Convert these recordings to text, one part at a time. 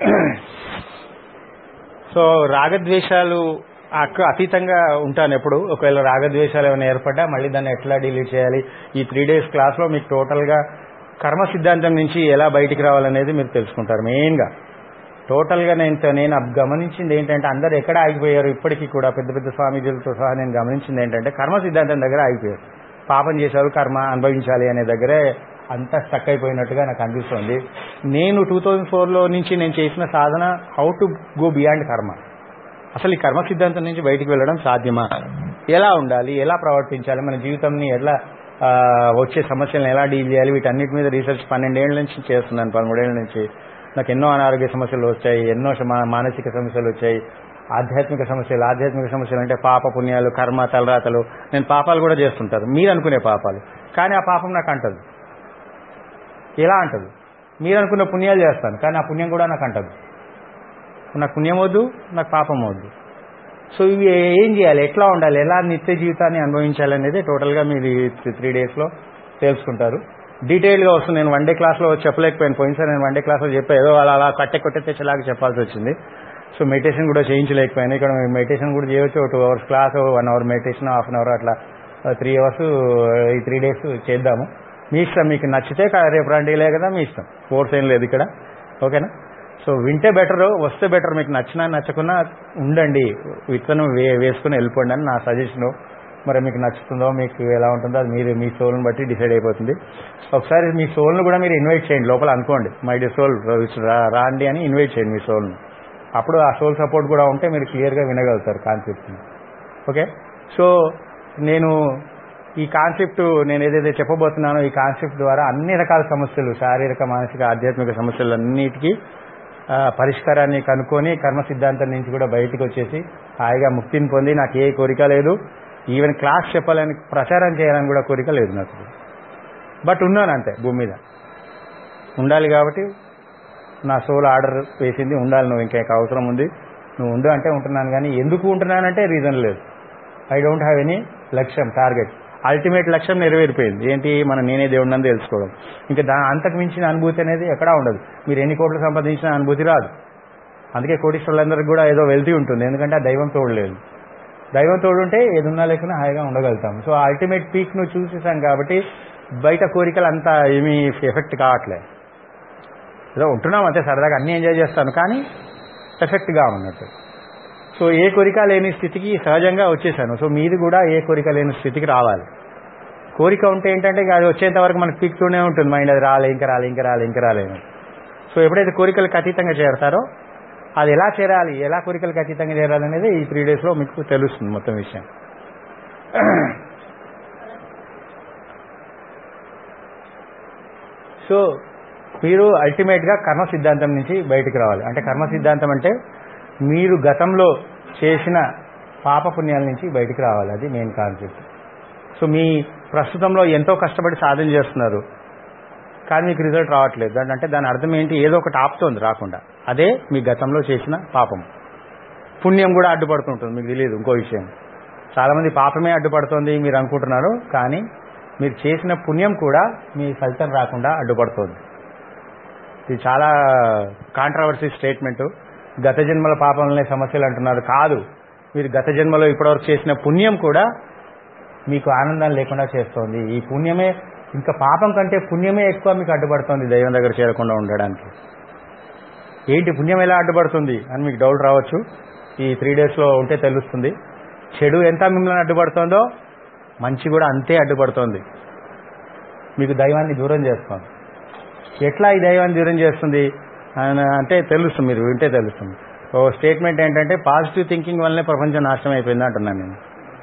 So రాగద్వేషాలు అక్క అతీతంగా ఉంటాను ఎప్పుడు ఒకవేళ రాగద్వేషాలు ఏమైనా ఏర్పడ్డా మళ్ళీ దాన్ని ఎట్లా డిలీట్ చేయాలి ఈ త్రీ డేస్ క్లాస్లో మీకు టోటల్గా కర్మ సిద్ధాంతం నుంచి ఎలా బయటికి రావాలనేది మీరు తెలుసుకుంటారు మెయిన్గా టోటల్గా నేను నేను అబ్ గమనించింది ఏంటంటే అందరు ఎక్కడ ఆగిపోయారు ఇప్పటికీ కూడా పెద్ద పెద్ద స్వామీజీలతో సహా నేను గమనించింది ఏంటంటే కర్మ సిద్ధాంతం దగ్గర ఆగిపోయారు పాపం చేశారు కర్మ అనుభవించాలి అనే దగ్గరే అంతా స్టక్ అయిపోయినట్టుగా నాకు అనిపిస్తుంది నేను టూ థౌజండ్ ఫోర్లో నుంచి నేను చేసిన సాధన how to go beyond karma అసలు ఈ కర్మ సిద్ధాంతం నుంచి బయటికి వెళ్ళడం సాధ్యమా ఎలా ఉండాలి ఎలా ప్రవర్తించాలి మన జీవితంని ఎలా ఆ, వచ్చే సమస్యలను ఎలా డీల్ చేయాలి వీటన్నిటి మీద రీసెర్చ్ పన్నెండేళ్ల నుంచి చేస్తున్నాను పదమూడేళ్ల నుంచి నాకు ఎన్నో అనారోగ్య సమస్యలు వచ్చాయి ఎన్నో శమ- మానసిక సమస్యలు వచ్చాయి ఆధ్యాత్మిక సమస్యలు ఆధ్యాత్మిక సమస్యలు అంటే పాప పుణ్యాలు కర్మ తలరాతలు నేను పాపాలు కూడా చేస్తుంటారు మీరు అనుకునే పాపాలు కానీ ఆ పాపం నాకు అంటదు ఎలా అంటదు మీరు అనుకున్న పుణ్యాలు చేస్తాను కానీ ఆ పుణ్యం కూడా నాకు అంటదు నాకు పుణ్యం వద్దు నాకు పాపం వద్దు సో ఇవి ఏం చేయాలి ఎట్లా ఉండాలి ఎలా నిత్య జీవితాన్ని అనుభవించాలి అనేది టోటల్గా మీరు త్రీ డేస్లో తెలుసుకుంటారు డీటెయిల్గా వస్తుంది నేను వన్ డే క్లాస్లో చెప్పలేకపోయాను పోయినసారి నేను వన్ డే క్లాస్లో చెప్పా ఏదో అలా అలా కట్టె కొట్టే తెచ్చేలాగా చెప్పాల్సి వచ్చింది సో మెడిటేషన్ కూడా చేయించలేకపోయాను ఇక్కడ మెడిటేషన్ కూడా చేయవచ్చు two hours class one hour meditation half an hour అట్లా త్రీ అవర్స్ ఈ త్రీ డేస్ చేద్దాము మీ ఇష్టం మీకు నచ్చితే కా- రేపు రండి లే కదా మీ ఇష్టం ఫోర్స్ ఏం లేదు ఇక్కడ ఓకేనా సో వింటే బెటర్ వస్తే బెటర్ మీకు నచ్చినా నచ్చకున్నా ఉండండి విత్తనం వే వేసుకుని వెళ్ళిపోండి అని నా సజెషను మరి మీకు నచ్చుతుందో మీకు ఎలా ఉంటుందో అది మీరు మీ సోల్ని బట్టి డిసైడ్ అయిపోతుంది ఒకసారి మీ సోల్ను కూడా మీరు ఇన్వైట్ చేయండి లోపల అనుకోండి మై డి సోల్ రాండి అని ఇన్వైట్ చేయండి మీ సోల్ని అప్పుడు ఆ సోల్ సపోర్ట్ కూడా ఉంటే మీరు క్లియర్గా వినగలుగుతారు కాన్సెప్ట్ని ఓకే సో నేను ఈ కాన్సెప్ట్ నేను ఏదైతే చెప్పబోతున్నానో ఈ కాన్సెప్ట్ ద్వారా అన్ని రకాల సమస్యలు శారీరక మానసిక ఆధ్యాత్మిక సమస్యలు అన్నిటికీ ఆ, పరిష్కారాన్ని కనుక్కొని కర్మ సిద్ధాంతం నుంచి కూడా బయటకు వచ్చేసి హాయిగా ముక్తిని పొంది నాకు ఏ కోరిక లేదు ఈవెన్ క్లాస్ చెప్పాలని ప్రచారం చేయాలని కూడా కోరిక లేదు నాకు బట్ ఉన్నాను అంతే భూమి మీద ఉండాలి కాబట్టి నా సోల్ ఆర్డర్ వేసింది ఉండాలి నువ్వు ఇంకా అవసరం ఉంది నువ్వు ఉండు అంటే ఉంటున్నాను కానీ ఎందుకు ఉంటున్నానంటే రీజన్ లేదు ఐ డోంట్ హ్యావ్ ఎనీ లక్ష్యం టార్గెట్ అల్టిమేట్ లక్ష్యం నెరవేరిపోయింది ఏంటి మన నేనే దేవుడిని తెలుసుకోవడం ఇంకా దా అంతకు మించిన అనుభూతి అనేది ఎక్కడా ఉండదు మీరు ఎన్ని కోట్లు సంపాదించిన అనుభూతి రాదు అందుకే కోటీశ్వరులందరికీ కూడా ఏదో వెళ్తీ ఉంటుంది ఎందుకంటే ఆ దైవం తోడలేదు దైవం తోడుంటే ఏదున్నా లేకున్నా హాయిగా ఉండగలుగుతాం సో అల్టిమేట్ పీక్ ను చూసేసాం కాబట్టి బయట కోరికలు అంతా ఏమీ ఎఫెక్ట్ కావట్లే ఏదో ఉంటున్నాం అంతే సరదాగా అన్ని ఎంజాయ్ చేస్తాను కానీ ఎఫెక్ట్గా ఉన్నట్టు సో ఏ కోరిక లేని స్థితికి సహజంగా వచ్చేసాను సో మీది కూడా ఏ కోరిక లేని స్థితికి రావాలి కోరిక ఉంటే ఏంటంటే ఇక అది వచ్చేంత వరకు మనకు పీక్తూనే ఉంటుంది మైండ్ అది రాలే ఇంకా రాలే ఇంకా రాలే ఇంకా రాలే అని. సో ఎప్పుడైతే కోరికలకు అతీతంగా చేరతారో అది ఎలా చేరాలి ఎలా కోరికలకు అతీతంగా చేరాలి అనేది ఈ త్రీ డేస్లో మీకు తెలుస్తుంది మొత్తం విషయం సో మీరు అల్టిమేట్గా కర్మ సిద్ధాంతం నుంచి బయటికి రావాలి అంటే కర్మ సిద్ధాంతం అంటే మీరు గతంలో చేసిన పాప పుణ్యాల నుంచి బయటికి రావాలి అది మెయిన్ కాన్సెప్ట్ సో మీ ప్రస్తుతంలో ఎంతో కష్టపడి సాధన చేస్తున్నారు కానీ మీకు రిజల్ట్ రావట్లేదు దాని అంటే దాని అర్థం ఏంటి ఏదో ఒకటి ఆపుతోంది రాకుండా అదే మీ గతంలో చేసిన పాపం పుణ్యం కూడా అడ్డుపడుతుంటుంది మీకు తెలియదు ఇంకో విషయం చాలామంది పాపమే అడ్డుపడుతోంది మీరు అనుకుంటున్నారు కానీ మీరు చేసిన పుణ్యం కూడా మీ ఫలితం రాకుండా అడ్డుపడుతోంది ఇది చాలా కాంట్రవర్సీ స్టేట్మెంట్ గత జన్మల పాపంలోనే సమస్యలు అంటున్నారు కాదు మీరు గత జన్మలో ఇప్పటివరకు చేసిన పుణ్యం కూడా మీకు ఆనందం లేకుండా చేస్తోంది ఈ పుణ్యమే ఇంకా పాపం కంటే పుణ్యమే ఎక్కువ మీకు అడ్డుపడుతోంది దైవం దగ్గర చేరకుండా ఉండడానికి ఏంటి పుణ్యం ఎలా అడ్డుపడుతుంది అని మీకు డౌట్ రావచ్చు ఈ త్రీ డేస్లో ఉంటే తెలుస్తుంది చెడు ఎంత మిమ్మల్ని అడ్డుపడుతుందో మంచి కూడా అంతే అడ్డుపడుతోంది మీకు దైవాన్ని దూరం చేస్తుంది ఎట్లా ఈ దైవాన్ని దూరం చేస్తుంది అని అంటే తెలుస్తుంది మీరు వింటే తెలుస్తుంది ఓ స్టేట్మెంట్ ఏంటంటే పాజిటివ్ థింకింగ్ వల్లనే ప్రపంచం నాశనం అయిపోయింది అంటున్నాను నేను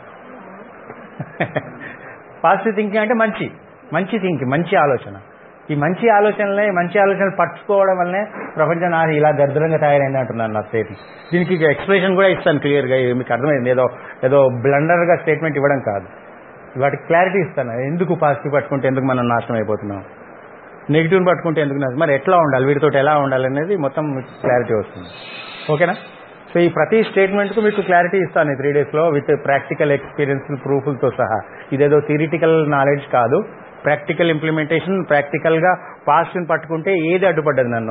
పాజిటివ్ థింకింగ్ అంటే మంచి మంచి థింకింగ్ మంచి ఆలోచన ఈ మంచి ఆలోచనలే మంచి ఆలోచనలు పట్టుకోవడం వల్లనే ప్రపంచం నాది ఇలా దరిద్రంగా తయారైంది అంటున్నాను నా స్టేట్మెంట్ దీనికి ఎక్స్ప్రెషన్ కూడా ఇస్తాను క్లియర్గా మీకు అర్థమైంది ఏదో ఏదో బ్లండర్గా స్టేట్మెంట్ ఇవ్వడం కాదు వాటికి క్లారిటీ ఇస్తాను ఎందుకు పాజిటివ్ పట్టుకుంటే ఎందుకు మనం నాశనం అయిపోతున్నాం నెగిటివ్ని పట్టుకుంటే ఎందుకు నాశనం మరి ఎట్లా ఉండాలి వీటితో ఎలా ఉండాలి అనేది మొత్తం క్లారిటీ వస్తుంది ఓకేనా సో ఈ ప్రతి స్టేట్మెంట్కు మీకు క్లారిటీ ఇస్తాను ఈ త్రీ డేస్లో విత్ ప్రాక్టికల్ ఎక్స్పీరియన్స్ ప్రూఫ్లతో సహా ఇదేదో థిరిటికల్ నాలెడ్జ్ కాదు ప్రాక్టికల్ ఇంప్లిమెంటేషన్ ప్రాక్టికల్గా పాస్ట్ని పట్టుకుంటే ఏది అడ్డుపడ్డది నన్ను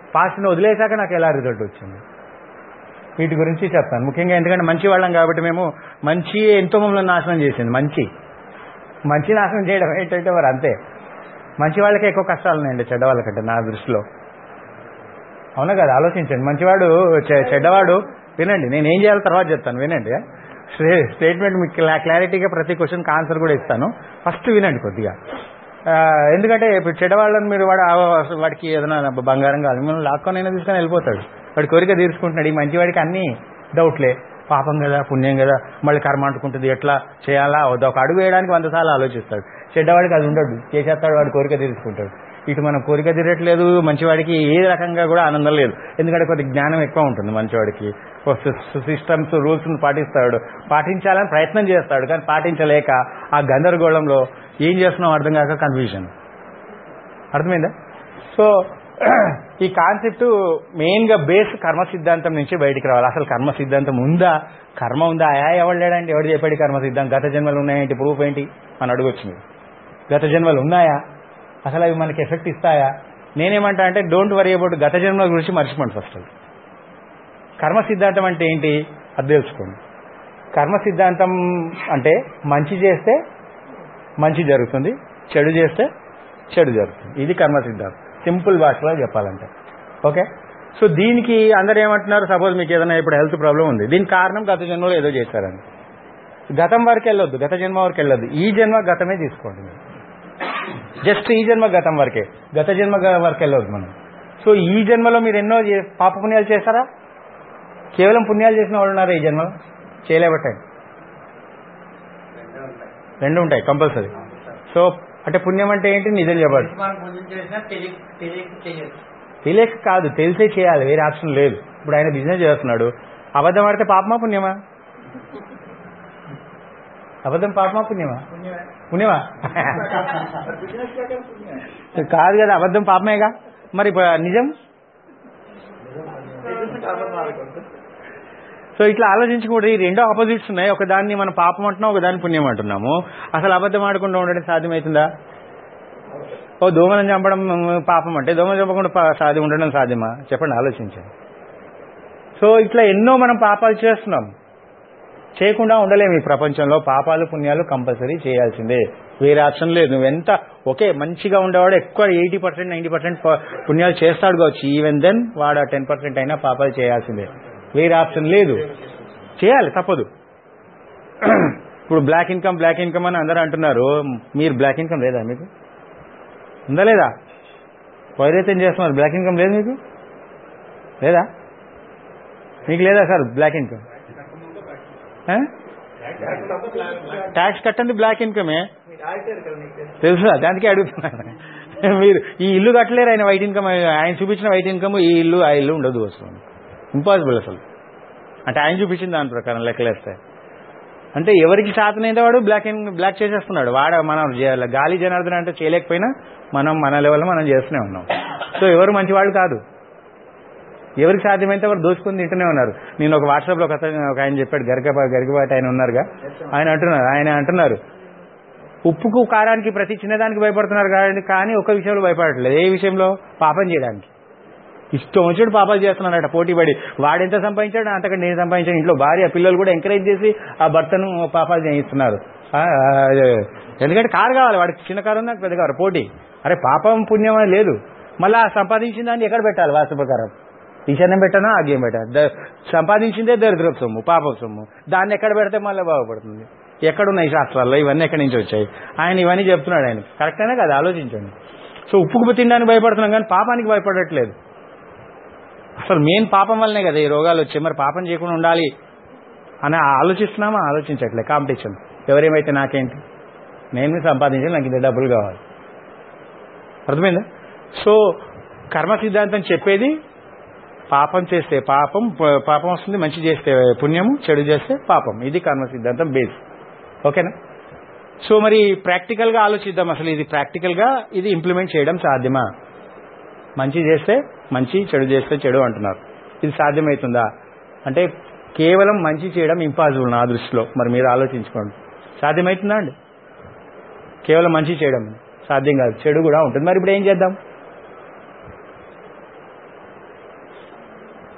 పాస్ట్ని వదిలేశాక నాకు ఎలా రిజల్ట్ వచ్చింది వీటి గురించి చెప్తాను ముఖ్యంగా ఎందుకంటే మంచి వాళ్ళం కాబట్టి మేము మంచి ఎంతో మమ్మల్ని నాశనం చేసింది మంచి మంచి నాశనం చేయడం ఏంటంటే మరి అంతే మంచి వాళ్ళకి ఎక్కువ కష్టాలు ఉన్నాయండి చెడ్డ వాళ్ళకంటే నా దృష్టిలో అవునా కదా ఆలోచించండి మంచివాడు చె- చెడ్డవాడు వినండి నేను ఏం చేయాలో తర్వాత చెప్తాను వినండి స్టే- స్టేట్మెంట్ మీకు క్లా- క్లారిటీగా ప్రతి క్వశ్చన్కి ఆన్సర్ కూడా ఇస్తాను ఫస్ట్ వినండి కొద్దిగా ఆ, ఎందుకంటే ఇప్పుడు చెడ్డవాళ్ళని మీరు వాడు ఆ- వాడికి ఏదైనా బంగారం కాదు మిమ్మల్ని లాక్కొని అయినా తీసుకొని వెళ్ళిపోతాడు వాడి కోరిక తీర్చుకుంటున్నాడు ఈ మంచివాడికి అన్ని డౌట్లే పాపం కదా పుణ్యం కదా మళ్ళీ కర్మ అంటుకుంటుంది ఎట్లా చేయాలా వద్దా ఒక అడుగు వేయడానికి వంద సార్లు ఆలోచిస్తాడు చెడ్డవాడికి అది ఉండడు చేసేస్తాడు వాడి కోరిక తీర్చుకుంటాడు ఇటు మనం కోరిక తీరట్లేదు మంచివాడికి ఏ రకంగా కూడా ఆనందం లేదు ఎందుకంటే కొద్ది జ్ఞానం ఎక్కువ ఉంటుంది మంచివాడికి సిస్టమ్స్ రూల్స్ పాటిస్తాడు పాటించాలని ప్రయత్నం చేస్తాడు కానీ పాటించలేక ఆ గందరగోళంలో ఏం చేస్తున్నాం అర్థం కాక కన్ఫ్యూజన్ అర్థమైందా సో ఈ కాన్సెప్ట్ మెయిన్ గా బేస్ కర్మ సిద్ధాంతం నుంచి బయటికి రావాలి అసలు కర్మ సిద్ధాంతం ఉందా కర్మ ఉందా ఆయా ఎవరు లేడండి ఎవడు చెప్పాడు కర్మ సిద్ధాంతం గత జన్మలు ఉన్నాయేంటి ప్రూఫ్ ఏంటి అని అడగొచ్చు మీరు గత జన్మలు ఉన్నాయా అసలు అవి మనకి ఎఫెక్ట్ ఇస్తాయా నేనేమంటా అంటే డోంట్ వరీ అబౌట్ గత జన్మల గురించి మర్చిపోండి ఫస్ట్ కర్మ సిద్ధాంతం అంటే ఏంటి అది తెలుసుకోండి కర్మ సిద్ధాంతం అంటే మంచి చేస్తే మంచి జరుగుతుంది చెడు చేస్తే చెడు జరుగుతుంది ఇది కర్మ సిద్ధాంతం సింపుల్ భాషలో చెప్పాలంటే ఓకే సో దీనికి అందరు ఏమంటున్నారు సపోజ్ మీకు ఏదైనా ఇప్పుడు హెల్త్ ప్రాబ్లం ఉంది దీనికి కారణం గత జన్మలో ఏదో చేశారని గతం వరకు వెళ్ళొద్దు గత జన్మ వరకు వెళ్ళొద్దు ఈ జన్మ గతమే తీసుకోండి మీరు జస్ట్ ఈ జన్మ గతం వరకే గత జన్మ గ- వరకు వెళ్ళొద్దు మనం సో ఈ జన్మలో మీరు ఎన్నో చే- పాప పుణ్యాలు చేస్తారా కేవలం పుణ్యాలు చేసిన వాళ్ళు ఉన్నారా ఈ జన్మలో చేయలేబట్టండి రెండు ఉంటాయి కంపల్సరీ సో అంటే పుణ్యం అంటే ఏంటి నిజం చెప్పాలి మనం కొంచెం చేసినా తెలియ తెలియక చేయదు తెలియక కాదు తెలిసే చేయాలి వేరే ఆప్షన్ లేదు ఇప్పుడు ఆయన బిజినెస్ చేస్తున్నాడు అబద్ధం ఆడితే పాపమా పుణ్యమా అబద్ధం పాపమా పుణ్యమా పుణ్యమా కాదు కదా అబద్ధం పాపమేగా మరి ఇప్పుడు నిజం సో ఇట్లా ఆలోచించకూడదు ఈ రెండు ఆపోజిట్స్ ఉన్నాయి ఒక దాన్ని మనం పాపం అంటున్నాం ఒక దాన్ని పుణ్యం అంటున్నాము అసలు అబద్ధం ఆడకుండా ఉండడం సాధ్యమవుతుందా ఓ దోమలను చంపడం పాపం అంటే దోమలు చంపకుండా పా- సాధ్యం ఉండడం సాధ్యమా చెప్పండి ఆలోచించండి సో ఇట్లా ఎన్నో మనం పాపాలు చేస్తున్నాం చేయకుండా ఉండలేము ఈ ప్రపంచంలో పాపాలు పుణ్యాలు కంపల్సరీ చేయాల్సిందే వేరే ఆప్షన్ లేదు నువ్వు ఎంత ఓకే మంచిగా ఉండేవాడు ఎక్కువ ఎయిటీ పర్సెంట్ నైన్టీ పర్సెంట్ పుణ్యాలు చేస్తాడు కావచ్చు ఈవెన్ దెన్ వాడు టెన్ పర్సెంట్ అయినా పాపాలు చేయాల్సిందే వేరే ఆప్షన్ లేదు చేయాలి తప్పదు ఇప్పుడు బ్లాక్ ఇన్కమ్ బ్లాక్ ఇన్కమ్ అని అందరూ అంటున్నారు మీరు బ్లాక్ ఇన్కమ్ లేదా మీకు ఉందా లేదా వైరైతే చేస్తున్నారు బ్లాక్ ఇన్కమ్ లేదు మీకు లేదా మీకు లేదా సార్ బ్లాక్ ఇన్కమ్ ట్యాక్స్ కట్టండి బ్లాక్ ఇన్కమే తెలుసా దానికే అడుగుతున్నాను మీరు ఈ ఇల్లు కట్టలేరు ఆయన వైట్ ఇన్కమ్ ఆయన చూపించిన వైట్ ఇన్కమ్ ఈ ఇల్లు ఆ ఇల్లు ఉండదు వస్తుంది ఇంపాసిబుల్ అసలు అంటే ఆయన చూపించిన దాని ప్రకారం లెక్కలేస్తే అంటే ఎవరికి శాతనైతే వాడు బ్లాక్ ఇన్ బ్లాక్ చేసేస్తున్నాడు వాడ మనం జ- గాలి జనార్దన్ అంటే చేయలేకపోయినా మనం మన లెవెల్లో మనం చేస్తూనే ఉన్నాం సో ఎవరు మంచి వాళ్ళు కాదు ఎవరికి సాధ్యమైతే వారు దోచుకుని తింటూనే ఉన్నారు నేను ఒక వాట్సాప్ లో ఒక అతను- ఒక ఆయన చెప్పాడు గరిక గరికపాటి ఆయన ఉన్నారుగా ఆయన అంటున్నారు ఆయన అంటున్నారు ఉప్పుకు కారానికి ప్రతి చిన్నదానికి భయపడుతున్నారు కానీ కానీ ఒక విషయంలో భయపడట్లేదు ఏ విషయంలో పాపం చేయడానికి ఇష్టం వచ్చాడు పాపాలు చేస్తున్నాడట పోటీ పడి వాడెంత సంపాదించాడు అంతకంటే నేను సంపాదించాను ఇంట్లో భార్య పిల్లలు కూడా ఎంకరేజ్ చేసి ఆ భర్తను పాపాలు చేయిస్తున్నారు ఆ, అదే. ఎందుకంటే కారు కావాలి వాడికి చిన్న కారు ఉంది నాకు పెద్ద కారు పోటీ అరే పాపం పుణ్యం అని లేదు మళ్ళీ ఆ సంపాదించిన దాన్ని ఎక్కడ పెట్టాలి వాస్తు ప్రకారం ఈశాన్యం పెట్టానా ఆగ్యం పెట్టాలి ద- సంపాదించిందే దరిద్రపు సొమ్ము పాపం సొమ్ము దాన్ని ఎక్కడ పెడితే మళ్ళీ బాగుపడుతుంది ఎక్కడున్నాయి శాస్త్రాల్లో ఇవన్నీ ఎక్కడి నుంచి వచ్చాయి ఆయన ఇవన్నీ చెప్తున్నాడు ఆయన కరెక్టేనా కదా ఆలోచించండి సో ఉప్పుకు తినడానికి భయపడుతున్నాం కానీ పాపానికి భయపడట్లేదు అసలు మెయిన్ పాపం వల్లనే కదా ఈ రోగాలు వచ్చాయి మరి పాపం చేయకుండా ఉండాలి అని ఆలోచిస్తున్నామా ఆలోచించట్లే కాంపిటీషన్ ఎవరేమైతే నాకేంటి నేను సంపాదించాలి నాకు ఇంత డబ్బులు కావాలి అర్థమైందా సో కర్మ సిద్ధాంతం చెప్పేది పాపం చేస్తే పాపం ప- పాపం వస్తుంది మంచి చేస్తే పుణ్యము చెడు చేస్తే పాపం ఇది కర్మ సిద్ధాంతం బేస్ ఓకేనా సో మరి ప్రాక్టికల్ గా ఆలోచిద్దాం అసలు ఇది ప్రాక్టికల్ గా ఇది ఇంప్లిమెంట్ చేయడం సాధ్యమా మంచి చేస్తే మంచి చెడు చేస్తే చెడు అంటున్నారు ఇది సాధ్యమవుతుందా అంటే కేవలం మంచి చేయడం ఇంపాసిబుల్ నా దృష్టిలో మరి మీరు ఆలోచించుకోండి సాధ్యమవుతుందా అండి కేవలం మంచి చేయడం సాధ్యం కాదు చెడు కూడా ఉంటుంది మరి ఇప్పుడు ఏం చేద్దాం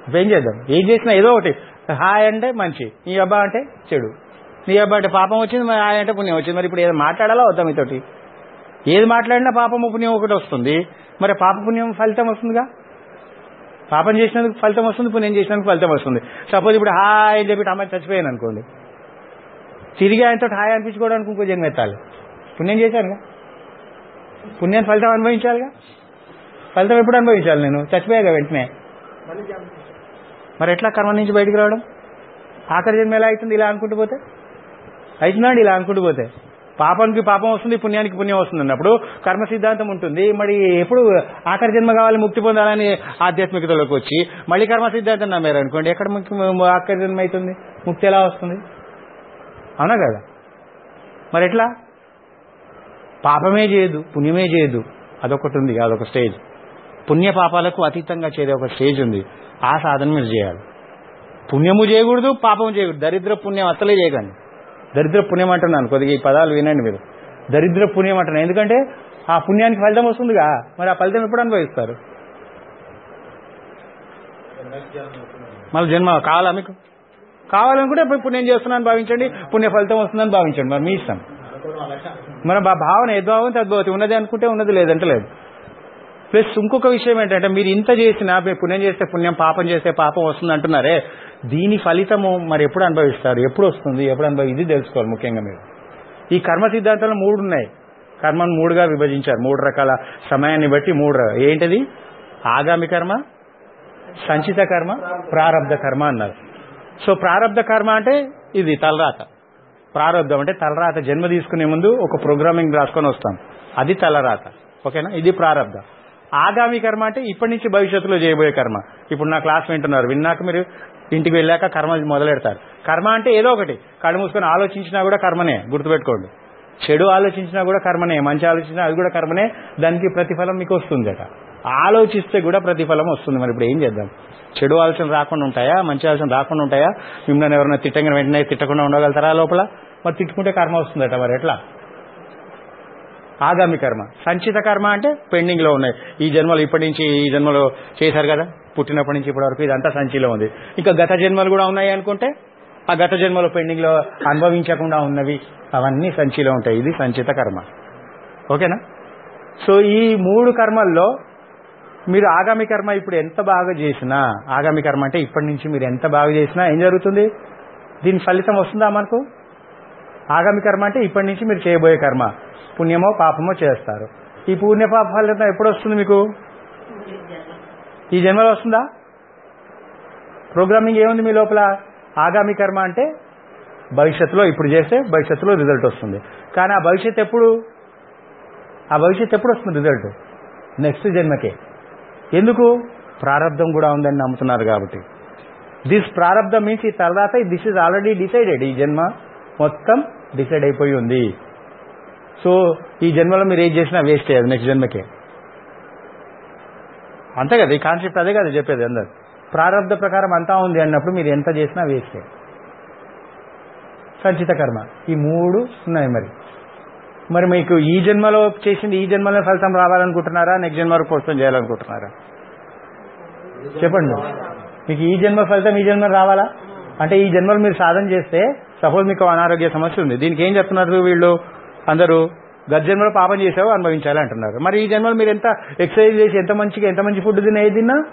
ఇప్పుడు ఏం చేద్దాం ఏం చేసినా ఏదో ఒకటి హాయ్ అంటే మంచి నీ అబ్బా అంటే చెడు నీ అబ్బా అంటే పాపం వచ్చింది మరి హాయ్ అంటే పుణ్యం వచ్చింది మరి ఇప్పుడు ఏదో మాట్లాడాలా వద్దాం మీతోటి ఏది మాట్లాడినా పాపము పుణ్యం ఒకటి వస్తుంది మరి పాప పుణ్యం ఫలితం వస్తుందిగా పాపం చేసినందుకు ఫలితం వస్తుంది పుణ్యం చేసినందుకు ఫలితం వస్తుంది సపోజ్ ఇప్పుడు హాయ్ అని చెప్పి అమ్మాయి చచ్చిపోయాను అనుకోండి తిరిగి ఆయనతో హాయ్ అనిపించుకోవడానికి ఇంకో జన్మ ఎత్తాలి పుణ్యం చేశానుగా పుణ్యాన్ని ఫలితం అనుభవించాలిగా ఫలితం ఎప్పుడు అనుభవించాలి నేను చచ్చిపోయాగా వెంటనే మరి ఎట్లా కర్మ నుంచి బయటికి రావడం ఆఖరి జన్మ ఎలా అవుతుంది ఇలా అనుకుంటూ పోతే అవుతుందండి ఇలా అనుకుంటూ పోతే పాపానికి పాపం వస్తుంది పుణ్యానికి పుణ్యం వస్తుంది అన్నప్పుడు కర్మ సిద్ధాంతం ఉంటుంది మరి ఎప్పుడు ఆఖరి జన్మ కావాలి ముక్తి పొందాలని ఆధ్యాత్మికతలోకి వచ్చి మళ్ళీ కర్మ సిద్ధాంతం నమ్మారు అనుకోండి ఎక్కడ ముక్తి ఆఖరి జన్మ అవుతుంది ముక్తి ఎలా వస్తుంది అవునా కదా మరి ఎట్లా పాపమే చేయదు పుణ్యమే చేయదు అదొకటి ఉంది అదొక స్టేజ్ పుణ్య పాపాలకు అతీతంగా చేరే ఒక స్టేజ్ ఉంది ఆ సాధన మీరు చేయాలి పుణ్యము చేయకూడదు పాపము చేయకూడదు దరిద్ర పుణ్యం అసలే చేయకండి దరిద్ర పుణ్యం అంటున్నాను కొద్దిగా ఈ పదాలు వినండి మీరు దరిద్ర పుణ్యం అంటున్నాను ఎందుకంటే ఆ పుణ్యానికి ఫలితం వస్తుందిగా మరి ఆ ఫలితం ఎప్పుడు అనుభవిస్తారు మళ్ళీ జన్మ కావాలా మీకు కావాలనుకుంటే పోయి పుణ్యం చేస్తున్నాను భావించండి పుణ్య ఫలితం వస్తుందని భావించండి మరి మీ ఇష్టం మన బా- భావన యద్భావం తద్భవతి ఉన్నది అనుకుంటే ఉన్నది లేదంటే లేదు ప్లస్ ఇంకొక విషయం ఏంటంటే మీరు ఇంత చేసినా మీరు పుణ్యం చేస్తే పుణ్యం పాపం చేస్తే పాపం వస్తుంది అంటున్నారే దీని ఫలితము మరి ఎప్పుడు అనుభవిస్తారు ఎప్పుడు వస్తుంది ఎప్పుడు అనుభవి ఇది తెలుసుకోవాలి ముఖ్యంగా మీరు ఈ కర్మ సిద్ధాంతాలు మూడు ఉన్నాయి కర్మను మూడుగా విభజించారు మూడు రకాల సమయాన్ని బట్టి మూడు ర- ఏంటది ఆగామి కర్మ సంచిత కర్మ ప్రారబ్ధ కర్మ అన్నారు సో ప్రారబ్ధ కర్మ అంటే ఇది తలరాత ప్రారబ్ధం అంటే తలరాత జన్మ తీసుకునే ముందు ఒక ప్రోగ్రామింగ్ రాసుకొని వస్తాం అది తలరాత ఓకేనా ఇది ప్రారబ్ధ ఆగామి కర్మ అంటే ఇప్పటి నుంచి భవిష్యత్తులో చేయబోయే కర్మ ఇప్పుడు నా క్లాస్ వింటున్నారు విన్నాక మీరు ఇంటికి వెళ్ళాక కర్మ మొదలెడతారు కర్మ అంటే ఏదో ఒకటి కళ్ళు మూసుకొని ఆలోచించినా కూడా కర్మనే గుర్తుపెట్టుకోండి చెడు ఆలోచించినా కూడా కర్మనే మంచి ఆలోచించినా అది కూడా కర్మనే దానికి ప్రతిఫలం మీకు వస్తుందట ఆలోచిస్తే కూడా ప్రతిఫలం వస్తుంది మరి ఇప్పుడు ఏం చేద్దాం చెడు ఆలోచన రాకుండా ఉంటాయా మంచి ఆలోచన రాకుండా ఉంటాయా మిమ్మల్ని ఎవరైనా తిట్టంగా వెంటనే తిట్టకుండా ఉండగలుగుతారా లోపల మరి తిట్టుకుంటే కర్మ వస్తుందట మరి ఎట్లా ఆగామి కర్మ సంచిత కర్మ అంటే పెండింగ్ లో ఉన్నాయి ఈ జన్మలో ఇప్పటి నుంచి ఈ జన్మలో చేశారు కదా పుట్టినప్పటి నుంచి ఇప్పటి వరకు ఇదంతా సంచిలో ఉంది ఇంకా గత జన్మలు కూడా ఉన్నాయి అనుకుంటే ఆ గత జన్మలో పెండింగ్ లో అనుభవించకుండా ఉన్నవి అవన్నీ సంచిలో ఉంటాయి ఇది సంచిత కర్మ ఓకేనా సో ఈ మూడు కర్మల్లో మీరు ఆగామి కర్మ ఇప్పుడు ఎంత బాగా చేసినా ఆగామి కర్మ అంటే ఇప్పటి నుంచి మీరు ఎంత బాగా చేసినా ఏం జరుగుతుంది దీని ఫలితం వస్తుందా మనకు ఆగామి కర్మ అంటే ఇప్పటి నుంచి మీరు చేయబోయే కర్మ పుణ్యమో పాపమో చేస్తారు ఈ పుణ్య పాప ఫలితం ఎప్పుడు వస్తుంది మీకు ఈ జన్మలో వస్తుందా ప్రోగ్రామింగ్ ఏముంది మీ లోపల ఆగామి కర్మ అంటే భవిష్యత్తులో ఇప్పుడు చేస్తే భవిష్యత్తులో రిజల్ట్ వస్తుంది కానీ ఆ భవిష్యత్ ఎప్పుడు ఆ భవిష్యత్ ఎప్పుడు వస్తుంది రిజల్ట్ నెక్స్ట్ జన్మకే ఎందుకు ప్రారంధం కూడా ఉందని నమ్ముతున్నారు కాబట్టి దిస్ ప్రారంధం మీన్స్ ఈ తర్వాత దిస్ ఇస్ ఆల్రెడీ డిసైడెడ్ ఈ జన్మ మొత్తం డిసైడ్ అయిపోయి ఉంది సో ఈ జన్మలో మీరు ఏం చేసినా వేస్ట్ అయ్యేది నెక్స్ట్ జన్మకే అంతే కదా ఈ కాన్సెప్ట్ అదే కదా చెప్పేది అందరు ప్రారంధ ప్రకారం అంతా ఉంది అన్నప్పుడు మీరు ఎంత చేసినా వేస్ట్ సంచిత కర్మ ఈ మూడు ఉన్నాయి మరి మరి మీకు ఈ జన్మలో చేసింది ఈ జన్మలో ఫలితం రావాలనుకుంటున్నారా నెక్స్ట్ జన్మలో పోస్టం చేయాలనుకుంటున్నారా చెప్పండి మీకు ఈ జన్మ ఫలితం ఈ జన్మ రావాలా అంటే ఈ జన్మలో మీరు సాధన చేస్తే సపోజ్ మీకు అనారోగ్య సమస్య ఉంది దీనికి ఏం చెప్తున్నారు వీళ్ళు అందరూ గత జన్మలో పాపం చేసావు అనుభవించాలి అంటున్నారు మరి ఈ జన్మలో మీరు ఎంత ఎక్సర్సైజ్ చేసి ఎంత మంచిగా ఎంత మంచి ఫుడ్ తిన్నా ఏది తిన్నా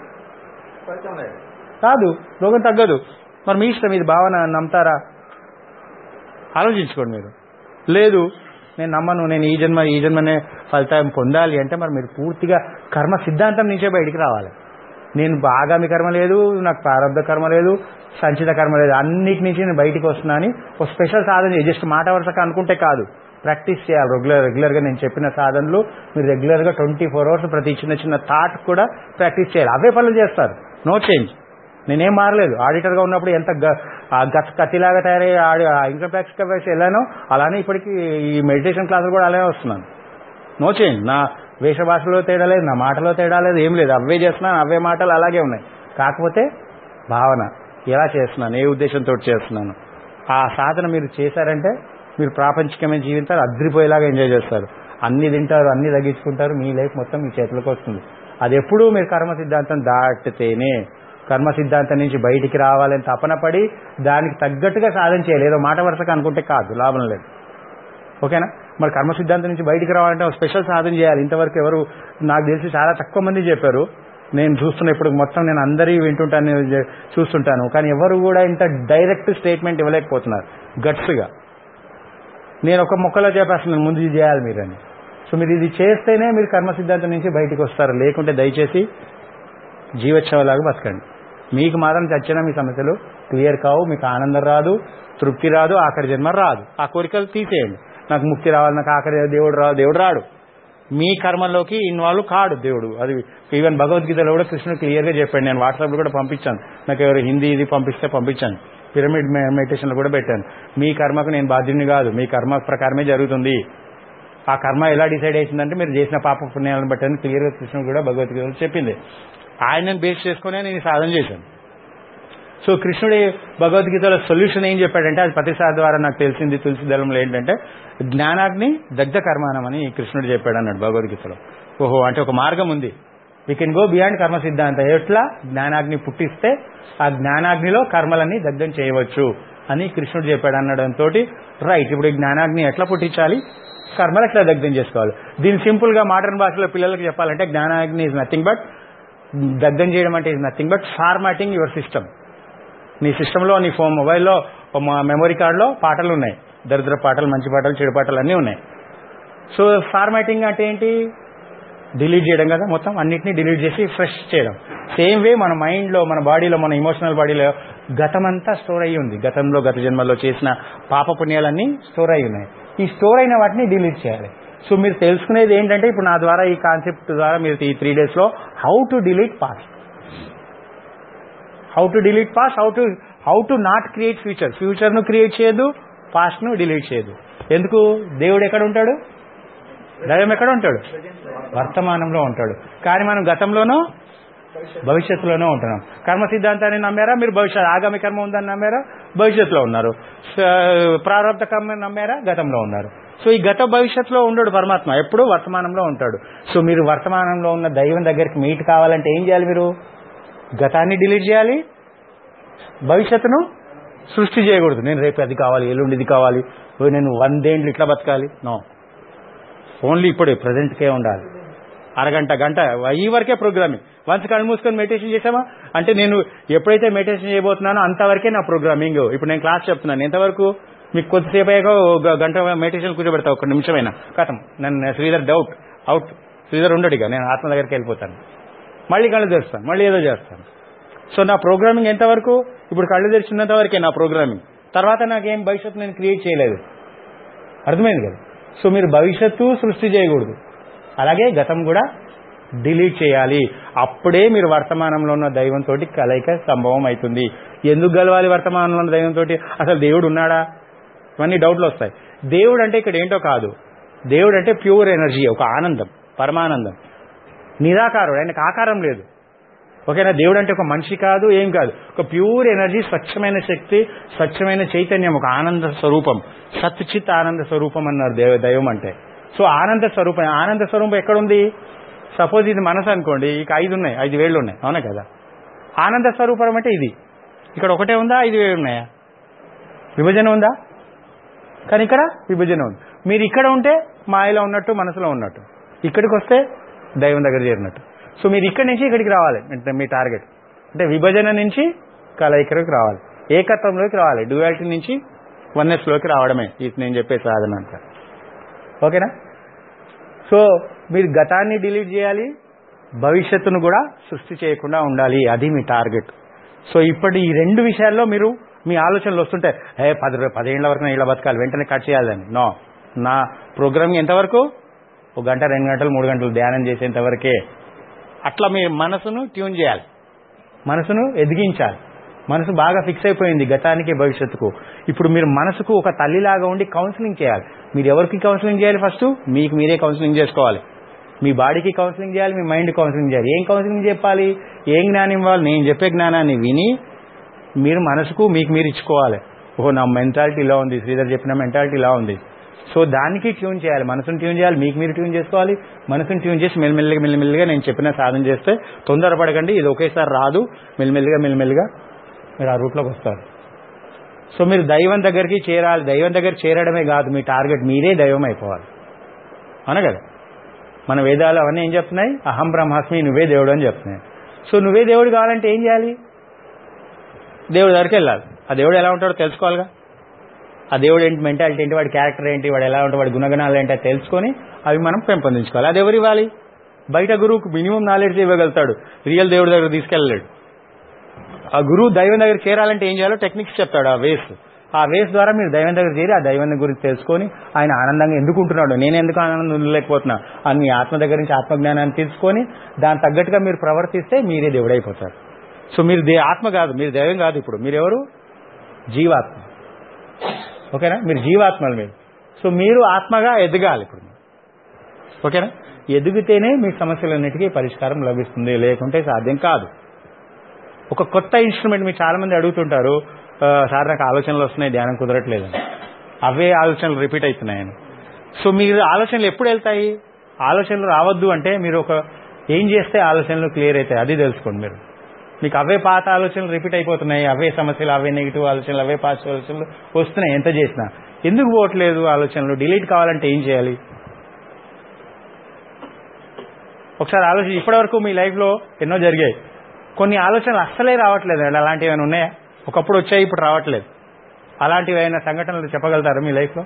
కాదు రోగం తగ్గదు మరి మీ ఇష్టం ఇది భావన నమ్ముతారా ఆలోచించుకోండి మీరు లేదు నేను నమ్మను నేను ఈ జన్మ ఈ జన్మనే ఫలితం పొందాలి అంటే మరి మీరు పూర్తిగా కర్మ సిద్ధాంతం నుంచే బయటికి రావాలి నేను ఆగామి కర్మ లేదు నాకు ప్రారంభ కర్మ లేదు సంచిత కర్మ లేదు అన్నిటి నుంచి నేను బయటికి వస్తున్నా అని ఒక స్పెషల్ సాధన చేయి. జస్ట్ మాట వరుసగా అనుకుంటే కాదు ప్రాక్టీస్ చేయాలి రెగ్యులర్ రెగ్యులర్గా నేను చెప్పిన సాధనలు మీరు రెగ్యులర్గా ట్వంటీ ఫోర్ అవర్స్ ప్రతి చిన్న చిన్న థాట్ కూడా ప్రాక్టీస్ చేయాలి అవే పనులు చేస్తారు నో చేంజ్ నేనేం మారలేదు ఆడిటర్గా ఉన్నప్పుడు ఎంత గ- ఆ గత కత్తిలాగా తయారయ్యి ఆడి ఇన్కమ్ ట్యాక్స్ కవేసి వెళ్ళానో అలానే ఇప్పటికి ఈ మెడిటేషన్ క్లాసులు కూడా అలానే వస్తున్నాను నో చేంజ్ నా వేష భాషలో తేడా లేదు నా మాటలో తేడా లేదు ఏం లేదు అవే చేస్తున్నాను అవే మాటలు అలాగే ఉన్నాయి కాకపోతే భావన ఎలా చేస్తున్నాను ఏ ఉద్దేశంతో చేస్తున్నాను ఆ సాధన మీరు చేశారంటే మీరు ప్రాపంచికమైన జీవితాలు అద్రిపోయేలాగా ఎంజాయ్ చేస్తారు అన్ని తింటారు అన్ని తగ్గించుకుంటారు మీ లైఫ్ మొత్తం మీ చేతిలోకి వస్తుంది అది ఎప్పుడూ మీరు కర్మ సిద్ధాంతం దాటితేనే కర్మ సిద్ధాంతం నుంచి బయటికి రావాలని తపన పడి దానికి తగ్గట్టుగా సాధన చేయాలి ఏదో మాట వరుసగా అనుకుంటే కాదు లాభం లేదు ఓకేనా మరి కర్మ సిద్ధాంతం నుంచి బయటికి రావాలంటే ఒక స్పెషల్ సాధన చేయాలి ఇంతవరకు ఎవరు నాకు తెలిసి చాలా తక్కువ మంది చెప్పారు నేను చూస్తున్న ఇప్పుడు మొత్తం నేను అందరి వింటుంటాను నేను చే- చూస్తుంటాను కానీ ఎవరు కూడా ఇంత డైరెక్ట్ స్టేట్మెంట్ ఇవ్వలేకపోతున్నారు గట్స్గా నేను ఒక మొక్కలో చెప్పేస్తున్నాను ముందు ఇది చేయాలి మీరని సో మీరు ఇది చేస్తేనే మీరు కర్మ సిద్ధాంతం నుంచి బయటికి వస్తారు లేకుంటే దయచేసి జీవోత్సవలాగా బతకండి మీకు మాత్రం చచ్చినా మీ సమస్యలు క్లియర్ కావు మీకు ఆనందం రాదు తృప్తి రాదు ఆఖరి జన్మ రాదు ఆ కోరికలు తీసేయండి నాకు ముక్తి రావాలి నాకు ఆఖరి దేవుడు రాదు దేవుడు రాడు మీ కర్మలోకి ఇన్వాల్వ్ కాడు దేవుడు అది ఈవెన్ భగవద్గీతలో కూడా కృష్ణుడు క్లియర్గా చెప్పాడు నేను వాట్సాప్లో కూడా పంపించాను నాకు ఎవరు హిందీ ఇది పంపిస్తే పంపించాను పిరమిడ్ మెడిటేషన్లో కూడా పెట్టాను మీ కర్మకు నేను బాధ్యుడిని కాదు మీ కర్మ ప్రకారమే జరుగుతుంది ఆ కర్మ ఎలా డిసైడ్ చేసిందంటే మీరు చేసిన పాప పుణ్యాలను బట్టి అని క్లియర్గా కృష్ణుడు కూడా భగవద్గీతలో చెప్పింది ఆయనను బేస్ చేసుకునే నేను ఈ సాధన చేశాను సో కృష్ణుడి భగవద్గీతలో సొల్యూషన్ ఏం చెప్పాడంటే అది ప్రతిసారి ద్వారా నాకు తెలిసింది తులసి దళంలో ఏంటంటే జ్ఞానాగ్ని దగ్ధ కర్మానం అని కృష్ణుడు చెప్పాడు అన్నాడు భగవద్గీతలో ఓహో అంటే ఒక మార్గం ఉంది వీ కెన్ గో బియాండ్ కర్మ సిద్ధాంతం ఎట్లా జ్ఞానాగ్ని పుట్టిస్తే ఆ జ్ఞానాగ్నిలో కర్మలన్నీ దగ్ధం చేయవచ్చు అని కృష్ణుడు చెప్పాడు అనడంతో రైట్ ఇప్పుడు ఈ జ్ఞానాగ్ని ఎట్లా పుట్టించాలి కర్మలు ఎట్లా దగ్ధం చేసుకోవాలి దీన్ని సింపుల్ గా మోడర్న్ భాషలో పిల్లలకి చెప్పాలంటే జ్ఞానాగ్ని ఇస్ నథింగ్ బట్ దగ్ధం చేయడం అంటే is nothing but formatting your system నీ సిస్టంలో నీ ఫోన్ మొబైల్లో మెమరీ కార్డులో పాటలు ఉన్నాయి దరిద్ర పాటలు మంచి పాటలు చెడు పాటలు అన్నీ ఉన్నాయి సో ఫార్మాటింగ్ అంటే ఏంటి డిలీట్ చేయడం కదా మొత్తం అన్నిటినీ డిలీట్ చేసి ఫ్రెష్ చేయడం సేమ్ వే మన మైండ్లో మన బాడీలో మన ఇమోషనల్ బాడీలో గతమంతా స్టోర్ అయ్యి ఉంది గతంలో గత జన్మల్లో చేసిన పాప పుణ్యాలన్నీ స్టోర్ అయి ఉన్నాయి ఈ స్టోర్ అయిన వాటిని డిలీట్ చేయాలి సో మీరు తెలుసుకునేది ఏంటంటే ఇప్పుడు నా ద్వారా ఈ కాన్సెప్ట్ ద్వారా మీరు ఈ త్రీ డేస్లో how to delete past how to delete past how to how to not create future future ను క్రియేట్ చేయదు పాస్ట్ ను డిలీట్ చేయదు ఎందుకు దేవుడు ఎక్కడ ఉంటాడు దైవం ఎక్కడ ఉంటాడు వర్తమానంలో ఉంటాడు కానీ మనం గతంలోనూ భవిష్యత్తులోనే ఉంటున్నాం కర్మ సిద్ధాంతాన్ని నమ్మారా మీరు భవిష్యత్ ఆగామి కర్మ ఉందని నమ్మారా భవిష్యత్తులో ఉన్నారు స- ప్రారంభ కర్మ నమ్మారా గతంలో ఉన్నారు సో ఈ గత భవిష్యత్తులో ఉండడు పరమాత్మ ఎప్పుడూ వర్తమానంలో ఉంటాడు సో మీరు వర్తమానంలో ఉన్న దైవం దగ్గరికి మీట్ కావాలంటే ఏం చేయాలి మీరు గతాన్ని డిలీట్ చేయాలి భవిష్యత్తును సృష్టి చేయకూడదు నేను రేపు అది కావాలి ఎల్లుండి ఇది కావాలి ఓ నేను వందేండ్లు ఇట్లా బతకాలి నో ఓన్లీ ఇప్పుడు ప్రజెంట్కే ఉండాలి అరగంట గంట ఈ వరకే ప్రోగ్రామింగ్ వన్స్ కళ్ళు మూసుకొని మెడిటేషన్ చేసామా అంటే నేను ఎప్పుడైతే మెడిటేషన్ చేయబోతున్నానో అంతవరకే నా ప్రోగ్రామింగ్ ఇప్పుడు నేను క్లాస్ చెప్తున్నాను ఎంతవరకు మీకు కొద్దిసేపు అయ్యాక ఓ గ- గంట మెడిటేషన్ కూర్చోబెడతా ఒక నిమిషమైనా కథం నన్ను శ్రీధర్ డౌట్ అవుట్ శ్రీధర్ ఉండడు ఇక నేను ఆత్మ దగ్గరికి వెళ్ళిపోతాను మళ్ళీ కళ్ళు తెరుస్తాను మళ్ళీ ఏదో చేస్తాను సో నా ప్రోగ్రామింగ్ ఎంతవరకు ఇప్పుడు కళ్ళు తెరిచినంత వరకే నా ప్రోగ్రామింగ్ తర్వాత నాకేం భవిష్యత్తు నేను క్రియేట్ చేయలేదు అర్థమైంది కదా సో మీరు భవిష్యత్తు సృష్టి చేయకూడదు అలాగే గతం కూడా డిలీట్ చేయాలి అప్పుడే మీరు వర్తమానంలో ఉన్న దైవంతో కలయిక సంభవం అవుతుంది ఎందుకు గలవాలి వర్తమానంలో ఉన్న దైవంతో అసలు దేవుడు ఉన్నాడా ఇవన్నీ డౌట్లు వస్తాయి దేవుడు అంటే ఇక్కడ ఏంటో కాదు దేవుడు అంటే ప్యూర్ ఎనర్జీ ఒక ఆనందం పరమానందం నిరాకారుడు ఆయనకు ఆకారం లేదు ఓకేనా దేవుడు అంటే ఒక మనిషి కాదు ఏం కాదు ఒక ప్యూర్ ఎనర్జీ స్వచ్ఛమైన శక్తి స్వచ్ఛమైన చైతన్యం ఒక ఆనంద స్వరూపం సత్చిత్ ఆనంద స్వరూపం అన్నారు దేవ దైవం అంటే సో ఆనంద స్వరూపం ఆనంద స్వరూపం ఎక్కడుంది సపోజ్ ఇది మనసు అనుకోండి ఇక ఐదు ఉన్నాయి ఐదు వేళ్ళు ఉన్నాయి అవునా కదా ఆనంద స్వరూపం అంటే ఇది ఇక్కడ ఒకటే ఉందా ఐదు వేలు ఉన్నాయా విభజన ఉందా కానీ ఇక్కడ విభజన ఉంది మీరు ఇక్కడ ఉంటే మాయలో ఉన్నట్టు మనసులో ఉన్నట్టు ఇక్కడికి వస్తే దైవం దగ్గర చేరినట్టు సో మీరు ఇక్కడి నుంచి ఇక్కడికి రావాలి అంటే మీ టార్గెట్ అంటే విభజన నుంచి కలయికలోకి రావాలి ఏకత్వంలోకి రావాలి డ్యువాలిటీ నుంచి వన్నెస్లోకి రావడమే ఇది నేను చెప్పే సాధన అంతా ఓకేనా సో మీరు గతాన్ని డిలీట్ చేయాలి భవిష్యత్తును కూడా సృష్టి చేయకుండా ఉండాలి అది మీ టార్గెట్ సో ఇప్పటి ఈ రెండు విషయాల్లో మీరు మీ ఆలోచనలు వస్తుంటాయి ఏ పది రో- పదేళ్ల వరకు నేను ఇలా బతకాలి వెంటనే కట్ చేయాలని నో నా ప్రోగ్రామింగ్ ఎంతవరకు ఒక గంట రెండు గంటలు మూడు గంటలు ధ్యానం చేసేంత వరకే అట్లా మీ మనసును ట్యూన్ చేయాలి మనసును ఎదిగించాలి మనసు బాగా ఫిక్స్ అయిపోయింది గతానికి భవిష్యత్తుకు ఇప్పుడు మీరు మనసుకు ఒక తల్లిలాగా ఉండి కౌన్సిలింగ్ చేయాలి మీరు ఎవరికి కౌన్సిలింగ్ చేయాలి ఫస్ట్ మీకు మీరే కౌన్సిలింగ్ చేసుకోవాలి మీ బాడీకి కౌన్సిలింగ్ చేయాలి మీ మైండ్ కౌన్సిలింగ్ చేయాలి ఏం కౌన్సిలింగ్ చెప్పాలి ఏం జ్ఞానం ఇవ్వాలి నేను చెప్పే జ్ఞానాన్ని విని మీరు మనసుకు మీకు మీరు ఇచ్చుకోవాలి ఓహో నా మెంటాలిటీ ఇలా ఉంది శ్రీధర్ చెప్పిన మెంటాలిటీ ఇలా ఉంది సో దానికి ట్యూన్ చేయాలి మనసుని ట్యూన్ చేయాలి మీకు మీరు ట్యూన్ చేసుకోవాలి మనసుని ట్యూన్ చేసి మెల్లిమెల్లిగా మెల్లిమెల్లిగా నేను చెప్పిన సాధన చేస్తే తొందరపడకండి ఇది ఒకేసారి రాదు మెల్లిమెల్లిగా మెల్లిమెల్లిగా మీరు ఆ రూట్లోకి వస్తారు సో మీరు దైవం దగ్గరికి చేరాలి దైవం దగ్గర చేరడమే కాదు మీ టార్గెట్ మీరే దైవం అయిపోవాలి అవునా కదా మన వేదాలు అవన్నీ ఏం చెప్తున్నాయి అహం బ్రహ్మాస్మి నువ్వే దేవుడు అని చెప్తున్నాయి సో నువ్వే దేవుడు కావాలంటే ఏం చేయాలి దేవుడి దగ్గరికి వెళ్ళాలి ఆ దేవుడు ఎలా ఉంటాడో తెలుసుకోవాలిగా ఆ దేవుడు ఏంటి మెంటాలిటీ ఏంటి వాడి క్యారెక్టర్ ఏంటి వాడు ఎలా ఉంటాడు వాడి గుణగణాలు ఏంటో తెలుసుకొని అవి మనం పెంపొందించుకోవాలి అది ఎవరు ఇవ్వాలి బయట గురువుకు మినిమం నాలెడ్జ్ ఇవ్వగలుగుతాడు రియల్ దేవుడి దగ్గర తీసుకెళ్ళలేడు ఆ గురువు దైవం దగ్గర చేరాలంటే ఏం చేయాలో టెక్నిక్స్ చెప్తాడు ఆ వేస్ ఆ వేస్ ద్వారా మీరు దైవం దగ్గర చేరి ఆ దైవం గురించి తెలుసుకొని ఆయన ఆనందంగా ఎందుకు ఉంటున్నాడు నేను ఎందుకు ఆనందం ఉండలేకపోతున్నా అని మీ ఆత్మ దగ్గర నుంచి ఆత్మజ్ఞానాన్ని తెలుసుకొని దాని తగ్గట్టుగా మీరు ప్రవర్తిస్తే మీరే దేవుడైపోతారు సో మీరు దే ఆత్మ కాదు మీరు దైవం కాదు ఇప్పుడు మీరు ఎవరు జీవాత్మ ఓకేనా మీరు జీవాత్మలు మీరు సో మీరు ఆత్మగా ఎదగాలి ఇప్పుడు ఓకేనా ఎదిగితేనే మీ సమస్యలన్నిటికీ పరిష్కారం లభిస్తుంది లేకుంటే సాధ్యం కాదు ఒక కొత్త ఇన్స్ట్రుమెంట్ మీరు చాలా మంది అడుగుతుంటారు "ఆ, సార్ నాకు ఆలోచనలు వస్తున్నాయి ధ్యానం కుదరట్లేదు అవే ఆలోచనలు రిపీట్ అవుతున్నాయని సో మీరు ఆలోచనలు ఎప్పుడు వెళ్తాయి ఆలోచనలు రావద్దు అంటే మీరు ఒక ఏం చేస్తే ఆలోచనలు క్లియర్ అవుతాయి అది తెలుసుకోండి మీరు మీకు అవే పాత ఆలోచనలు రిపీట్ అయిపోతున్నాయి అవే సమస్యలు అవే నెగిటివ్ ఆలోచనలు అవే పాజిటివ్ ఆలోచనలు వస్తున్నాయి ఎంత చేసినా ఎందుకు పోవట్లేదు ఆలోచనలు డిలీట్ కావాలంటే ఏం చేయాలి ఒకసారి ఆలోచన ఇప్పటివరకు మీ లైఫ్లో ఎన్నో జరిగాయి కొన్ని ఆలోచనలు అస్సలే రావట్లేదు అండి అలాంటివి ఏమైనా ఉన్నాయా ఒకప్పుడు వచ్చాయి ఇప్పుడు రావట్లేదు అలాంటివి ఏమైనా సంఘటనలు చెప్పగలుగుతారు మీ లైఫ్లో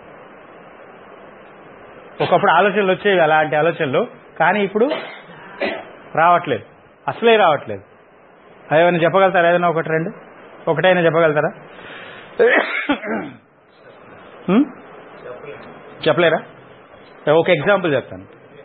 ఒకప్పుడు ఆలోచనలు వచ్చేవి అలాంటి ఆలోచనలు కానీ ఇప్పుడు రావట్లేదు అసలే రావట్లేదు అదేమైనా చెప్పగలుగుతారా ఏదైనా ఒకటి రెండు ఒకటైనా చెప్పగలుగుతారా హ్మ్? చెప్పలేరా ఒక ఎగ్జాంపుల్ చెప్తాను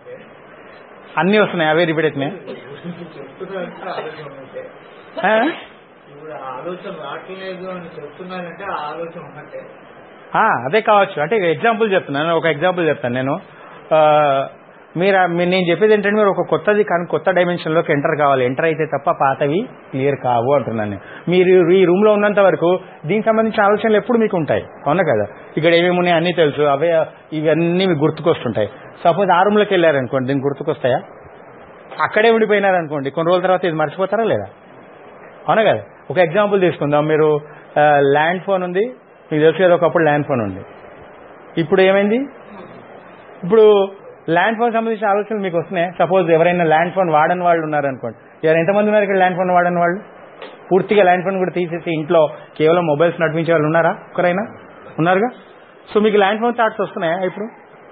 అన్నీ వస్తున్నాయి అవే రిపీట్ అవుతున్నాయి చెప్తున్నారంటే ఆలోచన ఉన్నట్టే ఇప్పుడు ఆ ఆలోచన రావట్లేదు అని చెప్తున్నారంటే ఆ ఆలోచన ఉన్నట్టే అదే కావచ్చు అంటే ఎగ్జాంపుల్ చెప్తున్నాను ఒక ఎగ్జాంపుల్ చెప్తాను నేను ఆ, మీరు ఆ- మీ- నేను చెప్పేది ఏంటంటే మీరు ఒక కొత్తది కానీ కొత్త డైమెన్షన్లోకి ఎంటర్ కావాలి ఎంటర్ అయితే తప్ప పాతవి క్లియర్ కావు అంటున్నాను నేను. మీరు ఈ రూమ్లో ఉన్నంత వరకు దీనికి సంబంధించిన ఆలోచనలు ఎప్పుడు మీకు ఉంటాయి అవునా కదా ఇక్కడ ఏమేమి ఉన్నాయి అన్నీ తెలుసు అవే ఇవన్నీ మీకు గుర్తుకొస్తుంటాయి సపోజ్ ఆ రూమ్లోకి వెళ్ళారనుకోండి దీనికి గుర్తుకొస్తాయా అక్కడే ఉండిపోయినారనుకోండి కొన్ని రోజుల తర్వాత ఇది మర్చిపోతారా లేదా అవునా కదా ఒక ఎగ్జాంపుల్ తీసుకుందాం మీరు ల్యాండ్ ఫోన్ ఉంది మీకు తెలుసు కదా ఒకప్పుడు ల్యాండ్ ఫోన్ ఉంది ఇప్పుడు ఏమైంది ఇప్పుడు ల్యాండ్ ఫోన్ సంబంధించిన ఆలోచనలు మీకు వస్తున్నాయి సపోజ్ ఎవరైనా ల్యాండ్ ఫోన్ వాడని వాళ్ళు ఉన్నారనుకోండి ఎవరు ఎంతమంది ఉన్నారు ఇక్కడ ల్యాండ్ ఫోన్ వాడని వాళ్ళు పూర్తిగా ల్యాండ్ ఫోన్ కూడా తీసేసి ఇంట్లో కేవలం మొబైల్స్ నడిపించే వాళ్ళు ఉన్నారా ఒకరైనా ఉన్నారుగా సో మీకు ల్యాండ్ ఫోన్ థాట్స్ వస్తున్నాయా ఇప్పుడు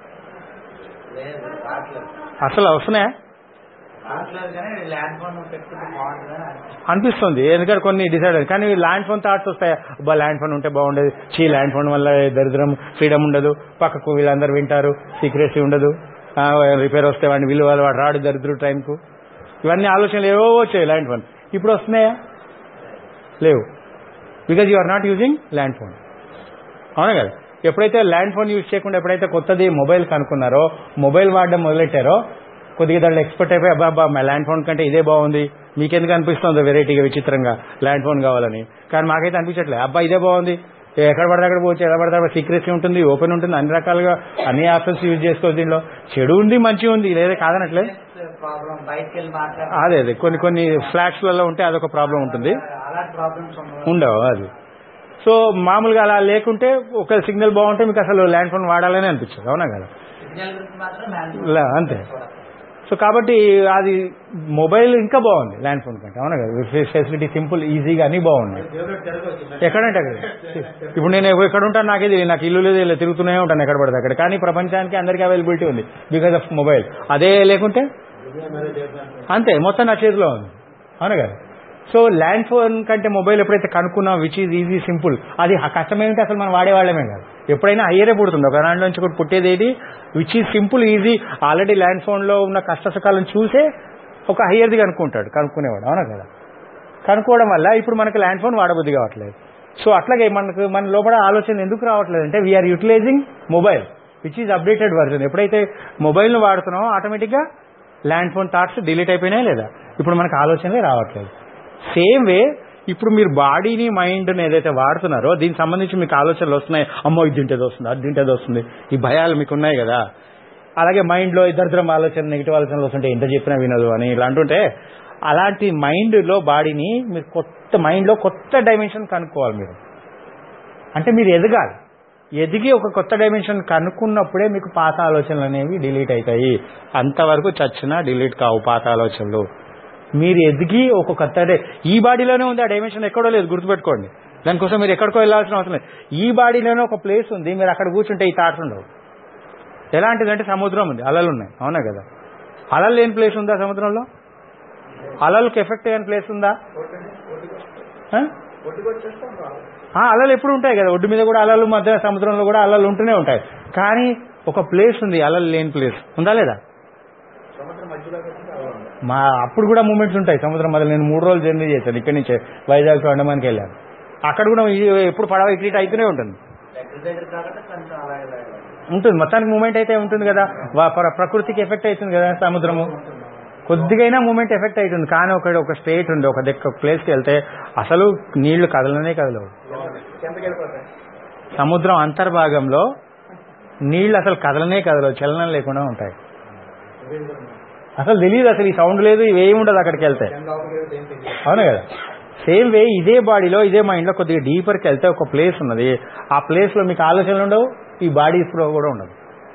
లేదు రావట్లేదు అసలు వస్తున్నాయా రావట్లేదు కానీ ల్యాండ్ ఫోన్ పెట్టుకుంటే బాగుంటుందని అనిపిస్తుంది. అనిపిస్తుంది ఎందుకంటే కొన్ని డిసైడ్ అయ్యాయి కానీ ల్యాండ్ ఫోన్ థాట్స్ వస్తాయి అబ్బా ల్యాండ్ ఫోన్ ఉంటే బాగుండేది చీ ల్యాండ్ ఫోన్ వల్ల దరిద్రం ఫ్రీడమ్ ఉండదు పక్కకు వీళ్ళందరూ వింటారు సీక్రెసీ ఉండదు రిపేర్ వస్తే వాడిని విలువలు వాడు రాడు దరిద్రుడు టైంకు ఇవన్నీ ఆలోచనలు ఏవో వచ్చాయి ల్యాండ్ ఫోన్ ఇప్పుడు వస్తున్నాయా లేవు because you are not using land phone అవునా కదా ఎప్పుడైతే ల్యాండ్ ఫోన్ యూజ్ చేయకుండా ఎప్పుడైతే కొత్తది మొబైల్ కనుక్కున్నారో మొబైల్ వాడడం మొదలెట్టారో కొద్దిగా దాంట్లో ఎక్స్పర్ట్ అయిపోయి అబ్బా అబ్బా మా ల్యాండ్ ఫోన్ కంటే ఇదే బాగుంది మీకెందుకు అనిపిస్తుంది వెరైటీగా విచిత్రంగా ల్యాండ్ ఫోన్ కావాలని కానీ మాకైతే అనిపించట్లేదు అబ్బా ఇదే బాగుంది ఎక్కడ పడితే అక్కడ పోవచ్చు ఎలా పడితే అక్కడ సీక్రెసీ ఉంటుంది ఓపెన్ ఉంటుంది అన్ని రకాలుగా అన్ని ఆప్షన్స్ యూజ్ చేసుకోవచ్చు దీనిలో చెడు ఉంది మంచి ఉంది లేదా కాదనట్లేదు ప్రాబ్లం బయటకు వెళ్ళి మాట్లాడాలి అదే అదే కొన్ని కొన్ని ఫ్లాట్స్లలో ఉంటే అదొక ప్రాబ్లం ఉంటుంది అలాంటి ప్రాబ్లమ్స్ ఉండవు ఉండవు అది సో మామూలుగా అలా లేకుంటే ఒక సిగ్నల్ బాగుంటే మీకు అసలు ల్యాండ్ ఫోన్ వాడాలని అనిపించదు అవునా కదా సిగ్నల్ గురించి మాత్రం ల్యాండ్ లే, అంతే. సో కాబట్టి అది మొబైల్ ఇంకా బాగుంది ల్యాండ్ ఫోన్ కంటే అవునా కదా ఫెసిలిటీ సింపుల్ ఈజీగా అన్ని బాగున్నాయి ఎక్కడంటే అక్కడ ఇప్పుడు నేను ఎక్కడ ఉంటాను నాకే తెలియదు నాకు ఇల్లు లేదు ఇలా తిరుగుతూనే ఉంటాను ఎక్కడ పడితే అక్కడ కానీ ప్రపంచానికి అందరికీ అవైలబిలిటీ ఉంది బికాస్ ఆఫ్ మొబైల్ అదే లేకుంటే అంతే మొత్తం నా చేతిలో ఉంది అవును కదా సో ల్యాండ్ ఫోన్ కంటే మొబైల్ ఎప్పుడైతే కనుక్కున్నాం విచ్ ఈజ్ ఈజీ సింపుల్ అది ఆ కష్టమేమిటి అసలు మనం వాడేవాళ్ళమే కాదు ఎప్పుడైనా హయ్యరే పుడుతుంది ఒక దాంట్లో నుంచి ఒకటి పుట్టేది ఏది which is simple easy already land ఫోన్లో ఉన్న కష్ట సుఖాలను చూసే ఒక హయ్యర్ది కనుక్కుంటాడు కనుక్కునేవాడు అవునా కదా కనుక్కోవడం వల్ల ఇప్పుడు మనకు ల్యాండ్ ఫోన్ వాడబుద్ధి కావట్లేదు సో అట్లాగే మనకు మన లోపల ఆలోచన ఎందుకు రావట్లేదు అంటే we are utilizing mobile which is updated version ఎప్పుడైతే మొబైల్ను వాడుతున్నామో ఆటోమేటిక్గా ల్యాండ్ ఫోన్ థాట్స్ డిలీట్ అయిపోయినాయి లేదా ఇప్పుడు మనకు ఆలోచనలే రావట్లేదు సేమ్ వే ఇప్పుడు మీరు బాడీని మైండ్ని ఏదైతే వాడుతున్నారో దీనికి సంబంధించి మీకు ఆలోచనలు వస్తున్నాయి అమ్మో ఇది తింటేది వస్తుంది అది తింటేది వస్తుంది ఈ భయాలు మీకు ఉన్నాయి కదా అలాగే మైండ్లో ఇద్దరిద్దరం ఆలోచన నెగిటివ్ ఆలోచనలు వస్తుంటే ఎంత చెప్పినా వినదు అని ఇలా అంటుంటే అలాంటి మైండ్లో బాడీని మీరు కొత్త మైండ్లో కొత్త డైమెన్షన్ కనుక్కోవాలి మీరు అంటే మీరు ఎదగాలి ఎదిగి ఒక కొత్త డైమెన్షన్ కనుక్కున్నప్పుడే మీకు పాత ఆలోచనలు అనేవి డిలీట్ అవుతాయి అంతవరకు చచ్చినా డిలీట్ కావు పాత ఆలోచనలు మీరు ఎదిగి ఒక కొత్త డే- ఈ బాడీలోనే ఉంది ఆ డైమెన్షన్ ఎక్కడో లేదు గుర్తుపెట్టుకోండి దానికోసం మీరు ఎక్కడికో వెళ్ళాల్సిన అవసరం లేదు ఈ బాడీలోనే ఒక ప్లేస్ ఉంది మీరు అక్కడ కూర్చుంటే ఈ థాట్స్ ఉండవు ఎలాంటిదంటే సముద్రం ఉంది అలలు ఉన్నాయి అవునా కదా అలలు లేని ప్లేస్ ఉందా సముద్రంలో అలలకు ఎఫెక్ట్ అయిన ప్లేస్ ఉందా ఆ? ఒడ్డుకొచ్చేస్తాం రాదు ఆ, అలలు ఎప్పుడు ఉంటాయి కదా ఒడ్డు మీద కూడా అలలు మధ్య సముద్రంలో కూడా అలలు ఉంటూనే ఉంటాయి కానీ ఒక ప్లేస్ ఉంది అలలు లేని ప్లేస్ ఉందా లేదా సముద్రం మధ్యలోకి వచ్చి రావాలి మా అప్పుడు కూడా మూమెంట్స్ ఉంటాయి సముద్రం మధ్య నేను మూడు రోజులు జర్నీ చేశాను ఇక్కడి నుంచే వైజాగ్ టు అండమాన్కి వెళ్ళాను అక్కడ కూడా ఈ- ఎప్పుడు పడవ ఇటు అయితేనే ఉంటుంది దగ్గర దగ్గర కాకుండా కొంచెం అలా ఇలా ఇలా. ఉంటుంది మొత్తానికి మూమెంట్ అయితే ఉంటుంది కదా వా- ప్ర- ప్రకృతికి ఎఫెక్ట్ అవుతుంది కదా సముద్రము కొద్దిగైనా మూమెంట్ ఎఫెక్ట్ అవుతుంది కానీ ఒక ఒక స్టేట్ ఉంది ఒక దిక్కు ప్లేస్కి వెళ్తే అసలు నీళ్లు కదలనే కదలవు కిందకి వెళ్ళిపోతాయి సముద్రం అంతర్భాగంలో నీళ్లు అసలు కదలనే కదలవు చలనం లేకుండా ఉంటాయి అసలు తెలియదు అసలు ఈ సౌండ్ లేదు ఇవేమి ఉండదు అక్కడికి వెళ్తే కింద అవలేదు ఏం తెలియదు అవును కదా సేమ్ వే ఇదే బాడీలో ఇదే మైండ్లో కొద్దిగా డీపర్కి వెళ్తే ఒక ప్లేస్ ఉన్నది ఆ ప్లేస్లో మీకు ఆలోచనలు ఉండవు ఈ బాడీ స్ప్రో కూడా ఉండదు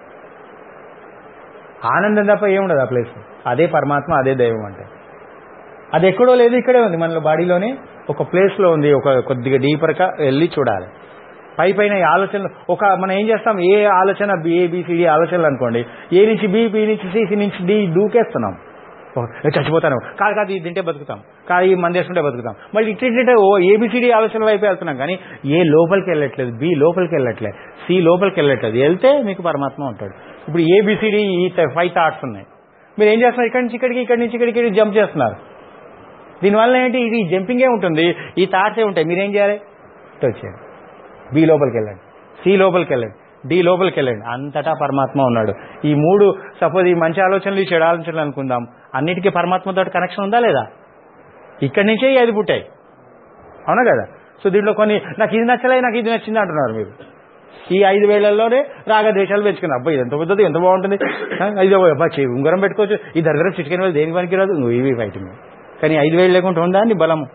ఆనందం తప్ప ఏముండదు ఆ ప్లేస్ అదే పరమాత్మ అదే దైవం అంటే అది ఎక్కడో లేదు ఇక్కడే ఉంది మనలో బాడీలోనే ఒక ప్లేస్లో ఉంది ఒక కొద్దిగా డీపర్గా వెళ్ళి చూడాలి పై పైన ఈ ఆలోచనలు ఒక మనం ఏం చేస్తాం ఏ ఆలోచన ఏ బిసిడి ఆలోచనలు అనుకోండి ఏ నుంచి బి బి నుంచి సి సి నుంచి డి దూకేస్తున్నాం ఓ, ఏ చచ్చిపోతాను కాదు కాదు ఇది తింటే బతుకుతాం కాదు ఈ మంది వేసుకుంటే బతుకుతాం మళ్ళీ ఇట్లా ఇట్లా ఓ ఏబిసిడి ఆలోచన వైపు వెళ్తున్నాం కానీ ఏ లోపలికి వెళ్ళట్లేదు బి లోపలికి వెళ్ళట్లేదు సి లోపలికి వెళ్ళట్లేదు వెళ్తే మీకు పరమాత్మ ఉంటాడు ఇప్పుడు ఏబిసిడి ఈ ఫైవ్ థాట్స్ ఉన్నాయి మీరు ఏం చేస్తున్నారు ఇక్కడి నుంచి ఇక్కడికి ఇక్కడి నుంచి ఇక్కడికి జంప్ చేస్తున్నారు దీనివల్ల ఏంటి ఇది జంపింగే ఉంటుంది ఈ థాట్సే ఉంటాయి మీరేం చేయాలి ఇటు వచ్చేయండి బి లోపలికి వెళ్ళండి సి లోపలికి వెళ్ళండి డి లోపలికి వెళ్ళండి అంతటా పరమాత్మ ఉన్నాడు ఈ మూడు సపోజ్ ఈ మంచి ఆలోచనలు ఈ చెడు ఆలోచనలు అనుకుందాం అన్నిటికీ పరమాత్మతో కనెక్షన్ ఉందా లేదా ఇక్కడి నుంచే ఈ ఐదు పుట్టాయి అవునా కదా సో దీంట్లో కొన్ని నాకు ఇది నచ్చలే నాకు ఇది నచ్చింది అంటున్నారు మీరు ఈ ఐదు వేలల్లోనే రాగద్వేషాలు పెంచుకున్నారు అబ్బాయి ఎంత పెద్దది ఎంత బాగుంటుంది ఆ, ఇది అబ్బా, చెయ్యి ఉంగరం పెట్టుకోవచ్చు ఈ దగ్గర చిటికెన్ వేలు దేనికి పనికిరాదు నువ్వు ఇవి ఫైటింగ్ కానీ ఐదు వేలు లేకుండా ఉందా నీ బలము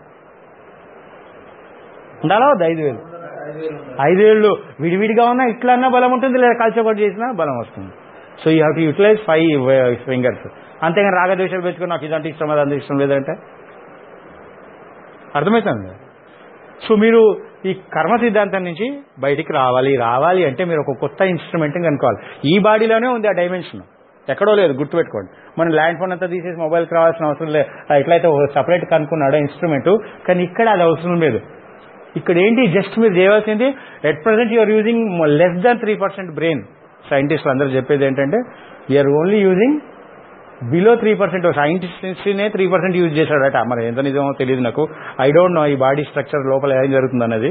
ఉండాలా వద్దా ఐదు వేలు ఐదు వేలు ఉన్నాయి. ఐదేళ్ళు విడివిడిగా ఉన్నా ఇట్లా అన్నా బలం ఉంటుంది లేదా కలిసిపడి చేసినా బలం వస్తుంది so you have to utilize five fingers అంతేగాని రాగద్వేషాలు పెంచుకుని నాకు ఇదంటే ఇష్టం అదంటే ఇష్టం లేదంటే అర్థమవుతుంది కదా? సో మీరు ఈ కర్మ సిద్ధాంతం నుంచి బయటికి రావాలి రావాలి అంటే మీరు ఒక కొత్త ఇన్స్ట్రుమెంట్ కనుక్కోవాలి ఈ బాడీలోనే ఉంది ఆ డైమెన్షన్ ఎక్కడో లేదు గుర్తుపెట్టుకోండి మనం ల్యాండ్ ఫోన్ అంతా తీసేసి మొబైల్కి రావాల్సిన అవసరం లేదు ఎట్లయితే సపరేట్ కనుక్కున్నాడో ఇన్స్ట్రుమెంట్ కానీ ఇక్కడ అది అవసరం లేదు ఇక్కడ ఏంటి జస్ట్ మీరు చేయవలసింది at present you're using less than three percent brain సైంటిస్టులు అందరూ చెప్పేది ఏంటంటే you're only using below three percent సైంటిస్ట్నే త్రీ పర్సెంట్ యూజ్ చేశాడట మరి ఎంత నిజమో తెలియదు నాకు ఐ డోంట్ నో ఈ బాడీ స్ట్రక్చర్ లోపల ఏం జరుగుతుంది అన్నది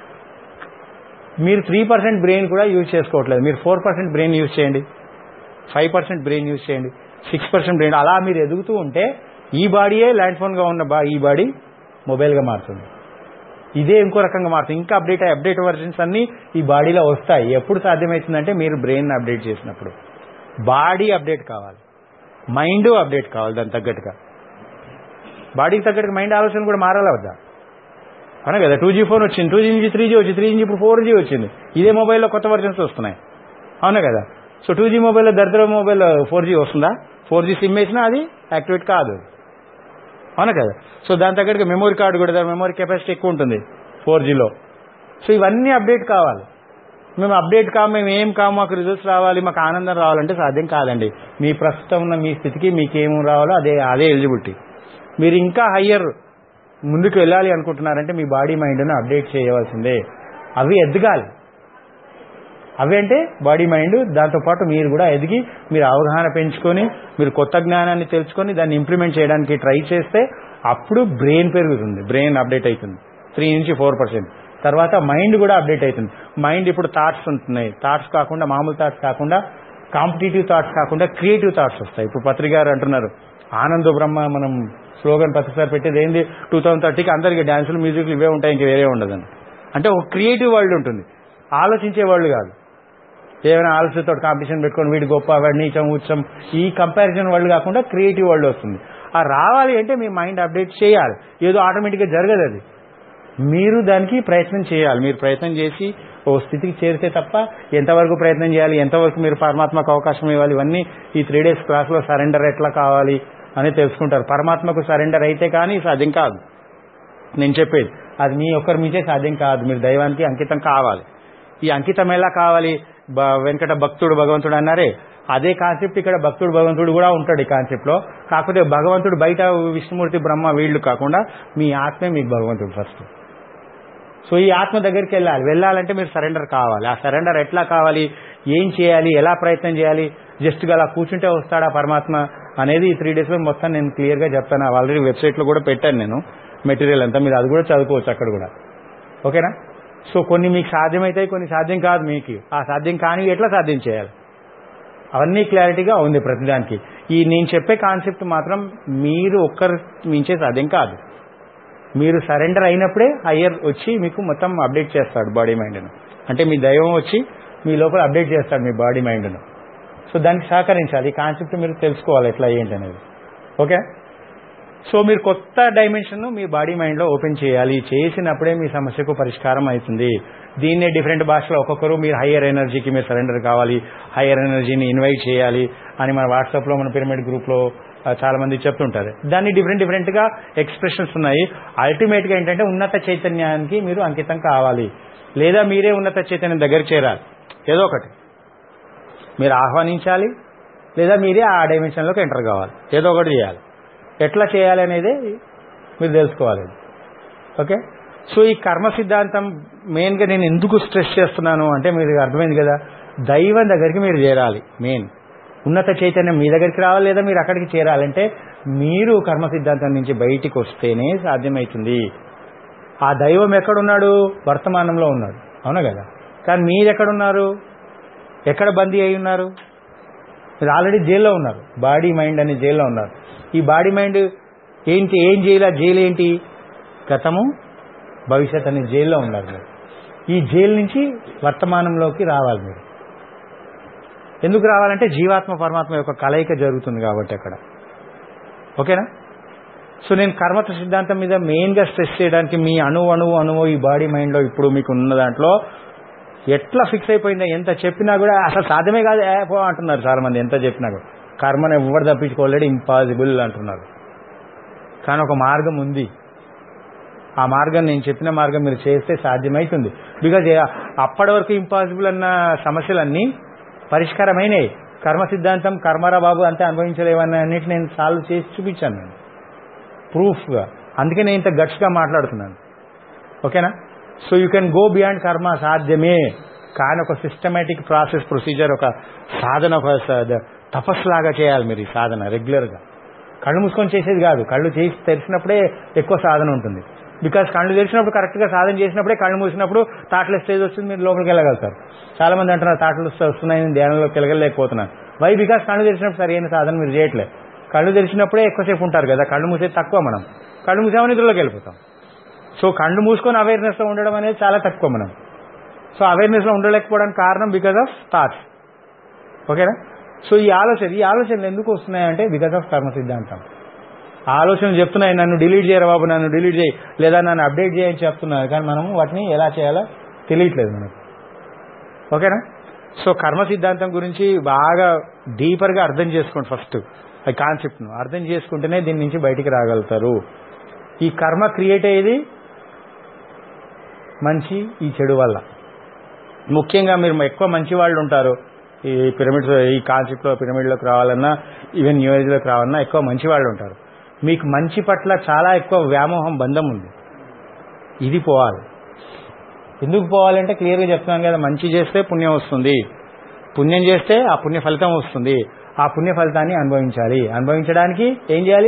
మీరు త్రీ పర్సెంట్ బ్రెయిన్ కూడా యూజ్ చేసుకోవట్లేదు మీరు ఫోర్ పర్సెంట్ బ్రెయిన్ యూజ్ చేయండి ఫైవ్ పర్సెంట్ బ్రెయిన్ యూజ్ చేయండి సిక్స్ పర్సెంట్ బ్రెయిన్ అలా మీరు ఎదుగుతూ ఉంటే ఈ బాడీయే ల్యాండ్ ఫోన్గా ఉన్న బా ఈ బాడీ మొబైల్గా మారుతుంది ఇదే ఇంకో రకంగా మారుతుంది ఇంకా అప్డేట్ అయ్యి అప్డేట్ వర్షన్స్ అన్ని ఈ బాడీలో వస్తాయి ఎప్పుడు సాధ్యమవుతుందంటే మీరు బ్రెయిన్ అప్డేట్ చేసినప్పుడు బాడీ అప్డేట్ కావాలి మైండ్ అప్డేట్ కావాలి దానికి తగ్గట్టుగా బాడీకి తగ్గట్టుగా మైండ్ ఆలోచన కూడా మారాలా వద్దా అవునా కదా టూ జీ ఫోన్ వచ్చింది టూ జీ నుంచి త్రీ జీ వచ్చింది త్రీ జీ ఇప్పుడు ఫోర్ జీ వచ్చింది ఇదే మొబైల్లో కొత్త వర్షన్స్ వస్తున్నాయి అవునా కదా సో టూ జీ మొబైల్లో దరిద్ర మొబైల్ ఫోర్ జీ వస్తుందా ఫోర్ జీ సిమ్ వేసినా అది యాక్టివేట్ కాదు అవునా కదా సో దాని తగ్గట్టుగా మెమొరీ కార్డు కూడా దాని మెమొరీ కెపాసిటీ ఎక్కువ ఉంటుంది ఫోర్ జీలో సో ఇవన్నీ అప్డేట్ కావాలి మేము అప్డేట్ కాము మేము ఏం కాము మాకు రిజల్ట్స్ రావాలి మాకు ఆనందం రావాలంటే సాధ్యం కాదండి మీ ప్రస్తుతం ఉన్న మీ స్థితికి మీకు ఏం రావాలో అదే అదే ఎలిజిబిలిటీ మీరు ఇంకా హయ్యర్ ముందుకు వెళ్ళాలి అనుకుంటున్నారంటే మీ బాడీ మైండ్ను అప్డేట్ చేయవలసిందే అవి ఎదగాలి అవి అంటే బాడీ మైండ్ దాంతోపాటు మీరు కూడా ఎదిగి మీరు అవగాహన పెంచుకొని మీరు కొత్త జ్ఞానాన్ని తెలుసుకొని దాన్ని ఇంప్లిమెంట్ చేయడానికి ట్రై చేస్తే అప్పుడు బ్రెయిన్ పెరుగుతుంది బ్రెయిన్ అప్డేట్ అవుతుంది త్రీ నుంచి ఫోర్ పర్సెంట్ తర్వాత మైండ్ కూడా అప్డేట్ అవుతుంది మైండ్ ఇప్పుడు థాట్స్ ఉంటున్నాయి థాట్స్ కాకుండా మామూలు థాట్స్ కాకుండా కాంపిటేటివ్ థాట్స్ కాకుండా క్రియేటివ్ థాట్స్ వస్తాయి ఇప్పుడు పత్రిక గారు అంటున్నారు ఆనంద బ్రహ్మ మనం స్లోగన్ ప్రతిసారి పెట్టేది ఏంది టూ థౌసండ్ థర్టీకి అందరికి డ్యాన్సులు మ్యూజిక్లు ఇవే ఉంటాయి ఇంక వేరే ఉండదని అంటే ఒక క్రియేటివ్ వరల్డ్ ఉంటుంది ఆలోచించే వాళ్ళు కాదు ఏమైనా ఆలోచనతో కాంపిటీషన్ పెట్టుకొని వీడి గొప్ప వాడి నీచం ఉచ్చం ఈ కంపారిజన్ వరల్డ్ కాకుండా క్రియేటివ్ వరల్డ్ వస్తుంది ఆ రావాలి అంటే మీ మైండ్ అప్డేట్ చేయాలి ఏదో ఆటోమేటిక్గా జరగదు అది మీరు దానికి ప్రయత్నం చేయాలి మీరు ప్రయత్నం చేసి ఓ స్థితికి చేరితే తప్ప ఎంతవరకు ప్రయత్నం చేయాలి ఎంతవరకు మీరు పరమాత్మకు అవకాశం ఇవ్వాలి ఇవన్నీ ఈ త్రీ డేస్ క్లాస్లో సరెండర్ ఎట్లా కావాలి అని తెలుసుకుంటారు పరమాత్మకు సరెండర్ అయితే కానీ సాధ్యం కాదు నేను చెప్పేది అది మీ ఒక్కరి మీచే సాధ్యం కాదు మీరు దైవానికి అంకితం కావాలి ఈ అంకితం ఎలా కావాలి బ- వెంకట భక్తుడు భగవంతుడు అన్నారే అదే కాన్సెప్ట్ ఇక్కడ భక్తుడు భగవంతుడు కూడా ఉంటాడు ఈ కాన్సెప్ట్ లో కాకపోతే భగవంతుడు బయట విష్ణుమూర్తి బ్రహ్మ వీళ్ళు కాకుండా మీ ఆత్మే మీకు భగవంతుడు ఫస్ట్ సో ఈ ఆత్మ దగ్గరికి వెళ్ళాలి వెళ్ళాలంటే మీరు సరెండర్ కావాలి ఆ సరెండర్ ఎట్లా కావాలి ఏం చేయాలి ఎలా ప్రయత్నం చేయాలి జస్ట్ అలా కూర్చుంటే వస్తాడా పరమాత్మ అనేది ఈ త్రీ డేస్ లో మొత్తం నేను క్లియర్ గా చెప్తాను ఆల్రెడీ వెబ్సైట్ లో కూడా పెట్టాను నేను మెటీరియల్ అంతా మీరు అది కూడా చదువుకోవచ్చు అక్కడ కూడా ఓకేనా సో కొన్ని మీకు సాధ్యమవుతాయి కొన్ని సాధ్యం కాదు మీకు ఆ సాధ్యం కాని ఎట్లా సాధ్యం చేయాలి అవన్నీ క్లారిటీగా ఉంది ప్రతిదానికి ఈ నేను చెప్పే కాన్సెప్ట్ మాత్రం మీరు ఒక్కరు మించే సాధ్యం కాదు మీరు సరెండర్ అయినప్పుడే హయ్యర్ వచ్చి మీకు మొత్తం అప్డేట్ చేస్తాడు బాడీ మైండ్ను అంటే మీ దైవం వచ్చి మీ లోపల అప్డేట్ చేస్తాడు మీ బాడీ మైండ్ను సో దానికి సహకరించాలి ఈ కాన్సెప్ట్ మీరు తెలుసుకోవాలి ఎట్లా ఏంటి అనేది ఓకే సో మీరు కొత్త డైమెన్షన్ మీ బాడీ మైండ్లో ఓపెన్ చేయాలి చేసినప్పుడే మీ సమస్యకు పరిష్కారం అవుతుంది దీన్నే డిఫరెంట్ భాషలో ఒక్కొక్కరు మీరు హయ్యర్ ఎనర్జీకి మీరు సరెండర్ కావాలి హయ్యర్ ఎనర్జీని ఇన్వైట్ చేయాలి అని మన వాట్సాప్లో మన పిరమిడ్ గ్రూప్లో ఆ, చాలా మంది చెప్తుంటారు దాన్ని డిఫరెంట్ డిఫరెంట్ గా ఎక్స్ప్రెషన్స్ ఉన్నాయి అల్టిమేట్ గా ఏంటంటే ఉన్నత చైతన్యానికి మీరు అంకితం కావాలి లేదా మీరే ఉన్నత చైతన్యం దగ్గర చేరాలి ఏదో ఒకటి మీరు ఆహ్వానించాలి లేదా మీరే ఆ డైమెన్షన్లోకి ఎంటర్ కావాలి ఏదో ఒకటి చేయాలి ఎట్లా చేయాలి అనేది మీరు తెలుసుకోవాలి ఓకే సో ఈ కర్మ సిద్ధాంతం మెయిన్గా నేను ఎందుకు స్ట్రెస్ చేస్తున్నాను అంటే మీరు అర్థమైంది కదా దైవం దగ్గరికి మీరు చేరాలి మెయిన్ ఉన్నత చైతన్యం మీ దగ్గరికి రావాలి లేదా మీరు అక్కడికి చేరాలంటే మీరు కర్మ సిద్ధాంతం నుంచి బయటికి వస్తేనే సాధ్యమవుతుంది ఆ దైవం ఎక్కడున్నాడు వర్తమానంలో ఉన్నాడు అవునా కదా కానీ మీరు ఎక్కడున్నారు ఎక్కడ బందీ అయి ఉన్నారు మీరు ఆల్రెడీ జైల్లో ఉన్నారు బాడీ మైండ్ అనే జైల్లో ఉన్నారు ఈ బాడీ మైండ్ ఏంటి ఏం జైలు ఆ జైలు ఏంటి గతము భవిష్యత్ అనే జైల్లో ఉన్నారు మీరు ఈ జైలు నుంచి వర్తమానంలోకి రావాలి మీరు ఎందుకు రావాలంటే జీవాత్మ పరమాత్మ యొక్క కలయిక జరుగుతుంది కాబట్టి అక్కడ ఓకేనా సో నేను కర్మత సిద్ధాంతం మీద మెయిన్గా స్ట్రెస్ చేయడానికి మీ అణువు అణువు అణువు ఈ బాడీ మైండ్లో ఇప్పుడు మీకు ఉన్న దాంట్లో ఎట్లా ఫిక్స్ అయిపోయిందో ఎంత చెప్పినా కూడా అసలు సాధ్యమే కాదు ఏ పో అంటున్నారు చాలా మంది ఎంత చెప్పినా కూడా కర్మను ఎవరు తప్పించుకోలేడు ఇంపాసిబుల్ అంటున్నారు కానీ ఒక మార్గం ఉంది ఆ మార్గం నేను చెప్పిన మార్గం మీరు చేస్తే సాధ్యమవుతుంది బికాజ్ అప్పటి వరకు ఇంపాసిబుల్ అన్న సమస్యలన్నీ పరిష్కారమైనవి కర్మ సిద్ధాంతం కర్మరా బాబు అంతే అనుభవించలేవన్న అన్నిటి నేను సాల్వ్ చేసి చూపించాను నేను ప్రూఫ్గా అందుకే నేను ఇంత గట్స్గా మాట్లాడుతున్నాను ఓకేనా so you can go beyond karma సాధ్యమే కానీ ఒక సిస్టమేటిక్ ప్రాసెస్ ప్రొసీజర్ ఒక సాధన ఒక స- తపస్సు లాగా చేయాలి మీరు ఈ సాధన రెగ్యులర్గా కళ్ళు మూసుకొని చేసేది కాదు కళ్ళు చేసి తెరిచినప్పుడే ఎక్కువ సాధన ఉంటుంది బికాస్ కళ్ళు తెరిచినప్పుడు కరెక్ట్గా సాధన చేసినప్పుడే కళ్ళు మూసినప్పుడు తాటల స్టేజ్ వస్తుంది మీరు లోపలికి వెళ్ళగలుగుతారు చాలా మంది అంటున్నారు తాటలు వస్తే- వస్తున్నాయి నేను ధ్యానంలోకి వెళ్ళగలేకపోతున్నాను వై బికాస్ కళ్ళు తెరిచినప్పుడు సరైన సాధన మీరు చేయట్లేదు కళ్ళు తెరిచినప్పుడే ఎక్కువసేపు ఉంటారు కదా కళ్ళు మూసేది తక్కువ మనం కళ్ళు మూసామని నిద్రలోకి వెళ్ళిపోతాం సో కళ్ళు మూసుకొని అవేర్నెస్ లో ఉండడం అనేది చాలా తక్కువ మనం సో అవేర్నెస్ లో ఉండలేకపోవడానికి కారణం బికాస్ ఆఫ్ థాట్స్ ఓకేనా సో ఈ ఆలోచన ఈ ఆలోచనలు ఎందుకు వస్తున్నాయంటే బికాస్ ఆఫ్ కర్మ సిద్ధాంతం ఆ ఆలోచనలు చెప్తున్నాయి నన్ను డిలీట్ చేయరా బాబు నన్ను డిలీట్ చేయి లేదా నన్ను అప్డేట్ చేయని చెప్తున్నారు కానీ మనము వాటిని ఎలా చేయాలో తెలియట్లేదు మనకు ఓకేనా సో కర్మ సిద్ధాంతం గురించి బాగా డీపర్గా అర్థం చేసుకోండి ఫస్ట్ ఆ కాన్సెప్ట్ను అర్థం చేసుకుంటేనే దీని నుంచి బయటికి రాగలుగుతారు ఈ కర్మ క్రియేట్ అయ్యేది మంచి ఈ చెడు వల్ల ముఖ్యంగా మీరు ఎక్కువ మంచి వాళ్ళు ఉంటారు ఈ పిరమిడ్స్ ఈ కాన్సెప్ట్లో పిరమిడ్లోకి రావాలన్నా ఈవెన్ న్యూ ఏజ్లోకి రావాలన్నా ఎక్కువ మంచి వాళ్ళు ఉంటారు మీకు మంచి పట్ల చాలా ఎక్కువ వ్యామోహం బంధం ఉంది ఇది పోవాలి ఎందుకు పోవాలంటే క్లియర్గా చెప్తున్నాను కదా మంచి చేస్తే పుణ్యం వస్తుంది పుణ్యం చేస్తే ఆ పుణ్య ఫలితం వస్తుంది ఆ పుణ్య ఫలితాన్ని అనుభవించాలి అనుభవించడానికి ఏం చేయాలి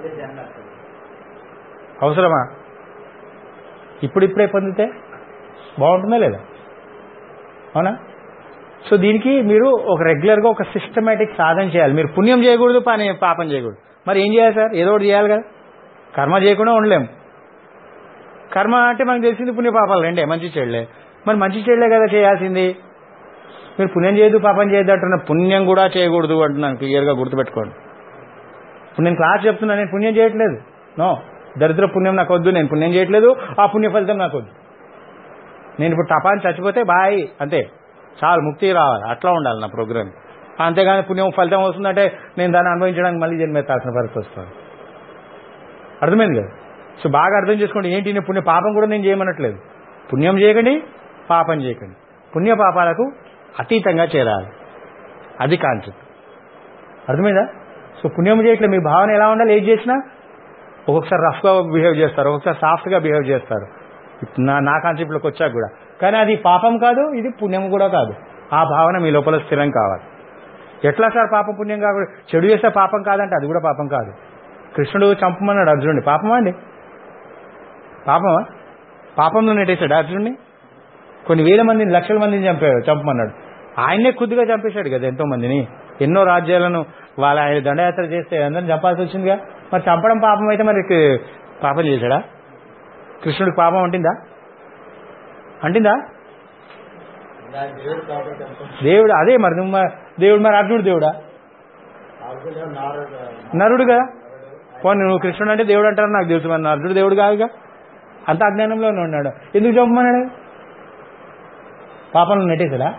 అవసరమా ఇప్పుడిప్పుడే పొందితే బాగుంటుందా లేదా అవునా సో దీనికి మీరు ఒక రెగ్యులర్గా ఒక సిస్టమేటిక్ సాధన చేయాలి మీరు పుణ్యం చేయకూడదు పని పాపం చేయకూడదు మరి ఏం చేయాలి సార్ ఏదో ఒకటి చేయాలి కదా కర్మ చేయకుండా ఉండలేం కర్మ అంటే మనకు తెలిసింది పుణ్యపాపాలు రెండే మంచి చెడులే మరి మంచి చెడులే కదా చేయాల్సింది మీరు పుణ్యం చేయదు పాపం చేయొద్దు అంటున్నా పుణ్యం కూడా చేయకూడదు అంటున్నాను క్లియర్గా గుర్తుపెట్టుకోండి ఇప్పుడు నేను క్లాస్ చెప్తున్నా నేను పుణ్యం చేయట్లేదు నో దరిద్ర పుణ్యం నాకు వద్దు నేను పుణ్యం చేయట్లేదు ఆ పుణ్య ఫలితం నాకు వద్దు నేను ఇప్పుడు టపాన్ని చచ్చిపోతే బాయ్ అంతే చాలు ముక్తి రావాలి అట్లా ఉండాలి నా ప్రోగ్రామ్ అంతేగాని పుణ్యం ఫలితం వస్తుందంటే నేను దాన్ని అనుభవించడానికి మళ్ళీ జన్మెత్తాల్సిన పరిస్థితి వస్తుంది అర్థమైంది కదా సో బాగా అర్థం చేసుకోండి ఏంటి నేను పుణ్య పాపం కూడా నేను చేయమనట్లేదు పుణ్యం చేయకండి పాపం చేయకండి పుణ్య పాపాలకు అతీతంగా చేరాలి అది కాన్సెప్ట్ అర్థమైందా సో పుణ్యం చేయట్లేదు మీ భావన ఎలా ఉండాలి ఏది చేసినా ఒక్కొక్కసారి రఫ్గా బిహేవ్ చేస్తారు ఒక్కొక్కసారి సాఫ్ట్గా బిహేవ్ చేస్తారు ఇప్పుడు నా నా కాన్సెప్ట్లోకి వచ్చాక కూడా కానీ అది పాపం కాదు ఇది పుణ్యం కూడా కాదు ఆ భావన మీ లోపల స్థిరం కావాలి ఎట్లా సార్ పాపం పుణ్యం కాకుండా చెడు చేస్తే పాపం కాదంటే అది కూడా పాపం కాదు కృష్ణుడు చంపమన్నాడు అర్జునుడి పాపమా అండి పాపమా పాపంలో నెట్టేశాడు అర్జునుడిని కొన్ని వేల మందిని లక్షల మందిని చంపాడు చంపమన్నాడు ఆయన్నే కొద్దిగా చంపేశాడు కదా ఎంతో మందిని ఎన్నో రాజ్యాలను వాళ్ళ ఆయన దండయాత్ర చేస్తే అందరిని చంపాల్సి వచ్చిందిగా మరి చంపడం పాపం అయితే మరి కి- పాపం చేశాడా కృష్ణుడికి పాపం అంటిందా అంటిందా దాని దేవుడు కాబట్టి అనుకుంటున్నాను. దేవుడు అదే మరి నువ్వు మ- దేవుడు మరి అర్జునుడు దేవుడా అర్జునుడు నారదుడు. నరుడు కదా పోనీ నువ్వు కృష్ణుడు అంటే దేవుడు అంటారు నాకు తెలుసు మరి అర్జునుడు దేవుడు కాదుగా అంత అజ్ఞానంలోనే ఉన్నాడు ఎందుకు చంపమన్నాడు పాపంలో నెట్టేసాడా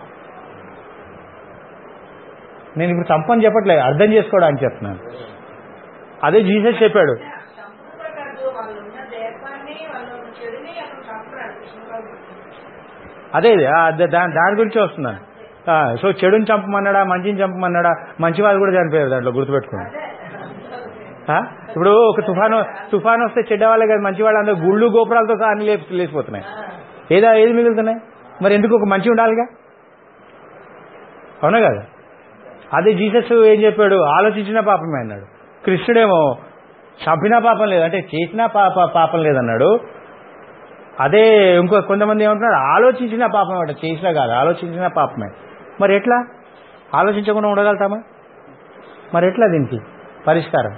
నేను ఇప్పుడు చంపని చెప్పట్లేదు అర్థం చేసుకోవడానికి చెప్తున్నాను అదే జీసస్ చెప్పాడు చంపుడు కాదు వాళ్ళు ఉన్న దేశాన్ని వాళ్ళు ఉన్న చెడుని అక్కడ చంపుతారు కృష్ణబాబు అదే ఇది. ఆ, దా- దా- దాని గురించి వస్తున్నాను ఆ, సో చెడుని చంపమన్నాడా మంచిని చంపమన్నాడా మంచి వాళ్ళు కూడా చనిపోయారు దాంట్లో గుర్తుపెట్టుకోండి ఆ? ఇప్పుడు ఒక తుఫాను తుఫాను వస్తే చెడ్డ వాళ్ళే కదా మంచి వాళ్ళు అందరూ గుళ్ళు గోపురాలతో సహా అన్ని లేపి లేచిపోతున్నాయి ఏదా ఏది మిగులుతున్నాయి మరి ఎందుకు ఒక మంచి ఉండాలిగా అవునా కదా అదే జీసస్ ఏం చెప్పాడు ఆలోచించిన పాపమే అన్నాడు కృష్ణుడేమో చంపినా పాపం లేదు అంటే చేసినా పాప పాపం లేదన్నాడు అదే ఇంకో కొంతమంది ఏమంటున్నారు ఆలోచించిన పాపమే అంట చేసినా కాదు ఆలోచించిన పాపమే మరి ఎట్లా ఆలోచించకుండా ఉండగలుగుతామా మరి ఎట్లా దీనికి పరిష్కారం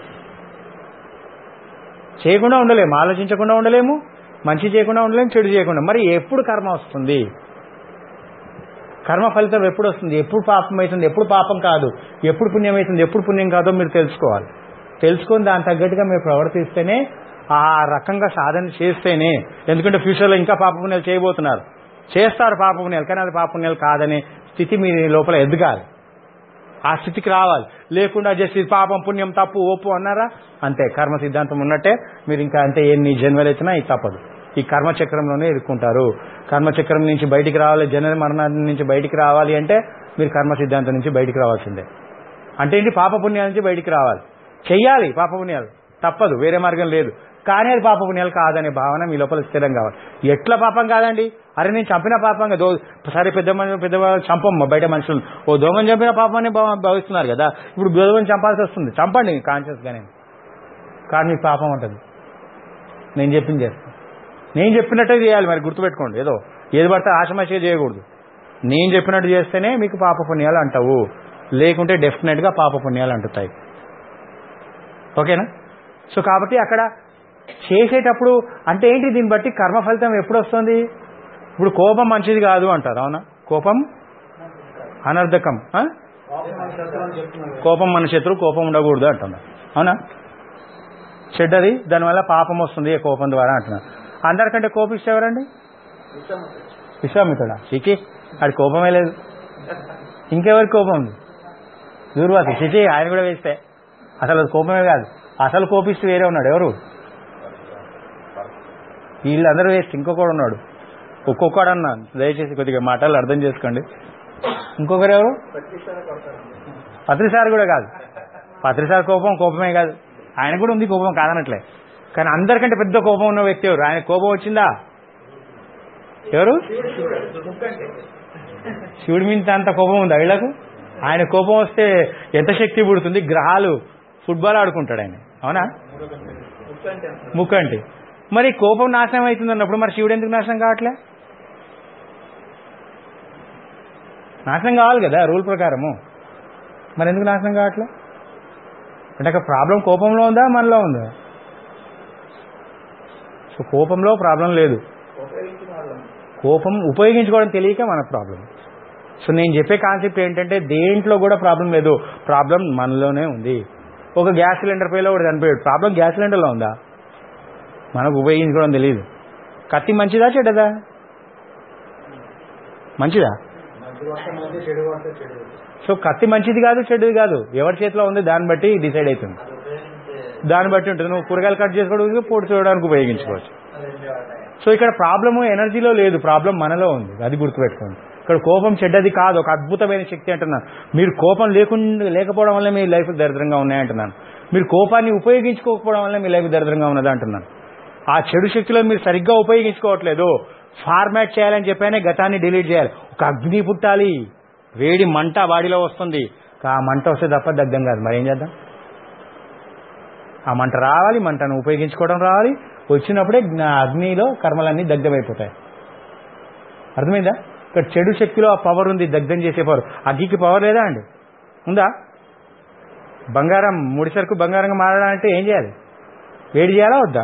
చేయకుండా ఉండలేము ఆలోచించకుండా ఉండలేము మంచి చేయకుండా ఉండలేము చెడు చేయకుండా మరి ఎప్పుడు కర్మ వస్తుంది కర్మ ఫలితం ఎప్పుడు వస్తుంది ఎప్పుడు పాపం అవుతుంది ఎప్పుడు పాపం కాదు ఎప్పుడు పుణ్యం అవుతుంది ఎప్పుడు పుణ్యం కాదో మీరు తెలుసుకోవాలి తెలుసుకొని దాని తగ్గట్టుగా మీరు ప్రవర్తిస్తేనే ఆ రకంగా సాధన చేస్తేనే ఎందుకంటే ఫ్యూచర్లో ఇంకా పాప పుణ్యాలు చేయబోతున్నారు చేస్తారు పాప పుణ్యాలు కానీ అది పాప పుణ్యాలు కాదనే స్థితి మీ లోపల ఎదగాలి ఆ స్థితికి రావాలి లేకుండా జస్ట్ ఇది పాపం పుణ్యం తప్పు ఒప్పు అన్నారా అంతే కర్మ సిద్ధాంతం ఉన్నట్టే మీరు ఇంకా అంతే ఎన్ని జన్మలు వచ్చినా ఇది తప్పదు ఈ కర్మ చక్రంలోనే ఇరుక్కుంటారు కర్మ చక్రం నుంచి బయటికి రావాలి జనన మరణాల నుంచి బయటికి రావాలి అంటే మీరు కర్మ సిద్ధాంతం నుంచి బయటికి రావాల్సిందే అంటే ఏంటి పాప పుణ్యాల నుంచి బయటికి రావాలి చెయ్యాలి పాప పుణ్యాలు తప్పదు వేరే మార్గం లేదు కానీ అది పాప పుణ్యాలు కాదనే భావన మీ లోపల స్థిరం కావాలి ఎట్లా పాపం కాదండి అరే నేను చంపిన పాపంగా దో సరే పెద్ద మనిషి పెద్ద చంపమ్మ బయట మనుషులు ఓ దోమని చంపిన పాపాన్ని భావ- భావిస్తున్నారు కదా ఇప్పుడు దోమని చంపాల్సి వస్తుంది చంపండి కాన్షియస్గానే కానీ మీకు పాపం ఉంటుంది నేను చెప్పింది చేస్తాను నేను చెప్పినట్టే చేయాలి మరి గుర్తుపెట్టుకోండి ఏదో ఏది పడితే ఆశమాషగా చేయకూడదు నేను చెప్పినట్టు చేస్తేనే మీకు పాప పుణ్యాలు అంటావు లేకుంటే డెఫినెట్గా పాప పుణ్యాలు అంటుతాయి ఓకేనా సో కాబట్టి అక్కడ చేసేటప్పుడు అంటే ఏంటి దీన్ని బట్టి కర్మ ఫలితం ఎప్పుడు వస్తుంది ఇప్పుడు కోపం మంచిది కాదు అంటారు అవునా కోపం అనర్ధకం ఆ? పాపం మన శత్రువు అని చెప్తున్నాడు కదా. కోపం మన శత్రువు కోపం ఉండకూడదు అంటున్నారు అవునా చెడ్డది దానివల్ల పాపం వస్తుంది ఈ కోపం ద్వారా అంటున్నారు అందరికంటే కోపిస్తే ఎవరండి విశ్వామిత్రుడు. విశ్వామిత్రుడా చిచి అది కోపమే లేదు ఇంకెవరికి కోపం ఉంది దూర్వాసి చిచి ఆయన కూడా వేస్తే అసలు అది కోపమే కాదు అసలు కోపిస్తూ వేరే ఉన్నాడు ఎవరు వీళ్ళందరూ వేస్ట్ ఇంకొకడు ఉన్నాడు ఒక్కొక్కడు అన్నా దయచేసి కొద్దిగా మాటలు అర్థం చేసుకోండి ఇంకొకరు ఎవరు ప్రతిసారి కొడతారు పత్రిసారి కూడా కాదు పత్రిసారి కోపం కోపమే కాదు ఆయన కూడా ఉంది కోపం కాదనట్లే కానీ అందరికంటే పెద్ద కోపం ఉన్న వ్యక్తి ఎవరు ఆయన కోపం వచ్చిందా ఎవరు ముక్కంటే శివుడి మీద అంత కోపం ఉందా వీళ్ళకు ఆయన కోపం వస్తే ఎంత శక్తి పుడుతుంది గ్రహాలు ఫుట్బాల్ ఆడుకుంటాడు ఆయన అవునా ముక్కంటే ముక్కంటి మరి కోపం నాశనం అవుతుంది అన్నప్పుడు మరి శివుడు ఎందుకు నాశనం కావట్లే నాశనం కావాలి కదా రూల్ ప్రకారము మరి ఎందుకు నాశనం కావట్లే అంటే అక్కడ ప్రాబ్లం కోపంలో ఉందా మనలో ఉందా సో కోపంలో ప్రాబ్లం లేదు ఉపయోగించిన వాళ్ళం కోపం ఉపయోగించుకోవడం తెలియక మన ప్రాబ్లం సో నేను చెప్పే కాన్సెప్ట్ ఏంటంటే దేంట్లో కూడా ప్రాబ్లం లేదు ప్రాబ్లం మనలోనే ఉంది ఒక గ్యాస్ సిలిండర్ పైలో ఒకటి చనిపోయాడు ప్రాబ్లం గ్యాస్ సిలిండర్లో ఉందా మనకు ఉపయోగించుకోవడం తెలియదు కత్తి మంచిదా చెడ్డదా మంచిదా మంచి కొడితే మంచి చెడు కొడితే చెడు సో కత్తి మంచిది కాదు చెడ్డది కాదు ఎవరి చేతిలో ఉంది దాన్ని బట్టి డిసైడ్ అవుతుంది అది ఉపయోగించే దాన్ని బట్టి ఉంటుంది నువ్వు కూరగాయలు కట్ చేసుకోవడానికి పొడి చూడడానికి ఉపయోగించుకోవచ్చు అది ఎన్ని వాడాయి సో ఇక్కడ ప్రాబ్లమ్ ఎనర్జీలో లేదు ప్రాబ్లం మనలో ఉంది అది గుర్తుపెట్టుకోండి ఇక్కడ కోపం చెడ్డది కాదు ఒక అద్భుతమైన శక్తి అంటున్నాను మీరు కోపం లేకుండా లేకపోవడం వల్ల మీ లైఫ్ దరిద్రంగా ఉన్నాయంటున్నాను మీరు కోపాన్ని ఉపయోగించుకోకపోవడం వల్ల మీ లైఫ్ దరిద్రంగా ఉన్నది అంటున్నాను ఆ చెడు శక్తిలో మీరు సరిగ్గా ఉపయోగించుకోవట్లేదు ఫార్మాట్ చేయాలని చెప్పానే గతాన్ని డిలీట్ చేయాలి ఒక అగ్ని పుట్టాలి వేడి మంట బాడీలో వస్తుంది ఆ మంట వస్తే తప్ప దగ్ధం కాదు మరి ఏం చేద్దాం ఆ మంట రావాలి మంటను ఉపయోగించుకోవడం రావాలి వచ్చినప్పుడే జ్ఞా- అగ్నిలో కర్మలన్నీ దగ్ధమైపోతాయి అర్థమైందా ఇక్కడ చెడు శక్తిలో ఆ పవర్ ఉంది దగ్ధం చేసే పవర్ అగ్గికి పవర్ లేదా అండి ఉందా బంగారం ముడి సరుకు బంగారంగా మారాలంటే ఏం చేయాలి వేడి చేయాలా వద్దా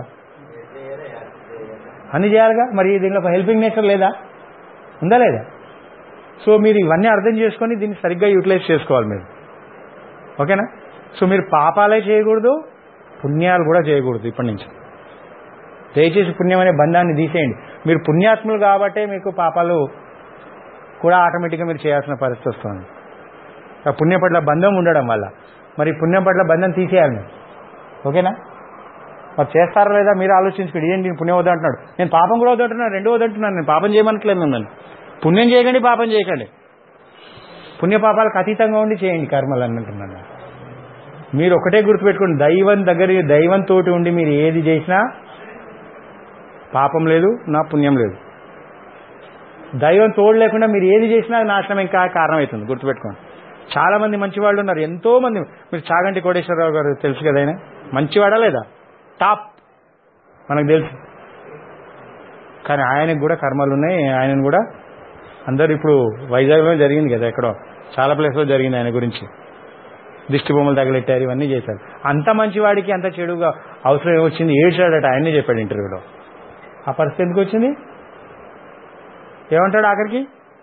అన్ని చేయాలిగా మరి దీనిలో హెల్పింగ్ నేచర్ లేదా ఉందా లేదా సో మీరు ఇవన్నీ అర్థం చేసుకొని దీన్ని సరిగ్గా యూటిలైజ్ చేసుకోవాలి మీరు ఓకేనా సో మీరు పాపాలే చేయకూడదు పుణ్యాలు కూడా చేయకూడదు ఇప్పటి నుంచి దయచేసి పుణ్యం అనే బంధాన్ని తీసేయండి మీరు పుణ్యాత్ములు కాబట్టే మీకు పాపాలు కూడా ఆటోమేటిక్గా మీరు చేయాల్సిన పరిస్థితి వస్తుంది ఆ పుణ్యం పట్ల బంధం ఉండడం వల్ల మరి పుణ్యం పట్ల బంధం తీసేయాలి మీరు ఓకేనా మరి చేస్తారా లేదా మీరు ఆలోచించుకోండి ఏంటి నేను పుణ్యం వద్దంటున్నాడు నేను పాపం కూడా వద్దంటున్నాను రెండు వద్దంటున్నాను నేను పాపం చేయమనట్లేదు మిమ్మల్ని పుణ్యం చేయకండి పాపం చేయకండి పుణ్య పాపాలకు అతీతంగా ఉండి చేయండి కర్మలు అని అంటున్నాను మీరు ఒకటే గుర్తుపెట్టుకోండి దైవం దగ్గర దైవం తోటి ఉండి మీరు ఏది చేసినా పాపం లేదు నా పుణ్యం లేదు దైవం తోడు లేకుండా మీరు ఏది చేసినా నాశనం ఇంకా కారణమవుతుంది గుర్తుపెట్టుకోండి చాలా మంది మంచి వాళ్ళు ఉన్నారు ఎంతో మంది మీరు చాగంటి కోటేశ్వరరావు గారు తెలుసు కదా ఆయన మంచివాడా లేదా టాప్ మనకు తెలుసు కానీ ఆయనకు కూడా కర్మలు ఉన్నాయి ఆయనను కూడా అందరు ఇప్పుడు వైజాగ్లో జరిగింది కదా ఎక్కడో చాలా ప్లేస్లో జరిగింది ఆయన గురించి దిష్టి బొమ్మలు తగిలెట్టారు ఇవన్నీ చేశారు అంత మంచివాడికి అంత చెడుగా అవసరం ఏమొచ్చింది ఏడ్చాడట ఆయనే చెప్పాడు ఇంటర్వ్యూలో ఆ పరిస్థితి ఎందుకు వచ్చింది ఏమంటాడు ఆఖరికి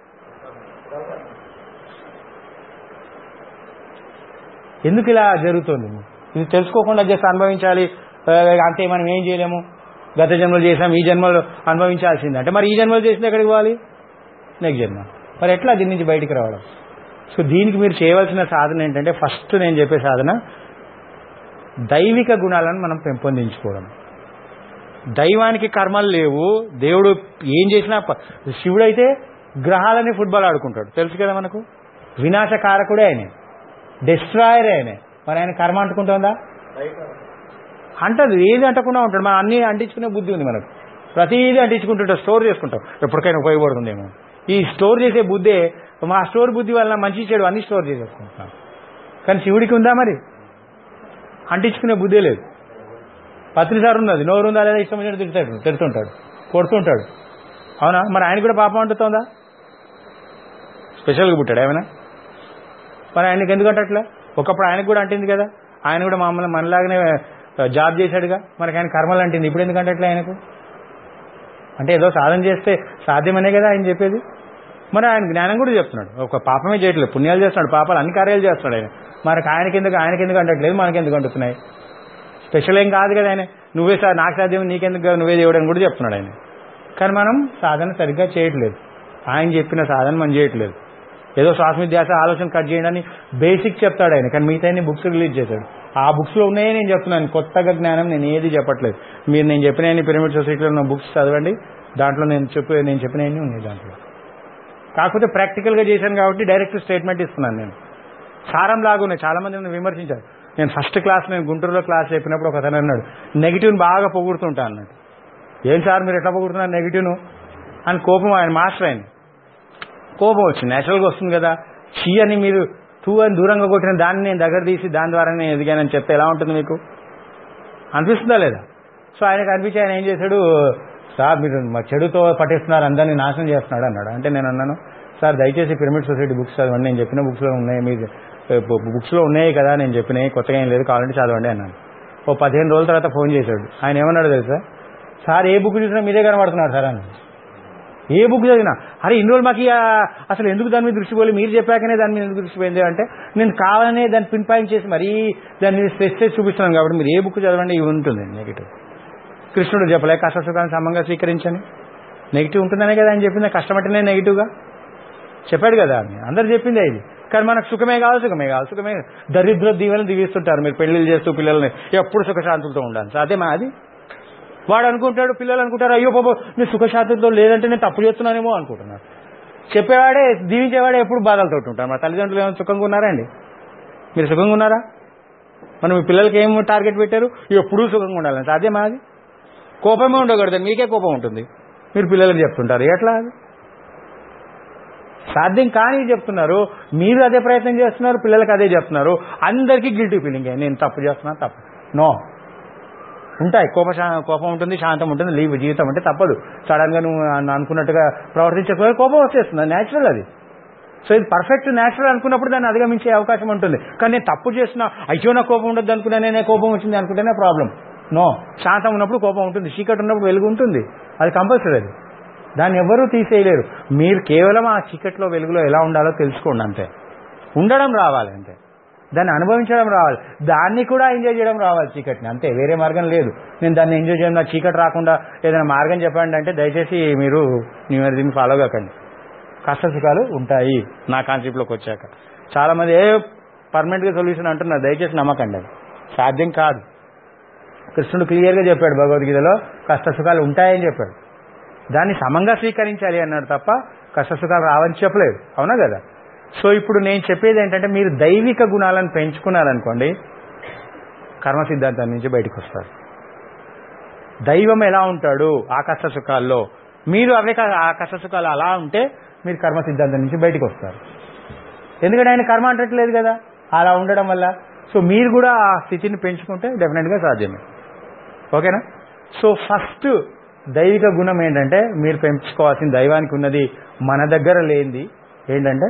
ఎందుకు ఇలా జరుగుతుంది ఇది తెలుసుకోకుండా జస్ట్ అనుభవించాలి ఆ, అంతే మనం ఏం చేయలేము గత జన్మలు చేసాం ఈ జన్మలు అనుభవించాల్సింది అంటే మరి ఈ జన్మలు చేసింది ఎక్కడికి పోవాలి నెక్స్ట్ జన్మ మరి ఎట్లా దీని నుంచి బయటికి రావడం సో దీనికి మీరు చేయవలసిన సాధన ఏంటంటే ఫస్ట్ నేను చెప్పే సాధన దైవిక గుణాలను మనం పెంపొందించుకోవడం దైవానికి కర్మలు లేవు దేవుడు ఏం చేసినా ప- శివుడైతే గ్రహాలని ఫుట్బాల్ ఆడుకుంటాడు తెలుసు కదా మనకు వినాశకారకుడే ఆయనే డెస్ట్రాయర్ ఆయనే మరి ఆయన కర్మ అంటుకుంటుందా అంటది ఏది అంటకుండా ఉంటాడు మనం అన్ని అంటించుకునే బుద్ధి ఉంది మనకు ప్రతిదీ అంటించుకుంటుంటాం స్టోర్ చేసుకుంటాం ఎప్పటికైనా ఉపయోగపడుతుందేమో ఈ స్టోర్ చేసే బుద్ధే మా స్టోర్ బుద్ధి వల్ల మంచి చెడు అన్ని స్టోర్ చేసేసుకుంటాం కానీ శివుడికి ఉందా మరి అంటించుకునే బుద్ధే లేదు పత్రిసారి ఉన్నది నోరు ఉందా లేదా ఇష్టం వచ్చినట్టు తిడతాడు తిడుతుంటాడు కొడుతుంటాడు అవునా మరి ఆయన కూడా పాపం అంటుతుందా స్పెషల్గా పుట్టాడు ఏమైనా మరి ఆయనకి ఎందుకు అంటట్లే ఒకప్పుడు ఆయనకు కూడా అంటింది కదా ఆయన కూడా మమ్మల్ని మనలాగానే జాబ్ చేశాడుగా మనకి ఆయన కర్మలు అంటింది ఇప్పుడు ఎందుకు అంటట్లే ఆయనకు అంటే ఏదో సాధన చేస్తే సాధ్యమనే కదా ఆయన చెప్పేది మరి ఆయన జ్ఞానం కూడా చెప్తున్నాడు ఒక పాపమే చేయట్లేదు పుణ్యాలు చేస్తున్నాడు పాపాలు అన్ని కార్యాలు చేస్తున్నాడు ఆయన మనకి ఆయనకి ఎందుకు ఆయనకి ఎందుకు అంటట్లేదు మనకి ఎందుకు అంటున్నాయి స్పెషల్ ఏం కాదు కదా ఆయన నువ్వే సార్ నాకు సాధ్యం నీకెందుకు కాదు, నువ్వే దేవుడు అని కూడా చెప్తున్నాడు ఆయన కానీ మనం సాధన సరిగ్గా చేయట్లేదు ఆయన చెప్పిన సాధన మనం చేయట్లేదు ఏదో శ్వాస ధ్యాస ఆలోచన కట్ చేయండి అని బేసిక్ చెప్తాడు ఆయన కానీ మిగతా బుక్స్ రిలీజ్ చేశాడు ఆ బుక్స్ లో ఉన్నాయే నేను చెప్తున్నాను కొత్తగా జ్ఞానం నేను ఏది చెప్పట్లేదు మీరు నేను చెప్పిన పిరమిడ్ సొసైటీలో ఉన్న బుక్స్ చదవండి దాంట్లో నేను చెప్పే నేను చెప్పినవన్నీ ఉన్నాయి దాంట్లో కాకపోతే ప్రాక్టికల్ గా చేశాను కాబట్టి డైరెక్ట్ స్టేట్మెంట్ ఇస్తున్నాను నేను సారం లాగా ఉన్నాయి చాలా మంది నన్ను విమర్శించారు నేను ఫస్ట్ క్లాస్ నేను గుంటూరులో క్లాస్ చెప్పినప్పుడు ఒక అతను అన్నాడు నెగిటివ్ని బాగా పొగుడుతుంటా అన్నాడు ఏం సార్ మీరు ఎట్లా పొగుడుతున్నారు నెగిటివ్ను అని కోపం ఆయన మాస్టర్ ఆయన కోపం వచ్చింది నేచురల్గా వస్తుంది కదా చీ అని మీరు టూ అని దూరంగా కొట్టిన దాన్ని నేను దగ్గర తీసి దాని ద్వారా నేను ఎదిగానని చెప్తే ఎలా ఉంటుంది మీకు అనిపిస్తుందా లేదా సో ఆయనకు అనిపించి ఆయన ఏం చేశాడు సార్ మీరు మా చెడుతో పట్టిస్తున్నారు అందరినీ నాశనం చేస్తున్నాడు అన్నాడు అంటే నేను అన్నాను సార్ దయచేసి పిరమిడ్ సొసైటీ బుక్స్ చదవండి నేను చెప్పిన బుక్స్లో ఉన్నాయి మీరు బుక్స్లో ఉన్నాయి కదా నేను చెప్పినవి కొత్తగా ఏం లేదు కావాలంటే చదవండి అన్నాను ఓ పదిహేను రోజుల తర్వాత ఫోన్ చేశాడు ఆయన ఏమన్నాడు తెలుసా సార్ ఏ బుక్ చూసినా మీరే కనబడుతున్నారు సార్ అని ఏ బుక్ చదివినా అరే ఇన్ని రోజులు మాకు ఇక అసలు ఎందుకు దాని మీద దృష్టి పోయి మీరు చెప్పాకనే దాని మీద ఎందుకు దృష్టి పోయింది అంటే నేను కావాలనే దాన్ని పిన్ పాయింట్ చేసి మరీ దాని మీద స్ట్రెస్ చేసి చూపిస్తున్నాను కాబట్టి మీరు ఏ బుక్ చదవండి ఇవి ఉంటుంది నెగిటివ్ కృష్ణుడు చెప్పలే కష్ట సుఖాన్ని సమంగా స్వీకరించని నెగిటివ్ ఉంటుందనే కదా ఆయన చెప్పింది కష్టపడితేనే నెగిటివ్గా చెప్పాడు కదా అని అందరు చెప్పిందే ఇది కానీ మనకు సుఖమే కావాలి సుఖమే కావాలి సుఖమే దరిద్ర దీవెనలు దీవిస్తుంటారు మీరు పెళ్లిళ్ళు చేస్తూ పిల్లల్ని ఎప్పుడు సుఖశాంతులతో ఉండాలి సాధ్యమా అది వాడు అనుకుంటాడు పిల్లలు అనుకుంటారు అయ్యో పాప నేను సుఖశాంతులతో లేదంటే నేను తప్పు చేస్తున్నానేమో అనుకుంటున్నాను చెప్పేవాడే దీవించేవాడే ఎప్పుడు బాధలతో ఉంటారు మా తల్లిదండ్రులు ఏమైనా సుఖంగా ఉన్నారా అండి మీరు సుఖంగా ఉన్నారా మనం మీ పిల్లలకి ఏం టార్గెట్ పెట్టారు ఎప్పుడూ సుఖంగా ఉండాలని సాధ్యమా అది కోపమే ఉండకూడదు మీకే కోపం ఉంటుంది మీరు పిల్లలకు చెప్తుంటారు ఎట్లా అది సాధ్యం కానీ చెప్తున్నారు మీరు అదే ప్రయత్నం చేస్తున్నారు పిల్లలకి అదే చెప్తున్నారు అందరికీ గిల్టీ ఫీలింగ్ నేను తప్పు చేస్తున్నా తప్పు నో ఉంటాయి కోప శా- కోపం ఉంటుంది శాంతం ఉంటుంది లీవ్ జీవితం అంటే తప్పదు సడన్ గా నువ్వు అన్న- అనుకున్నట్టుగా ప్రవర్తించకపోతే కోపం వచ్చేస్తుంది న్యాచురల్ అది సో ఇది పర్ఫెక్ట్ న్యాచురల్ అనుకున్నప్పుడు దాన్ని అధిగమించే అవకాశం ఉంటుంది కానీ నేను తప్పు చేసిన అయ్యో నా కోపం ఉండదు అనుకున్నా నేనే కోపం వచ్చింది అనుకుంటేనే ప్రాబ్లం నో శాంతం ఉన్నప్పుడు కోపం ఉంటుంది చీకటి ఉన్నప్పుడు వెలుగు ఉంటుంది అది కంపల్సరీ అది దాన్ని ఎవరూ తీసేయలేరు మీరు కేవలం ఆ చీకట్లో వెలుగులో ఎలా ఉండాలో తెలుసుకోండి అంతే ఉండడం రావాలి అంతే దాన్ని అనుభవించడం రావాలి దాన్ని కూడా ఎంజాయ్ చేయడం రావాలి చీకటిని అంతే వేరే మార్గం లేదు నేను దాన్ని ఎంజాయ్ చేయడం నాకు చీకటి రాకుండా ఏదైనా మార్గం చెప్పండి అంటే దయచేసి మీరు న్యూ ఇయర్ దీన్ని ఫాలో కాకండి కష్ట సుఖాలు ఉంటాయి నా కాన్సెప్ట్లోకి వచ్చాక చాలా మంది ఏ పర్మనెంట్ గా సొల్యూషన్ అంటున్నారు దయచేసి నమ్మకండి అది సాధ్యం కాదు కృష్ణుడు క్లియర్ గా చెప్పాడు భగవద్గీతలో కష్ట సుఖాలు ఉంటాయని చెప్పాడు దాన్ని సమంగా స్వీకరించాలి అన్నాడు తప్ప కష్ట సుఖాలు రావని చెప్పలేదు అవునా కదా సో ఇప్పుడు నేను చెప్పేది ఏంటంటే మీరు దైవిక గుణాలను పెంచుకున్నారనుకోండి కర్మ సిద్ధాంతం నుంచి బయటకు వస్తారు దైవం ఎలా ఉంటాడు ఆ కష్ట సుఖాల్లో మీరు అవే క- ఆ కష్ట సుఖాలు అలా ఉంటే మీరు కర్మ సిద్ధాంతం నుంచి బయటకు వస్తారు ఎందుకంటే ఆయన కర్మ అంటట్లేదు కదా అలా ఉండడం వల్ల సో మీరు కూడా ఆ స్థితిని పెంచుకుంటే డెఫినెట్గా సాధ్యమే ఓకేనా సో ఫస్ట్ దైవిక గుణం ఏంటంటే మీరు పెంచుకోవాల్సిన దైవానికి ఉన్నది మన దగ్గర లేనిది ఏంటంటే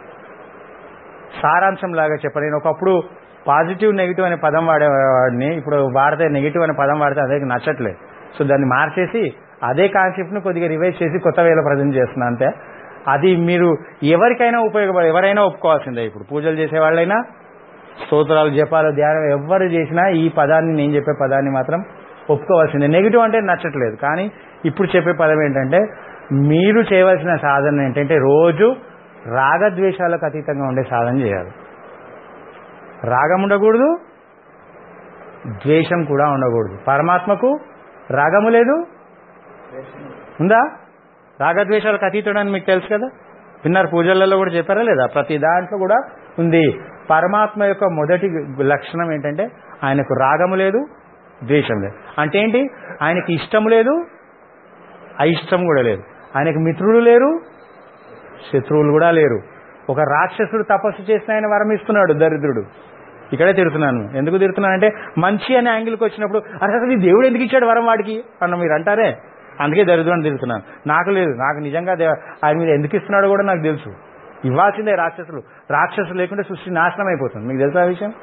సారాంశం లాగా చెప్ప నేను ఒకప్పుడు పాజిటివ్ నెగిటివ్ అనే పదం వాడేవాడిని ఇప్పుడు వాడితే నెగిటివ్ అనే పదం వాడితే అదే నచ్చట్లేదు సో దాన్ని మార్చేసి అదే కాన్సెప్ట్ను కొద్దిగా రివైజ్ చేసి కొత్త వేలో ప్రజెంట్ చేస్తున్నా అంతే అది మీరు ఎవరికైనా ఉపయోగపడ ఎవరైనా ఒప్పుకోవాల్సిందే ఇప్పుడు పూజలు చేసే వాళ్ళైనా స్తోత్రాలు జపాలు ధ్యానం ఎవరు చేసినా ఈ పదాన్ని నేను చెప్పే పదాన్ని మాత్రం ఒప్పుకోవాల్సిందే నెగిటివ్ అంటే నచ్చట్లేదు కానీ ఇప్పుడు చెప్పే పదం ఏంటంటే మీరు చేయవలసిన సాధన ఏంటంటే రోజు రాగద్వేషాలకు అతీతంగా ఉండే సాధన చేయాలి రాగం ఉండకూడదు ద్వేషం కూడా ఉండకూడదు పరమాత్మకు రాగము లేదు ఉందా రాగద్వేషాలకు అతీతుడు అని మీకు తెలుసు కదా విన్నారు పూజలలో కూడా చెప్పారా లేదా ప్రతి దాంట్లో కూడా ఉంది పరమాత్మ యొక్క మొదటి లక్షణం ఏంటంటే ఆయనకు రాగము లేదు ద్వేషం లేదు అంటే ఏంటి ఆయనకి ఇష్టం లేదు అయిష్టం కూడా లేదు ఆయనకు మిత్రులు లేరు శత్రువులు కూడా లేరు ఒక రాక్షసుడు తపస్సు చేసిన ఆయన వరం ఇస్తున్నాడు దరిద్రుడు ఇక్కడే తిడుతున్నాను ఎందుకు తిడుతున్నానంటే మంచి అనే యాంగిల్కి వచ్చినప్పుడు అరే అసలు ఈ దేవుడు ఎందుకు ఇచ్చాడు వరం వాడికి అన్న మీరు అంటారే అందుకే దరిద్రుని తిడుతున్నాను నాకు లేదు నాకు నిజంగా దే- ఆయన మీద ఎందుకు ఇస్తున్నాడో కూడా నాకు తెలుసు ఇవ్వాల్సిందే రాక్షసులు రాక్షసులు లేకుంటే సృష్టి నాశనం అయిపోతుంది మీకు తెలుసా ఆ విషయం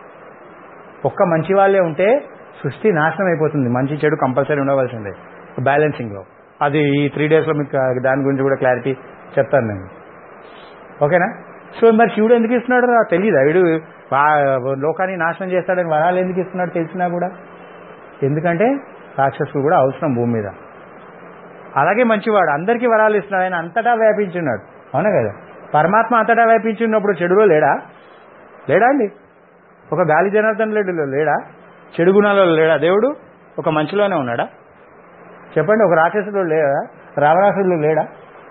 ఒక్క మంచి వాళ్ళే ఉంటే సృష్టి నాశనం అయిపోతుంది మంచి చెడు కంపల్సరీ ఉండవలసిందే బ్యాలెన్సింగ్ లో అది ఈ త్రీ డేస్ లో మీకు దాని గురించి కూడా క్లారిటీ చెప్తాను నేను ఓకేనా సో మరి శివుడు ఎందుకు ఇస్తున్నాడు నాకు తెలియదు వీడు వా- లోకాన్ని నాశనం చేస్తాడని వరాలు ఎందుకు ఇస్తున్నాడు తెలిసినా కూడా ఎందుకంటే రాక్షసులు కూడా అవసరం భూమి మీద అలాగే మంచివాడు అందరికీ వరాలు ఇస్తున్నాడు ఆయన అంతటా వ్యాపించున్నాడు అవునా కదా పరమాత్మ అంతటా వ్యాపించి ఉన్నప్పుడు చెడులో లేడా లేడా అండి ఒక గాలి జనార్దన్ రెడ్డిలో లేడా చెడు గుణాలలో లేడా దేవుడు ఒక మంచిలోనే ఉన్నాడా చెప్పండి ఒక రాక్షసుడు లేడా రావణాసుడు లేడా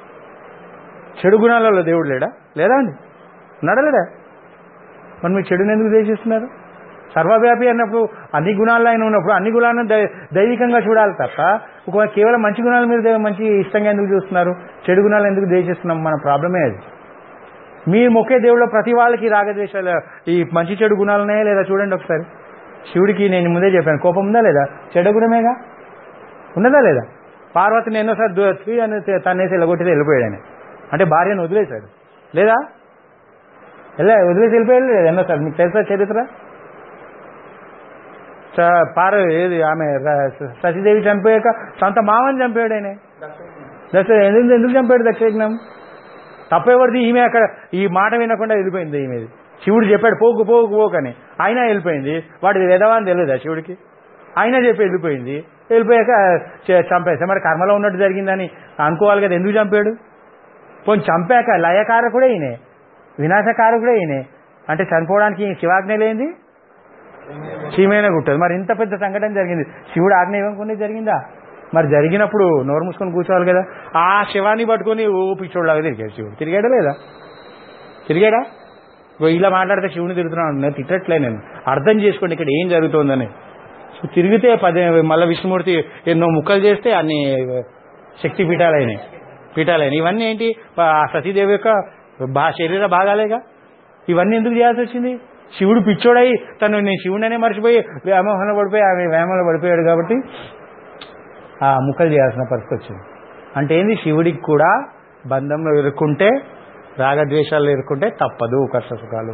చెడు గుణాలలో దేవుడు లేడా లేదా అండి ఉన్నాడా లేడా మరి మీరు చెడుని ఎందుకు ద్వేషిస్తున్నారు సర్వవ్యాపి అన్నప్పుడు అన్ని గుణాల్లో ఆయన ఉన్నప్పుడు అన్ని గుణాలను దై- దైవికంగా చూడాలి తప్ప ఒక కేవలం మంచి గుణాల మీద దే- మంచి ఇష్టంగా ఎందుకు చూస్తున్నారు చెడు గుణాలు ఎందుకు ద్వేషిస్తున్నాం మన ప్రాబ్లమే అది మీరు మొక్కే దేవుళ్ళ ప్రతి వాళ్ళకి రాగద్వేషాలు ఈ మంచి చెడు గుణాలనే లేదా చూడండి ఒకసారి శివుడికి నేను ముందే చెప్పాను కోపం ఉందా లేదా చెడు గుణమేగా ఉన్నదా లేదా పార్వతిని ఎన్నోసారి దు- త్రీ అని తే- తన్నేసి వెళ్ళగొట్టితే వెళ్ళిపోయాడు ఆయన అంటే భార్యను వదిలేశాడు లేదా ఎలా వదిలేసి వెళ్ళిపోయాడు లేదా ఎన్నోసారి మీకు తెలుసా చరిత్ర స- పార ఏది ఆమె ర- సతీదేవి చనిపోయాక సొంత మామని చంపాడు ఆయన దశ ఎందుకు ఎందుకు చంపాడు దక్షయజ్ఞం తప్పెవరిది ఈమె అక్కడ ఈ మాట వినకుండా వెళ్ళిపోయింది ఈమెది శివుడు చెప్పాడు పోకు పోకు పోకు అని అయినా వెళ్ళిపోయింది వాడిది వెదవా అని తెలియదా శివుడికి అయినా చెప్పి వెళ్ళిపోయింది వెళ్ళిపోయాక చ- చంపేస్తే మరి కర్మలో ఉన్నట్టు జరిగిందని అనుకోవాలి కదా ఎందుకు చంపాడు పోనీ చంపాక లయకారకుడే ఈయనే వినాశకారకుడే ఈయనే అంటే చనిపోవడానికి శివాజ్ఞ లేనిది చీమైన గుట్టదు మరి ఇంత పెద్ద సంఘటన జరిగింది శివుడు ఆజ్ఞ ఇవ్వకుండా జరిగిందా మరి జరిగినప్పుడు నోరు మూసుకొని కూర్చోవాలి కదా ఆ శివాన్ని పట్టుకొని ఓ పిచ్చోళ్ళలాగా తిరిగాడు శివుడు తిరిగాడా లేదా తిరిగాడా ఇగో ఇలా మాట్లాడితే శివుని తిరుగుతున్నాను నేను తిట్టట్లే నేను అర్థం చేసుకోండి ఇక్కడ ఏం జరుగుతోందని సో తిరిగితే పదే మళ్ళీ విష్ణుమూర్తి ఎన్నో ముక్కలు చేస్తే అన్ని శక్తి పీఠాలైనాయి పీఠాలైనాయి ఇవన్నీ ఏంటి ప- ఆ సతీదేవి యొక్క బా శరీర భాగాలేగా ఇవన్నీ ఎందుకు చేయాల్సి వచ్చింది శివుడు పిచ్చోడై తను నేను శివుడనే మర్చిపోయి వ్యామోహంలో పడిపోయి ఆమె వ్యామోహంలో పడిపోయాడు కాబట్టి ఆ ముక్కలు చేయాల్సిన పరిస్థితి వచ్చింది అంటే ఏంది శివుడికి కూడా బంధంలో ఇరుక్కుంటే రాగద్వేషాలు ఇరుక్కుంటే తప్పదు కష్ట సుఖాలు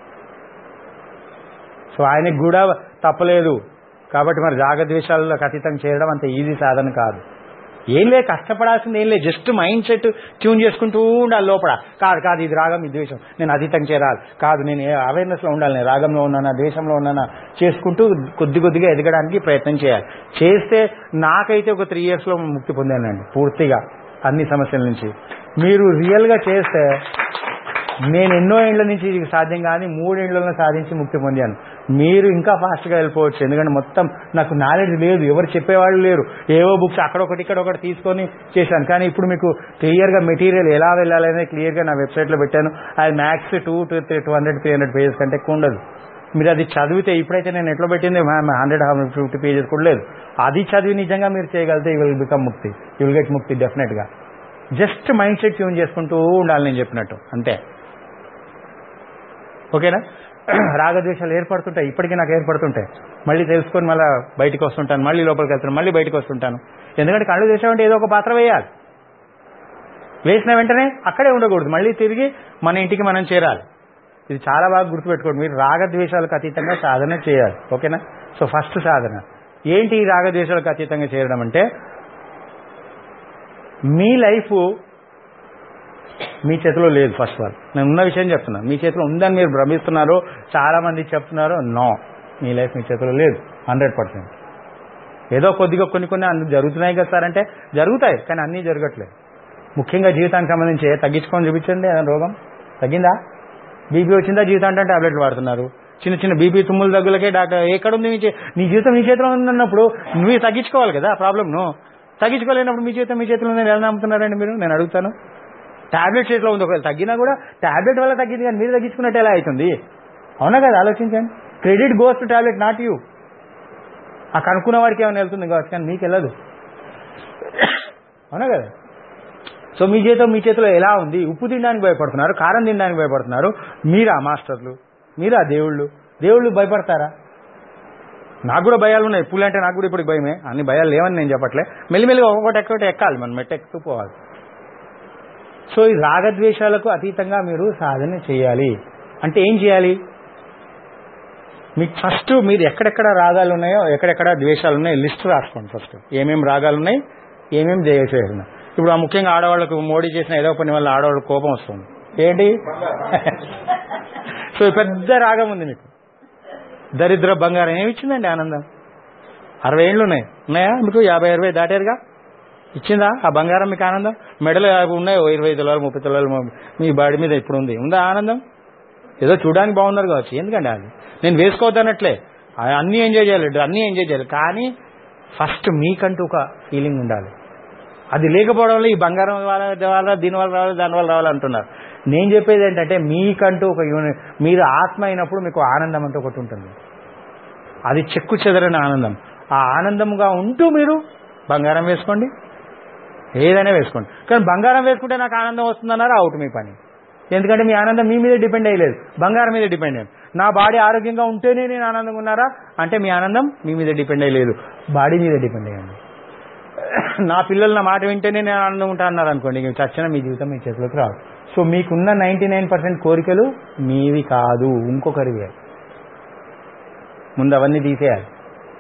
సో ఆయనకి కూడా తప్పలేదు కాబట్టి మరి రాగద్వేషాలకు అతీతం చేయడం అంత ఈజీ సాధన కాదు ఏం లే కష్టపడాల్సింది ఏం లే జస్ట్ మైండ్ సెట్ ట్యూన్ చేసుకుంటూ ఉండాలి లోపల కాదు కాదు ఇది రాగం ఇది ద్వేషం నేను అతీతం చేరాలి కాదు నేను అవేర్నెస్ లో ఉండాలి నేను రాగంలో ఉన్నానా ద్వేషంలో ఉన్నానా చేసుకుంటూ కొద్ది కొద్దిగా ఎదగడానికి ప్రయత్నం చేయాలి చేస్తే నాకైతే ఒక త్రీ ఇయర్స్ లో ముక్తి పొందానండి పూర్తిగా అన్ని సమస్యల నుంచి మీరు రియల్ గా చేస్తే నేను ఎన్నో ఏళ్ల నుంచి ఇది సాధ్యం కానీ మూడేళ్లలో సాధించి ముక్తి పొందాను మీరు ఇంకా ఫాస్ట్గా వెళ్ళిపోవచ్చు ఎందుకంటే మొత్తం నాకు నాలెడ్జ్ లేదు ఎవరు చెప్పేవాళ్ళు లేరు ఏవో బుక్స్ అక్కడొకటి ఇక్కడ ఒకటి తీసుకొని చేశాను కానీ ఇప్పుడు మీకు క్లియర్గా మెటీరియల్ ఎలా వెళ్ళాలనేది క్లియర్గా నా వెబ్సైట్లో పెట్టాను అది max two two three two hundred three hundred pages కంటే ఎక్కువ ఉండదు మీరు అది చదివితే ఇప్పుడైతే నేను ఎట్లా పెట్టింది హండ్రెడ్ ఫిఫ్టీ పేజెస్ కూడా లేదు అది చదివి నిజంగా మీరు చేయగలిగితే you will become mukti you will get mukti డెఫినెట్గా జస్ట్ మైండ్ సెట్ ట్యూన్ చేసుకుంటూ ఉండాలి నేను చెప్పినట్టు అంతే ఓకేనా రాగద్వేషాలు ఏర్పడుతుంటాయి ఇప్పటికీ నాకు ఏర్పడుతుంటాయి మళ్ళీ తెలుసుకొని మళ్ళీ బయటికి వస్తుంటాను మళ్ళీ లోపలికి వెళ్తాను మళ్ళీ బయటికి వస్తుంటాను ఎందుకంటే కళ్ళు చేసామంటే ఏదో ఒక పాత్ర వేయాలి వేసిన వెంటనే అక్కడే ఉండకూడదు మళ్ళీ తిరిగి మన ఇంటికి మనం చేరాలి ఇది చాలా బాగా గుర్తుపెట్టుకోండి మీరు రాగద్వేషాలకు అతీతంగా సాధన చేయాలి ఓకేనా సో ఫస్ట్ సాధన ఏంటి ఈ రాగద్వేషాలకు అతీతంగా చేయడం అంటే మీ లైఫ్ మీ చేతిలో లేదు ఫస్ట్ ఆల్ నేను ఉన్న విషయం చెప్తున్నాను మీ చేతిలో ఉందని మీరు భ్రమిస్తున్నారు చాలా మంది చెప్తున్నారు నో మీ లైఫ్ మీ చేతిలో లేదు హండ్రెడ్ పర్సెంట్ ఏదో కొద్దిగా కొన్ని కొన్ని అన్ని జరుగుతున్నాయి కదా సార్ అంటే జరుగుతాయి కానీ అన్నీ జరగట్లేదు ముఖ్యంగా జీవితానికి సంబంధించి తగ్గించుకొని చూపించండి ఏదైనా రోగం తగ్గిందా బీపీ వచ్చిందా జీవితం అంటే టాబ్లెట్లు వాడుతున్నారు చిన్న చిన్న బీపీ తుమ్ముల దగ్గులకే డాక్టర్ ఎక్కడుంది మీ చే- నీ జీవితం మీ చేతిలో ఉందన్నప్పుడు నువ్వు తగ్గించుకోవాలి కదా ప్రాబ్లమ్ను తగ్గించుకోలేనప్పుడు మీ జీవితం మీ చేతిలో ఉందని ఎలా నమ్ముతున్నారండి మీరు నేను అడుగుతాను టాబ్లెట్ చేతిలో ఉంది ఒకవేళ తగ్గినా కూడా టాబ్లెట్ వల్ల తగ్గింది కానీ మీరు తగ్గించుకున్నట్టు ఎలా అవుతుంది అవునా కదా ఆలోచించండి credit goes to tablet not you ఆ కనుక్కున్న వాడికి ఏమైనా వెళ్తుంది కావచ్చు కానీ మీకు వెళ్ళదు అవునా కదా సో మీ చేతిలో మీ చేతిలో ఎలా ఉంది ఉప్పు తినడానికి భయపడుతున్నారు కారం తినడానికి భయపడుతున్నారు మీరా మాస్టర్లు మీరా దేవుళ్ళు దేవుళ్ళు భయపడతారా నాకు కూడా భయాలు ఉన్నాయి పులి అంటే నాకు కూడా ఇప్పుడు భయమే అన్ని భయాలు లేవని నేను చెప్పట్లే మెల్లిమెల్లిగా ఒక్కొక్కటి ఎక్కటి ఎక్కాలి మనం మెట్ట ఎక్కుతూ పోవాలి సో ఈ రాగద్వేషాలకు అతీతంగా మీరు సాధన చేయాలి అంటే ఏం చేయాలి మీకు ఫస్ట్ మీరు ఎక్కడెక్కడ రాగాలు ఉన్నాయో ఎక్కడెక్కడ ద్వేషాలు ఉన్నాయో లిస్ట్ రాసుకోండి ఫస్ట్ ఏమేం రాగాలు ఉన్నాయి ఏమేం ద్వేషాలు ఉన్నాయి ఇప్పుడు ఆ ముఖ్యంగా ఆడవాళ్ళకు మోడీ చేసిన ఏదో పని వల్ల ఆడవాళ్ళకు కోపం వస్తుంది ఏంటి సో ఈ పెద్ద రాగం ఉంది మీకు దరిద్ర బంగారం ఏమి ఇచ్చిందండి ఆనందం అరవై ఏళ్ళు ఉన్నాయి ఉన్నాయా మీకు యాభై అరవై దాటారుగా ఇచ్చిందా ఆ బంగారం మీకు ఆనందం మెడలు ఉన్నాయి ఓ ఇరవై తులాలు ముప్పై తులాలు మీ బాడీ మీద ఇప్పుడు ఉంది ఉందా ఆనందం ఏదో చూడడానికి బాగున్నారు కావచ్చు ఎందుకండి అది నేను వేసుకోవద్దనట్లే ఆ అన్నీ ఎంజాయ్ చేయాలి అన్నీ ఎంజాయ్ చేయాలి కానీ ఫస్ట్ మీకంటూ ఒక ఫీలింగ్ ఉండాలి అది లేకపోవడం వల్ల ఈ బంగారం వాళ్ళ వల్ల దీని వల్ల రావాలి దాని వల్ల రావాలి అంటున్నారు నేను చెప్పేది ఏంటంటే మీకంటూ ఒక యూనిట్ మీరు ఆత్మ అయినప్పుడు మీకు ఆనందం అంటూ ఒకటి ఉంటుంది అది చెక్కు చెదరని ఆనందం ఆ ఆనందంగా ఉంటూ మీరు బంగారం వేసుకోండి ఏదైనా వేసుకోండి కానీ బంగారం వేసుకుంటే నాకు ఆనందం వస్తుందన్నారా అవుట్ మీ పని ఎందుకంటే మీ ఆనందం మీ మీద డిపెండ్ అయ్యలేదు బంగారం మీద డిపెండ్ అయ్యింది నా బాడీ ఆరోగ్యంగా ఉంటేనే నేను ఆనందంగా ఉన్నారా అంటే మీ ఆనందం మీ మీద డిపెండ్ అయ్యలేదు బాడీ మీద డిపెండ్ అయ్యండి నా పిల్లలు నా మాట వింటేనే నేను ఆనందంగా ఉంటా అన్నారు అనుకోండి ఇంక చచ్చిన మీ జీవితం మీ చేతిలోకి రాదు సో మీకున్న నైంటీ నైన్ పర్సెంట్ కోరికలు మీవి కాదు ఇంకొకరివే ముందు అవన్నీ తీసేయాలి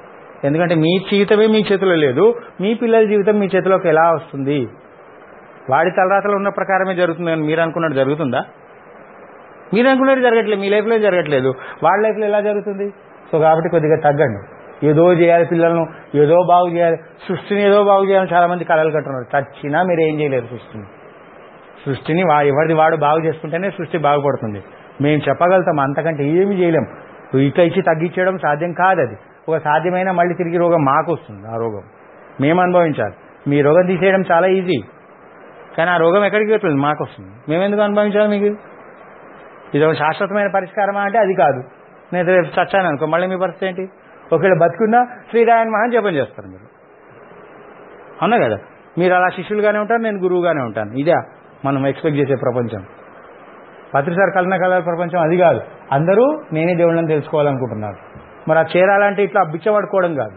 ఎందుకంటే మీ జీవితమే మీ చేతిలో లేదు మీ పిల్లల జీవితం మీ చేతిలోకి ఎలా వస్తుంది వాడి తలరాతలో ఉన్న ప్రకారమే జరుగుతుంది అని మీరు అనుకున్నట్టు జరుగుతుందా మీరు అనుకున్నట్టు జరగట్లేదు మీ లైఫ్లో జరగట్లేదు వాళ్ళ లైఫ్లో ఎలా జరుగుతుంది సో కాబట్టి కొద్దిగా తగ్గండి ఏదో చేయాలి పిల్లలను ఏదో బాగు చేయాలి సృష్టిని ఏదో బాగు చేయాలని చాలా మంది కళలు కట్టున్నారు చచ్చినా మీరు ఏం చేయలేరు సృష్టిని సృష్టిని వా ఎవరిది వాడు బాగు చేసుకుంటేనే సృష్టి బాగుపడుతుంది మేము చెప్పగలుగుతాం అంతకంటే ఏమి చేయలేం ఇట్లా ఇచ్చి తగ్గించడం సాధ్యం కాదు అది ఒక సాధ్యమైన మళ్ళీ తిరిగి రోగం మాకు వస్తుంది ఆ రోగం మేము అనుభవించాలి మీ రోగం తీసేయడం చాలా ఈజీ కానీ ఆ రోగం ఎక్కడికి వెళ్తుంది మాకు వస్తుంది మేము ఎందుకు అనుభవించాలి మీకు ఇది ఒక శాశ్వతమైన పరిష్కారమా అంటే అది కాదు నేను రేపు చచ్చాను అనుకో మళ్ళీ మీ పరిస్థితి ఏంటి ఒకవేళ బతుకున్నా శ్రీరాయన్ మహాన్ జపం చేస్తారు మీరు అవునా కదా మీరు అలా శిష్యులుగానే ఉంటారు నేను గురువుగానే ఉంటాను ఇదే మనం ఎక్స్పెక్ట్ చేసే ప్రపంచం పత్రిసారి కలన కలర్ ప్రపంచం అది కాదు అందరూ నేనే దేవుళ్ళని తెలుసుకోవాలనుకుంటున్నారు మరి ఆ చేరాలంటే ఇట్లా బిచ్చం అడుకోవడం కాదు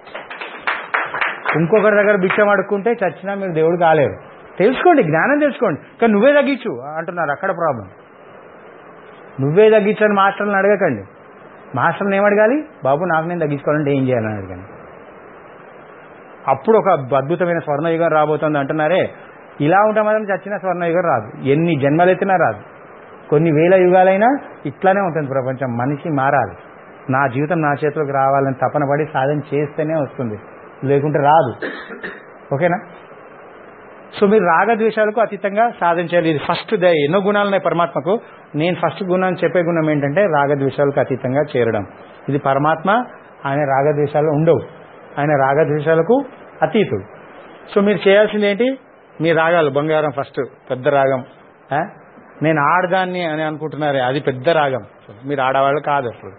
ఇంకొకరి దగ్గర బిచ్చం అడుక్కుంటే చచ్చినా మీరు దేవుడు కాలేరు తెలుసుకోండి జ్ఞానం తెలుసుకోండి కానీ నువ్వే తగ్గించు అంటున్నారు అక్కడ ప్రాబ్లం నువ్వే తగ్గించని మాస్టర్ని అడగకండి మాస్టర్ని ఏం అడగాలి బాబు నాకు నేను తగ్గించుకోవాలంటే ఏం చేయాలని అడగండి అప్పుడు ఒక అద్భుతమైన స్వర్ణయుగం రాబోతుంది అంటున్నారే ఇలా ఉంటే మాత్రం చచ్చిన స్వర్ణయుగం రాదు ఎన్ని జన్మలెత్తినా రాదు కొన్ని వేల యుగాలైనా ఇట్లానే ఉంటుంది ప్రపంచం మనిషి మారాలి నా జీవితం నా చేతిలోకి రావాలని తపన పడి సాధన చేస్తేనే వస్తుంది లేకుంటే రాదు ఓకేనా సో మీరు రాగద్వేషాలకు అతీతంగా సాధించాలి ఇది ఫస్ట్ ద ఎన్నో గుణాలు ఉన్నాయి పరమాత్మకు నేను ఫస్ట్ గుణం చెప్పే గుణం ఏంటంటే రాగద్వేషాలకు అతీతంగా చేరడం ఇది పరమాత్మ ఆయన రాగద్వేషాలు ఉండవు ఆయన రాగద్వేషాలకు అతీతుడు సో మీరు చేయాల్సింది ఏంటి మీ రాగాలు బంగారం ఫస్ట్ పెద్ద రాగం ఆ? నేను ఆడదాన్ని అని అనుకుంటున్నారే అది పెద్ద రాగం మీరు ఆడవాళ్ళు కాదు అసలు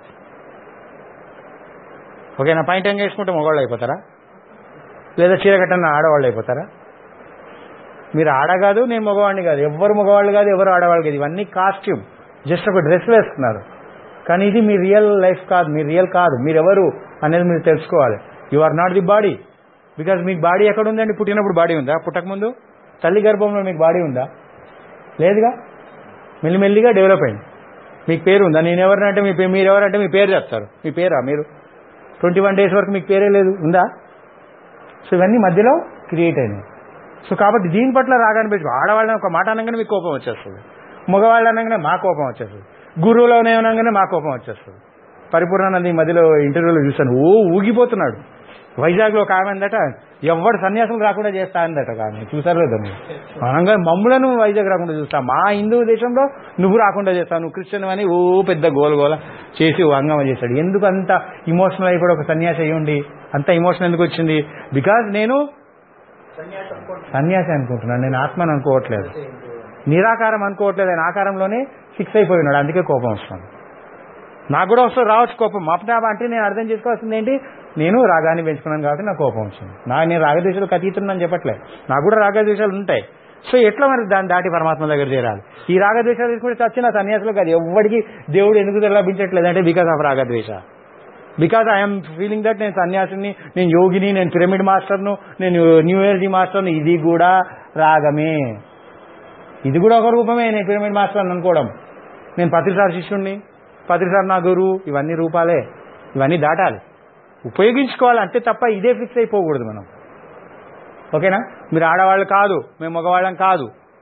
ఓకేనా పాయింట్ ఏం చేసుకుంటే మగవాళ్ళు అయిపోతారా లేదా చీర కట్టన్న ఆడవాళ్ళు అయిపోతారా మీరు ఆడ కాదు నేను మగవాడిని కాదు ఎవరు మగవాళ్ళు కాదు ఎవరు ఆడవాళ్ళు కాదు ఇవన్నీ కాస్ట్యూమ్ జస్ట్ ఒక డ్రెస్ వేస్తున్నారు కానీ ఇది మీ రియల్ లైఫ్ కాదు మీ రియల్ కాదు మీరు ఎవరు అనేది మీరు తెలుసుకోవాలి you are not the body because మీకు బాడీ ఎక్కడ ఉందండి పుట్టినప్పుడు బాడీ ఉందా పుట్టకముందు తల్లి గర్భంలో మీకు బాడీ ఉందా లేదుగా మెల్లిమెల్లిగా డెవలప్ అయింది మీకు పేరు ఉందా నేను ఎవరినంటే మీ పే- మీరు ఎవరంటే మీ పేరు చెప్తారు మీ పేరా మీరు ట్వంటీ వన్ డేస్ వరకు మీకు పేరే లేదు ఉందా సో ఇవన్నీ మధ్యలో క్రియేట్ అయినాయి సో కాబట్టి దీని పట్ల రాగాన్ని పెంచు ఆడవాళ్ళని ఒక మాట అనగానే మీకు కోపం వచ్చేస్తుంది మగవాళ్ళు అనగానే మా కోపం వచ్చేస్తుంది గురువులోనే అనగానే మా కోపం వచ్చేస్తుంది పరిపూర్ణానంద ఈ మధ్యలో ఇంటర్వ్యూలో చూశాను ఓ ఊగిపోతున్నాడు వైజాగ్లో ఒక ఆమె అందట ఎవడు సన్యాసం రాకుండా చేస్తా అందట ఒక ఆమె చూసారు లేదా మీరు మనంగా మమ్ములను వైజాగ్ రాకుండా చూస్తా మా హిందూ దేశంలో నువ్వు రాకుండా చేస్తావు నువ్వు క్రిస్టియన్ అని ఓ పెద్ద గోల గోల చేసి ఓ హంగామా చేశాడు ఎందుకు అంత ఇమోషనల్ అయిపోయి ఒక సన్యాసి అయ్యండి అంత ఇమోషన్ ఎందుకు వచ్చింది బికాజ్ నేను సన్యాసి అనుకుంటున్నాను నేను ఆత్మని అనుకోవట్లేదు నిరాకారం అనుకోవట్లేదు ఆయన ఆకారంలోనే ఫిక్స్ అయిపోయినాడు అందుకే కోపం వస్తుంది నాకు కూడా వస్తుంది రావచ్చు కోపం మాపట అంటే నేను అర్థం చేసుకోవాల్సింది ఏంటి నేను రాగాన్ని పెంచుకున్నాను కాబట్టి నాకు కోపం వచ్చింది నా నేను రాగద్వేషాలకు అతీతున్నాను చెప్పట్లేదు నాకు కూడా రాగద్వేషాలు ఉంటాయి సో ఎట్లా మరి దాన్ని దాటి పరమాత్మ దగ్గర చేరాలి ఈ రాగద్వేషాలు తీసుకుంటే చచ్చిన సన్యాసులు కాదు ఎవరికి దేవుడు ఎందుకు లభించట్లేదు అంటే బికాస్ ఆఫ్ రాగద్వేష బికాజ్ ఐఎమ్ ఫీలింగ్ దట్ నేను సన్యాసిని నేను యోగిని నేను పిరమిడ్ మాస్టర్ను నేను న్యూ ఎనర్జీ మాస్టర్ను ఇది కూడా రాగమే ఇది కూడా ఒక రూపమే నేను పిరమిడ్ మాస్టర్ అని అనుకోవడం నేను పత్రిసార్ శిష్యుణ్ణి పత్రిసార్ నా గురువు ఇవన్నీ రూపాలే ఇవన్నీ దాటాలి ఉపయోగించుకోవాలి అంతే తప్ప ఇదే ఫిక్స్ అయిపోకూడదు మనం ఓకేనా మీరు ఆడవాళ్ళు కాదు మేము మగవాళ్ళం కాదు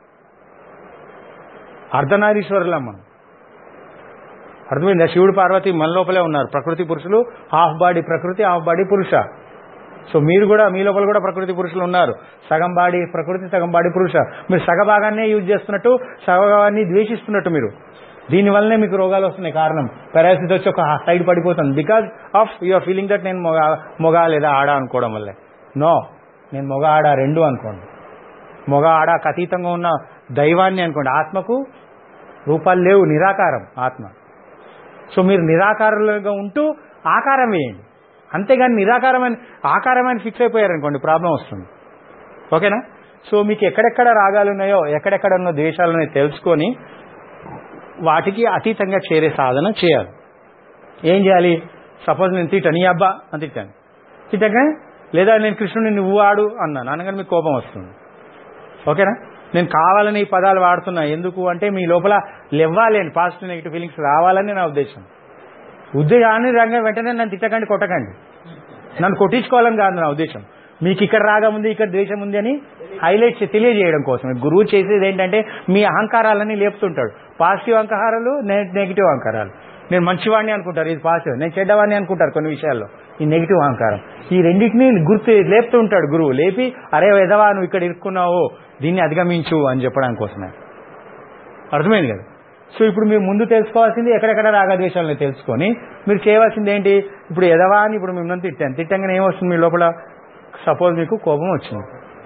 అర్ధనారీశ్వరులం మనం అర్థమైందా శివుడు పార్వతి మన లోపలే ఉన్నారు ప్రకృతి పురుషులు హాఫ్ బాడీ ప్రకృతి హాఫ్ బాడీ పురుష సో మీరు కూడా మీ లోపల కూడా ప్రకృతి పురుషులు ఉన్నారు సగం బాడీ ప్రకృతి సగం బాడీ పురుష మీరు సగ భాగాన్నే యూజ్ చేస్తున్నట్టు సగభాగాన్ని ద్వేషిస్తున్నట్టు మీరు దీనివల్లనే మీకు రోగాలు వస్తున్నాయి కారణం పెరాసిస్ వచ్చి ఒక సైడ్ పడిపోతుంది because of your feeling that నేను మొగ మొగ లేదా ఆడ అనుకోవడం వల్లే నో నేను మొగ ఆడ రెండు అనుకోండి మొగ ఆడ అతీతంగా ఉన్న దైవాన్ని అనుకోండి ఆత్మకు రూపాలు లేవు నిరాకారం ఆత్మ సో మీరు నిరాకారంగా ఉంటూ ఆకారం వేయండి అంతేగాని నిరాకారమైన ఆకారమైన ఫిక్స్ అయిపోయారనుకోండి ప్రాబ్లం వస్తుంది ఓకేనా సో మీకు ఎక్కడెక్కడ రాగాలు ఉన్నాయో ఎక్కడెక్కడ ఉన్న ద్వేషాలు ఉన్నాయో తెలుసుకొని వాటికి అతీతంగా చేరే సాధన చేయాలి ఏం చేయాలి సపోజ్ నేను తిట్టాను నీ అబ్బా అని తిట్టాను తిట్టగా లేదా నేను కృష్ణుని నువ్వు ఆడు అన్నాను అనగానే మీకు కోపం వస్తుంది ఓకేనా నేను కావాలని ఈ పదాలు వాడుతున్నా ఎందుకు అంటే మీ లోపల లెవ్వాలి అని పాజిటివ్ నెగిటివ్ ఫీలింగ్స్ రావాలని నా ఉద్దేశం ఉద్దేశాన్ని రంగం వెంటనే నన్ను తిట్టకండి కొట్టకండి నన్ను కొట్టించుకోవాలని కాదు నా ఉద్దేశం మీకు ఇక్కడ రాగం ఉంది ఇక్కడ ద్వేషం ఉంది అని హైలైట్ చే- తెలియజేయడం కోసం గురువు చేసేది ఏంటంటే మీ అహంకారాలని లేపుతుంటాడు పాజిటివ్ అహంకారాలు నె- నెగిటివ్ అహంకారాలు నేను మంచివాడిని అనుకుంటారు ఇది పాజిటివ్ నేను చెడ్డవాడిని అనుకుంటారు కొన్ని విషయాల్లో ఈ నెగిటివ్ అహంకారం ఈ రెండింటిని గుర్తు లేపుతూ ఉంటాడు గురువు లేపి అరే వెదవా నువ్వు ఇక్కడ ఇరుక్కున్నావు దీన్ని అధిగమించు అని చెప్పడానికి కోసమే అర్థమైంది కదా సో ఇప్పుడు మీరు ముందు తెలుసుకోవాల్సింది ఎక్కడెక్కడ రాగద్వేషాలను తెలుసుకొని మీరు చేయవలసింది ఏంటి ఇప్పుడు ఎదవా అని ఇప్పుడు మిమ్మల్ని తిట్టాను తిట్టంగానే ఏమొస్తుంది మీ లోపల సపోజ్ మీకు కోపం వచ్చింది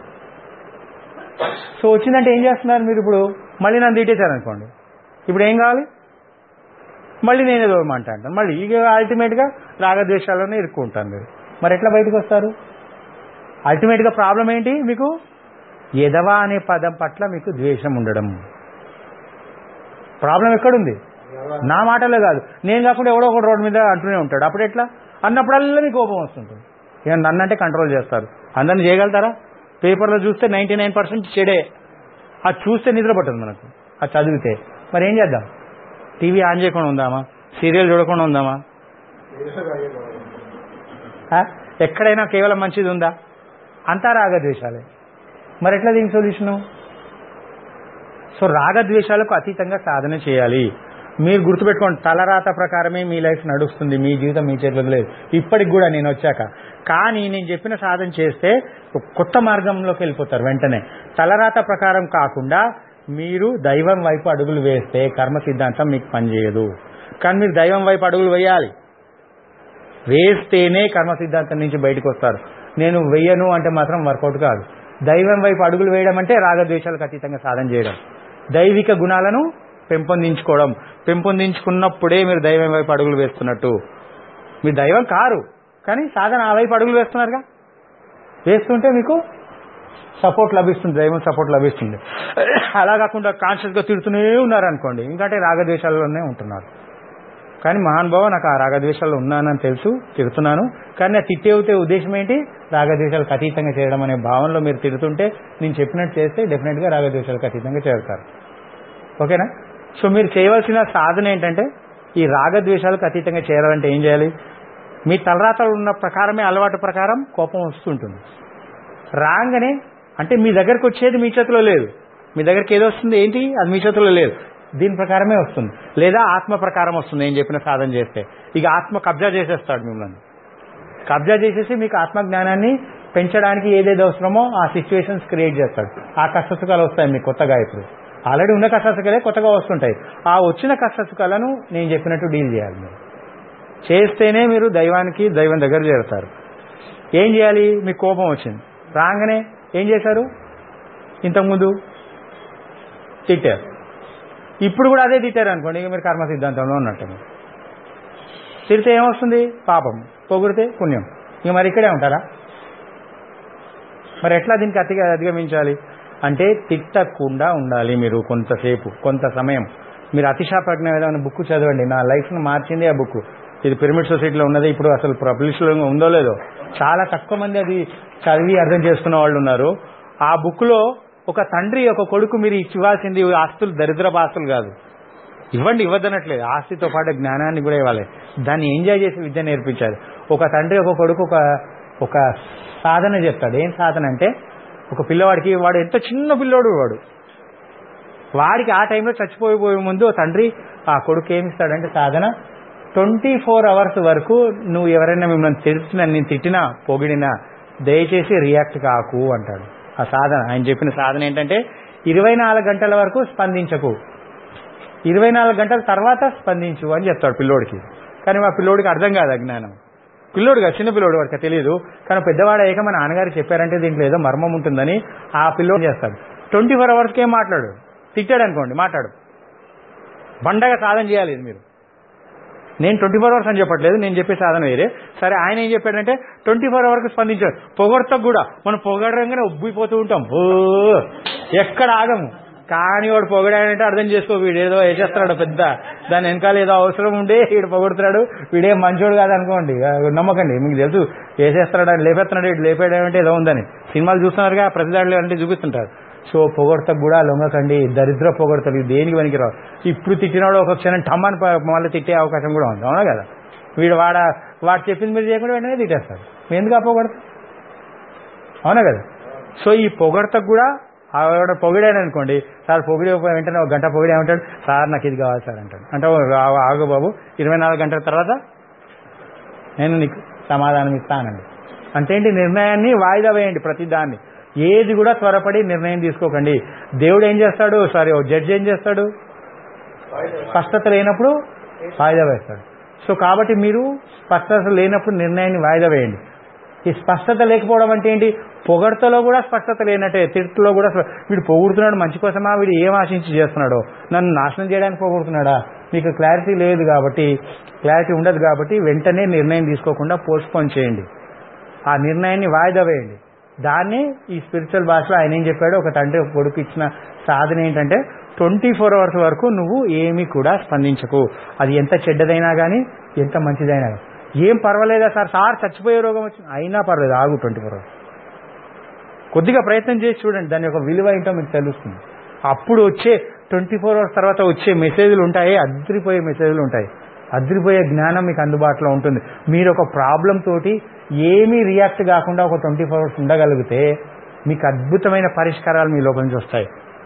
సో వచ్చిందంటే ఏం చేస్తున్నారు మీరు ఇప్పుడు మళ్ళీ నన్ను తిట్టేశారు అనుకోండి ఇప్పుడు ఏం కావాలి మళ్ళీ నేను ఏదో మాట అంటాను మళ్ళీ ఇక అల్టిమేట్గా రాగద్వేషాల్లోనే ఇరుక్కుంటాను మీరు మరి ఎట్లా బయటకు వస్తారు అల్టిమేట్గా ప్రాబ్లం ఏంటి మీకు ఎదవా అనే పదం పట్ల మీకు ద్వేషం ఉండడం ప్రాబ్లం ఎక్కడుంది నా మాటలే కాదు నేను కాకుండా ఎవడో ఒకటి రోడ్డు మీద అంటూనే ఉంటాడు అప్పుడు ఎట్లా అన్నప్పుడల్లా మీకు కోపం వస్తుంటుంది ఇక నన్నంటే కంట్రోల్ చేస్తారు అందరిని చేయగలుగుతారా పేపర్లో చూస్తే నైంటీ నైన్ పర్సెంట్ చెడే అది చూస్తే నిద్ర పట్టదు మనకు అది చదివితే మరి ఏం చేద్దాం టీవీ ఆన్ చేయకుండా ఉందామా సీరియల్ చూడకుండా ఉందామా ఆ? ఎక్కడైనా కేవలం మంచిది ఉందా అంతా రాగద్వేషాలే మరి ఎట్లా దీనికి సొల్యూషను సో రాగద్వేషాలకు అతీతంగా సాధన చేయాలి మీరు గుర్తుపెట్టుకోండి తలరాత ప్రకారమే మీ లైఫ్ నడుస్తుంది మీ జీవితం మీ చేతిలో లేదు ఇప్పటికి కూడా నేను వచ్చాక కానీ నేను చెప్పిన సాధన చేస్తే ఒక కొత్త మార్గంలోకి వెళ్ళిపోతారు వెంటనే తలరాత ప్రకారం కాకుండా మీరు దైవం వైపు అడుగులు వేస్తే కర్మ సిద్ధాంతం మీకు పనిచేయదు కానీ మీరు దైవం వైపు అడుగులు వేయాలి వేస్తేనే కర్మ సిద్ధాంతం నుంచి బయటకు వస్తారు నేను వెయ్యను అంటే మాత్రం వర్కౌట్ కాదు దైవం వైపు అడుగులు వేయడం అంటే రాగద్వేషాలకు అతీతంగా సాధన చేయడం దైవిక గుణాలను పెంపొందించుకోవడం పెంపొందించుకున్నప్పుడే మీరు దైవం వైపు అడుగులు వేస్తున్నట్టు మీరు దైవం కారు కానీ సాధన ఆ వైపు అడుగులు వేస్తున్నారుగా వేస్తుంటే మీకు సపోర్ట్ లభిస్తుంది దైవం సపోర్ట్ లభిస్తుంది అలా కాకుండా కాన్షియస్గా తిడుతూనే ఉన్నారనుకోండి ఇంకంటే రాగద్వేషాల్లోనే ఉంటున్నారు కానీ మహానుభావ నాకు ఆ రాగద్వేషాలు ఉన్నానని తెలుసు తిడుతున్నాను కానీ ఆ తిట్టే ఉద్దేశం ఏంటి రాగద్వేషాలకు అతీతంగా చేయడం అనే భావనలో మీరు తిడుతుంటే నేను చెప్పినట్టు చేస్తే డెఫినెట్గా రాగద్వేషాలకు అతీతంగా చేరుతారు ఓకేనా సో మీరు చేయవలసిన సాధన ఏంటంటే ఈ రాగద్వేషాలకు అతీతంగా చేరాలంటే ఏం చేయాలి మీ తలరాతలు ఉన్న ప్రకారమే అలవాటు ప్రకారం కోపం వస్తుంటుంది రాగానే అంటే మీ దగ్గరకు వచ్చేది మీ చేతిలో లేదు మీ దగ్గరికి ఏదో వస్తుంది ఏంటి అది మీ చేతిలో లేదు దీని ప్రకారమే వస్తుంది లేదా ఆత్మ ప్రకారం వస్తుంది ఏం చెప్పిన సాధన చేస్తే ఇక ఆత్మ కబ్జా చేసేస్తాడు మిమ్మల్ని కబ్జా చేసేసి మీకు ఆత్మ జ్ఞానాన్ని పెంచడానికి ఏదేది అవసరమో ఆ సిచ్యువేషన్స్ క్రియేట్ చేస్తాడు ఆ కష్టసుఖాలు వస్తాయి మీకు కొత్తగా ఇప్పుడు ఆల్రెడీ ఉన్న కష్టసుఖాలే కొత్తగా వస్తుంటాయి ఆ వచ్చిన కష్టసుఖాలను నేను చెప్పినట్టు డీల్ చేయాలి మీరు చేస్తేనే మీరు దైవానికి దైవం దగ్గర చేరుతారు ఏం చేయాలి మీకు కోపం వచ్చింది రాగానే ఏం చేశారు ఇంతకుముందు తిట్టారు ఇప్పుడు కూడా అదే తిట్టారు అనుకోండి ఇక మీరు కర్మ సిద్ధాంతంలో ఉన్నట్టు మీరు. తిడితే ఏమొస్తుంది పాపం పొగిడితే పుణ్యం ఇక మరి ఇక్కడే ఉంటారా మరి ఎట్లా దీనికి అతిగా అధిగమించాలి అంటే తిట్టకుండా ఉండాలి మీరు కొంతసేపు కొంత సమయం మీరు అతిశా ప్రజ్ఞ ఏదైనా బుక్ చదవండి నా లైఫ్ను మార్చింది ఆ బుక్ ఇది పిరమిడ్ సొసైటీలో ఉన్నది ఇప్పుడు అసలు పబ్లిష్లో ఉందో లేదో చాలా తక్కువ మంది అది చదివి అర్థం చేసుకున్న వాళ్ళు ఉన్నారు ఆ బుక్లో ఒక తండ్రి ఒక కొడుకు మీరు ఇవ్వాల్సింది ఆస్తులు దరిద్రపు ఆస్తులు కాదు ఇవ్వండి ఇవ్వద్దనట్లేదు ఆస్తితో పాటు జ్ఞానాన్ని కూడా ఇవ్వాలి దాన్ని ఎంజాయ్ చేసి విద్య నేర్పించాలి ఒక తండ్రి ఒక కొడుకు ఒక ఒక సాధన చెప్తాడు ఏం సాధన అంటే ఒక పిల్లవాడికి వాడు ఎంత చిన్న పిల్లోడు వాడు వాడికి ఆ టైంలో చచ్చిపోయిపోయే ముందు ఆ తండ్రి ఆ కొడుకు ఏమి ఇస్తాడంటే సాధన ట్వంటీ ఫోర్ అవర్స్ వరకు నువ్వు ఎవరైనా మిమ్మల్ని తిట్టినా నేను తిట్టినా పొగిడినా దయచేసి రియాక్ట్ కాకు అంటాడు ఆ సాధన ఆయన చెప్పిన సాధన ఏంటంటే ఇరవై నాలుగు గంటల వరకు స్పందించకు ఇరవై నాలుగు గంటల తర్వాత స్పందించు అని చెప్తాడు పిల్లోడికి కానీ మా పిల్లోడికి అర్థం కాదు అజ్ఞానం పిల్లోడుగా చిన్న పిల్లోడు వాడికి తెలియదు కానీ పెద్దవాడు అయ్యాక మన నాన్నగారు చెప్పారంటే దీంట్లో ఏదో మర్మం ఉంటుందని ఆ పిల్లోడు చేస్తాడు ట్వంటీ ఫోర్ అవర్స్కి ఏం మాట్లాడు తిట్టాడు అనుకోండి మాట్లాడు బండగా సాధన చేయాలి ఇది మీరు నేను ట్వంటీ ఫోర్ అవర్స్ అని చెప్పట్లేదు నేను చెప్పే సాధన వేరే సరే ఆయన ఏం చెప్పాడంటే ట్వంటీ ఫోర్ అవర్కి స్పందించాడు పొగడతో కూడా మనం పొగడంగానే ఉబ్బిపోతూ ఉంటాం ఓ ఎక్కడ ఆగము కానీ వాడు పొగడాడంటే అర్థం చేసుకో వీడు ఏదో వేసేస్తాడు పెద్ద దాని వెనకాల ఏదో అవసరం ఉండే వీడు పొగుడుతున్నాడు వీడే మంచోడు కాదనుకోండి ఆ, నమ్మకండి మీకు తెలుసు వేసేస్తాడు అని లేపేస్తున్నాడు వీడు లేపేయడం ఏదో ఉందని సినిమాలు చూస్తున్నారుగా ప్రతి దాంట్లో అంటే చూపిస్తుంటారు సో పొగడతకు కూడా లొంగకండి దరిద్ర పొగడతలు ఇవి దేనికి పనికిరావు ఇప్పుడు తిట్టినాడు ఒక క్షణం టమ్మని ప- మళ్ళీ తిట్టే అవకాశం కూడా ఉంది అవునా కదా వీడు వాడ వాడు చెప్పింది మీరు చేయకుండా వెంటనే తిట్టేస్తాడు మేము ఎందుకు ఆ పొగడత అవునా కదా సో ఈ పొగడతకు కూడా ఆవిడ పొగిడాను అనుకోండి సార్ పొగిడి వెంటనే ఒక గంట పొగిడి ఏమంటాడు సార్ నాకు ఇది కావాలి సార్ అంటాడు అంటే ఆ- ఆగు బాబు ఇరవై నాలుగు గంటల తర్వాత నేను నీకు సమాధానం ఇస్తానండి అంటే ఏంటి నిర్ణయాన్ని వాయిదా వేయండి ప్రతి దాన్ని ఏది కూడా త్వరపడి నిర్ణయం తీసుకోకండి దేవుడు ఏం చేస్తాడు సారీ జడ్జి ఏం చేస్తాడు స్పష్టత లేనప్పుడు వాయిదా వేస్తాడు సో కాబట్టి మీరు స్పష్టత లేనప్పుడు నిర్ణయాన్ని వాయిదా వేయండి ఈ స్పష్టత లేకపోవడం అంటే ఏంటి పొగడ్తలో కూడా స్పష్టత లేనట్టే తిట్టులో కూడా స్ప- వీడు పొగుడుతున్నాడు మంచి కోసమా వీడు ఏం ఆశించి చేస్తున్నాడో నన్ను నాశనం చేయడానికి పొగుడుతున్నాడా మీకు క్లారిటీ లేదు కాబట్టి క్లారిటీ ఉండదు కాబట్టి వెంటనే నిర్ణయం తీసుకోకుండా పోస్ట్పోన్ చేయండి ఆ నిర్ణయాన్ని వాయిదా వేయండి దాన్ని ఈ స్పిరిచువల్ భాషలో ఆయన ఏం చెప్పాడు ఒక తండ్రి ఒక కొడుకు ఇచ్చిన సాధన ఏంటంటే ట్వంటీ ఫోర్ అవర్స్ వరకు నువ్వు ఏమీ కూడా స్పందించకు అది ఎంత చెడ్డదైనా కానీ ఎంత మంచిదైనా గానీ. ఏం పర్వాలేదా సార్ సార్ చచ్చిపోయే రోగం వచ్చింది అయినా పర్లేదు ఆగు ట్వంటీ ఫోర్ అవర్స్ కొద్దిగా ప్రయత్నం చేసి చూడండి దాని యొక్క విలువ ఏంటో మీకు తెలుస్తుంది అప్పుడు వచ్చే ట్వంటీ ఫోర్ అవర్స్ తర్వాత వచ్చే మెసేజ్లు ఉంటాయి అద్రిపోయే మెసేజ్లు ఉంటాయి అద్రిపోయే జ్ఞానం మీకు అందుబాటులో ఉంటుంది మీరు ఒక ప్రాబ్లం తోటి ఏమీ రియాక్ట్ కాకుండా ఒక ట్వంటీ ఫోర్ అవర్స్ ఉండగలిగితే మీకు అద్భుతమైన పరిష్కారాలు మీ లోపల నుంచి వస్తాయి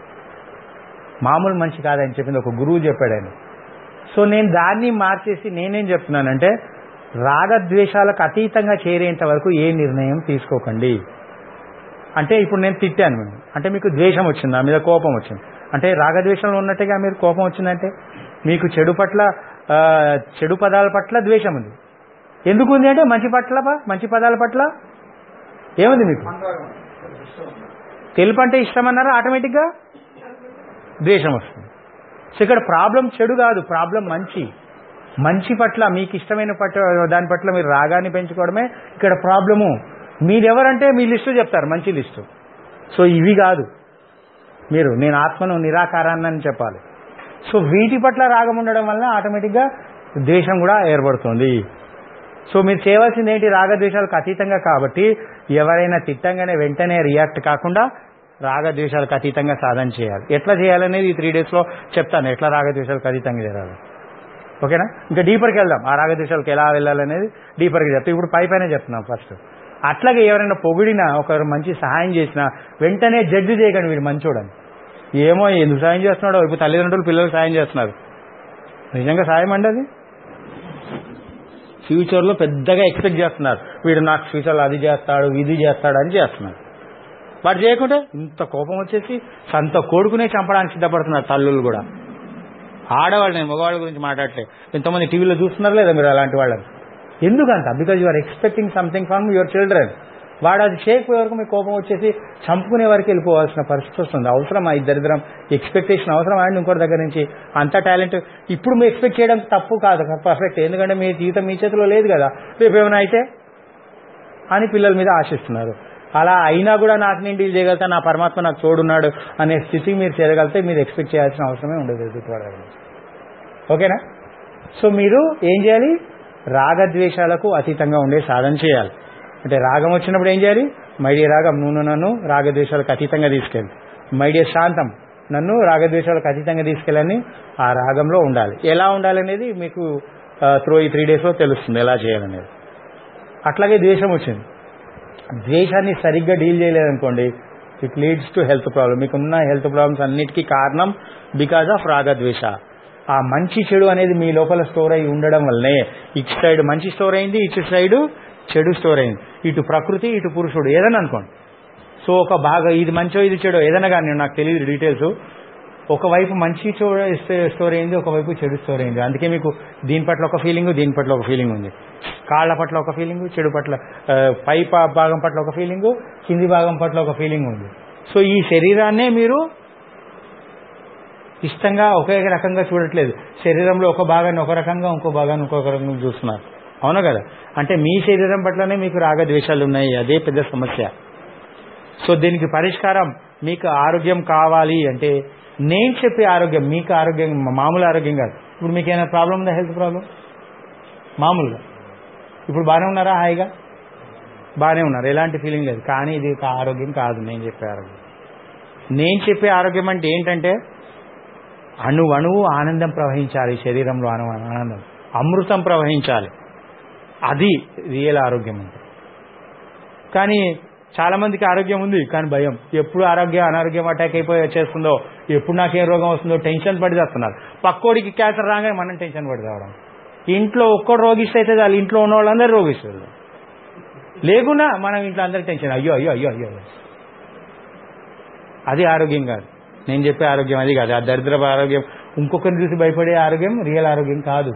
మామూలు మనిషి కాదని చెప్పింది ఒక గురువు చెప్పాడు ఆయన సో నేను దాన్ని మార్చేసి నేనేం చెప్తున్నానంటే రాగద్వేషాలకు అతీతంగా చేరేంత వరకు ఏ నిర్ణయం తీసుకోకండి అంటే ఇప్పుడు నేను తిట్టాను మేము అంటే మీకు ద్వేషం వచ్చింది నా మీద కోపం వచ్చింది అంటే రాగద్వేషంలో ఉన్నట్టుగా మీరు కోపం వచ్చిందంటే మీకు చెడు పట్ల ఆ, చెడు పదాల పట్ల ద్వేషం ఉంది ఎందుకు ఉంది అంటే మంచి పట్ల ప- మంచి పదాల పట్ల ఏముంది మీకు తెలుపు అంటే ఇష్టం అన్నారా ఆటోమేటిక్గా ద్వేషం వస్తుంది సో ఇక్కడ ప్రాబ్లం చెడు కాదు ప్రాబ్లం మంచి మంచి పట్ల మీకు ఇష్టమైన పట్ల దాని పట్ల మీరు రాగాన్ని పెంచుకోవడమే ఇక్కడ ప్రాబ్లము మీరెవరంటే మీ లిస్టు చెప్తారు మంచి లిస్టు సో ఇవి కాదు మీరు నేను ఆత్మను నిరాకారాన్ని అని చెప్పాలి సో వీటి పట్ల రాగం ఉండడం వల్ల ఆటోమేటిక్గా ద్వేషం కూడా ఏర్పడుతుంది సో మీరు చేయవలసింది ఏంటి రాగద్వేషాలకు అతీతంగా కాబట్టి ఎవరైనా తిట్టంగానే వెంటనే రియాక్ట్ కాకుండా రాగద్వేషాలకు అతీతంగా సాధన చేయాలి ఎట్లా చేయాలనేది ఈ త్రీ డేస్లో చెప్తాను ఎట్లా రాగద్వేషాలకు అతీతంగా చేయాలి ఓకేనా ఇంకా డీపర్కి వెళ్దాం ఆ రాగద్వేషాలకు ఎలా వెళ్ళాలనేది డీపర్కి చెప్తాం ఇప్పుడు పై పైన చెప్తున్నాం ఫస్ట్ అట్లాగే ఎవరైనా పొగిడినా ఒకరు మంచి సహాయం చేసినా వెంటనే జడ్జి చేయకండి వీడు మంచోడని ఏమో ఎందుకు సాయం చేస్తున్నాడో ఇప్పుడు తల్లిదండ్రులు పిల్లలకు సాయం చేస్తున్నారు నిజంగా సాయం అండి అది ఫ్యూచర్లో పెద్దగా ఎక్స్పెక్ట్ చేస్తున్నారు వీడు నాకు ఫ్యూచర్లో అది చేస్తాడు ఇది చేస్తాడు అని చేస్తున్నారు వాడు చేయకుంటే ఇంత కోపం వచ్చేసి సంత కొడుకునే చంపడానికి సిద్ధపడుతున్నారు తల్లులు కూడా ఆడవాళ్ళు నేను మగవాళ్ళ గురించి మాట్లాడలేదు ఎంతమంది టీవీలో చూస్తున్నారు లేదా మీరు అలాంటి వాళ్ళని ఎందుకంత because you are expecting something from your children వాడు అది చేయకపోయే వరకు మీకు కోపం వచ్చేసి చంపుకునే వరకు వెళ్ళిపోవాల్సిన పరిస్థితి వస్తుంది అవసరం ఈ దరిద్రం ఎక్స్పెక్టేషన్ అవసరం అండి ఇంకోటి దగ్గర నుంచి అంత టాలెంట్ ఇప్పుడు మీరు ఎక్స్పెక్ట్ చేయడం తప్పు కాదు పర్ఫెక్ట్ ఎందుకంటే మీ జీవితం మీ చేతిలో లేదు కదా రేపు ఏమైనా అయితే అని పిల్లల మీద ఆశిస్తున్నారు అలా అయినా కూడా నాకు నేను డీల్ చేయగలుగుతా నా పరమాత్మ నాకు తోడున్నాడు అనే స్థితికి మీరు చేరగలిగితే మీరు ఎక్స్పెక్ట్ చేయాల్సిన అవసరమే ఉండదు ఎదుటివాడి దగ్గర నుంచి ఓకేనా సో మీరు ఏం చేయాలి రాగద్వేషాలకు అతీతంగా ఉండే సాధన చేయాలి అంటే రాగం వచ్చినప్పుడు ఏం చేయాలి మైడియ రాగం నువ్వు నన్ను రాగద్వేషాలకు అతీతంగా తీసుకెళ్ళి మైడియ శాంతం నన్ను రాగద్వేషాలకు అతీతంగా తీసుకెళ్ళని ఆ రాగంలో ఉండాలి ఎలా ఉండాలనేది మీకు త్రో ఈ త్రీ డేస్లో తెలుస్తుంది ఎలా చేయాలనేది అట్లాగే ద్వేషం వచ్చింది ద్వేషాన్ని సరిగ్గా డీల్ చేయలేదనుకోండి it leads to health problem మీకున్న హెల్త్ ప్రాబ్లమ్స్ అన్నిటికీ కారణం బికాజ్ ఆఫ్ రాగద్వేష ఆ మంచి చెడు అనేది మీ లోపల స్టోర్ అయి ఉండడం వల్లనే ఇటు సైడ్ మంచి స్టోర్ అయింది ఇటు సైడ్ చెడు స్టోర్ అయింది ఇటు ప్రకృతి ఇటు పురుషుడు ఏదైనా అనుకోండి సో ఒక బాగా ఇది మంచో ఇది చెడో ఏదైనా కానీ నాకు తెలియదు డీటెయిల్స్ ఒకవైపు మంచి స్టోర్ అయింది ఒకవైపు చెడు స్టోర్ అయింది అందుకే మీకు దీని పట్ల ఒక ఫీలింగ్ దీని పట్ల ఒక ఫీలింగ్ ఉంది కాళ్ళ పట్ల ఒక ఫీలింగ్ చెడు పట్ల ఆ, పై పా- భాగం పట్ల ఒక ఫీలింగ్ కింది భాగం పట్ల ఒక ఫీలింగ్ ఉంది సో ఈ శరీరాన్నే మీరు ఇష్టంగా ఒకే రకంగా చూడట్లేదు శరీరంలో ఒక భాగాన్ని ఒక రకంగా ఇంకో భాగాన్ని ఇంకొక రకంగా చూస్తున్నారు అవునా కదా అంటే మీ శరీరం పట్లనే మీకు రాగద్వేషాలు ఉన్నాయి అదే పెద్ద సమస్య సో దీనికి పరిష్కారం మీకు ఆరోగ్యం కావాలి అంటే నేను చెప్పే ఆరోగ్యం మీకు ఆరోగ్యం మామూలు ఆరోగ్యం కాదు ఇప్పుడు మీకు ఏమైనా ప్రాబ్లం ఉందా హెల్త్ ప్రాబ్లం మామూలుగా ఇప్పుడు బాగానే ఉన్నారా హాయిగా బాగానే ఉన్నారు ఎలాంటి ఫీలింగ్ లేదు కానీ ఇది ఒక ఆరోగ్యం కాదు నేను చెప్పే ఆరోగ్యం నేను చెప్పే ఆరోగ్యం అంటే ఏంటంటే అణు అణువు ఆనందం ప్రవహించాలి శరీరంలో అణు ఆనందం అమృతం ప్రవహించాలి అది రియల్ ఆరోగ్యం అంటే కానీ చాలా మందికి ఆరోగ్యం ఉంది కానీ భయం ఎప్పుడు ఆరోగ్యం అనారోగ్యం అటాక్ అయిపోయి వచ్చేస్తుందో ఎప్పుడు నాకేం రోగం వస్తుందో టెన్షన్ పడి చేస్తున్నారు పక్కోడికి క్యాన్సర్ రాగానే మనం టెన్షన్ పడి రావడం ఇంట్లో ఒక్కడు రోగిస్తే అయితే చాలు ఇంట్లో ఉన్న వాళ్ళందరూ రోగిస్తారు లేకున్నా మనం ఇంట్లో అందరికి టెన్షన్ అయ్యో అయ్యో అయ్యో అయ్యో అది ఆరోగ్యం కాదు నేను చెప్పే ఆరోగ్యం అది కాదు ఆ దరిద్రపు ఆరోగ్యం ఇంకొకరిని చూసి భయపడే ఆరోగ్యం రియల్ ఆరోగ్యం కాదు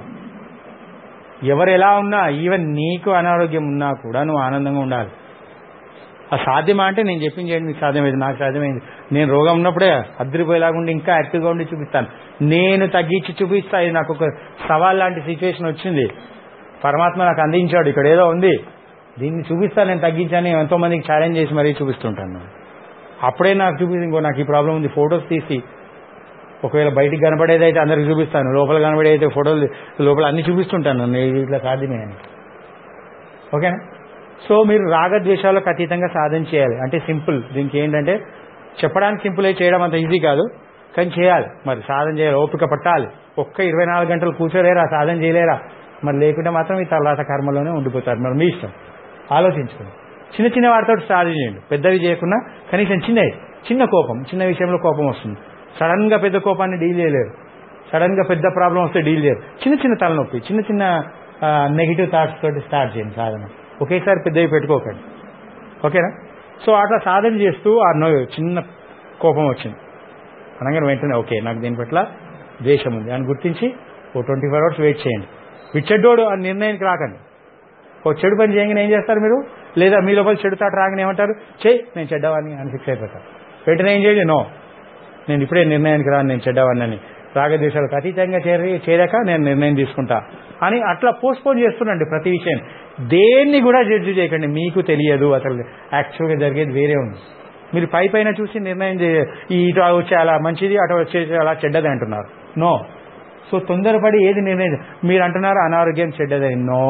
ఎవరు ఎలా ఉన్నా ఈవెన్ నీకు అనారోగ్యం ఉన్నా కూడా నువ్వు ఆనందంగా ఉండాలి ఆ సాధ్యమా అంటే నేను చెప్పింది చేయండి మీకు సాధ్యమైంది నాకు సాధ్యమైంది నేను రోగం ఉన్నప్పుడే అద్దరిపోయేలాగా ఉండి ఇంకా యాక్టివ్గా ఉండి చూపిస్తాను నేను తగ్గించి చూపిస్తా ఇది నాకు ఒక సవాల్ లాంటి సిచ్యువేషన్ వచ్చింది పరమాత్మ నాకు అందించాడు ఇక్కడ ఏదో ఉంది దీన్ని చూపిస్తా నేను తగ్గించాను ఎంతో మందికి ఛాలెంజ్ చేసి మరీ చూపిస్తుంటాను అప్పుడే నాకు చూపించి ఇంకో నాకు ఈ ప్రాబ్లం ఉంది ఫొటోస్ తీసి ఒకవేళ బయటికి కనబడేది అయితే అందరికి చూపిస్తాను లోపల కనబడేది అయితే ఫోటోలు లోపల అన్ని చూపిస్తుంటాను నేను ఇట్లా సాధ్యమే అని ఓకేనా సో మీరు రాగద్వేషాలకు అతీతంగా సాధన చేయాలి అంటే సింపుల్ దీనికి ఏంటంటే చెప్పడానికి సింపుల్ అయి చేయడం అంత ఈజీ కాదు కానీ చేయాలి మరి సాధన చేయాలి ఓపిక పట్టాలి ఒక్క ఇరవై నాలుగు గంటలు కూర్చోలేరా సాధన చేయలేరా మరి లేకుంటే మాత్రం ఈ తర్వాత కర్మలోనే ఉండిపోతారు మరి మీ ఇష్టం ఆలోచించుకోండి చిన్న చిన్న వాటితో సాధన చేయండి పెద్దవి చేయకుండా కనీసం చిన్నవి చిన్న కోపం చిన్న విషయంలో కోపం వస్తుంది సడన్ గా పెద్ద కోపాన్ని డీల్ చేయలేరు సడన్ గా పెద్ద ప్రాబ్లం వస్తే డీల్ చేయరు చిన్న చిన్న తలనొప్పి చిన్న చిన్న నెగిటివ్ థాట్స్ తోటి స్టార్ట్ చేయండి సాధన ఒకేసారి పెద్దవి పెట్టుకోకండి ఓకేనా సో అట్లా సాధన చేస్తూ ఆ నో చిన్న కోపం వచ్చింది అనగానే వెంటనే ఓకే నాకు దీని పట్ల ద్వేషం ఉంది అని గుర్తించి ఓ ట్వంటీ ఫోర్ అవర్స్ వెయిట్ చేయండి విచ్చెడ్డోడు ఆ నిర్ణయానికి రాకండి ఓ చెడు పని చేయగానే ఏం చేస్తారు మీరు లేదా మీ లోపల చెడు తాట రాగానే ఏమంటారు చేయి నేను చెడ్డవాడిని అని ఫిక్స్ అయిపోతారు వెంటనే ఏం చేయండి నో నేను ఇప్పుడే నిర్ణయానికి రాను నేను చెడ్డవాడిని అని రాగద్వేషాలకు అతీతంగా చేరి చేరాక నేను నిర్ణయం తీసుకుంటా అని అట్లా పోస్ట్పోన్ చేస్తుండండి ప్రతి విషయం దేన్ని కూడా జడ్జి చేయకండి మీకు తెలియదు అసలు యాక్చువల్గా జరిగేది వేరే ఉంది మీరు పై పైన చూసి నిర్ణయం చే ఈ ఇటు వచ్చే అలా మంచిది అటు వచ్చేసి అలా చెడ్డది అంటున్నారు నో సో తొందరపడి ఏది నిర్ణయం మీరు అంటున్నారు అనారోగ్యం చెడ్డదని నో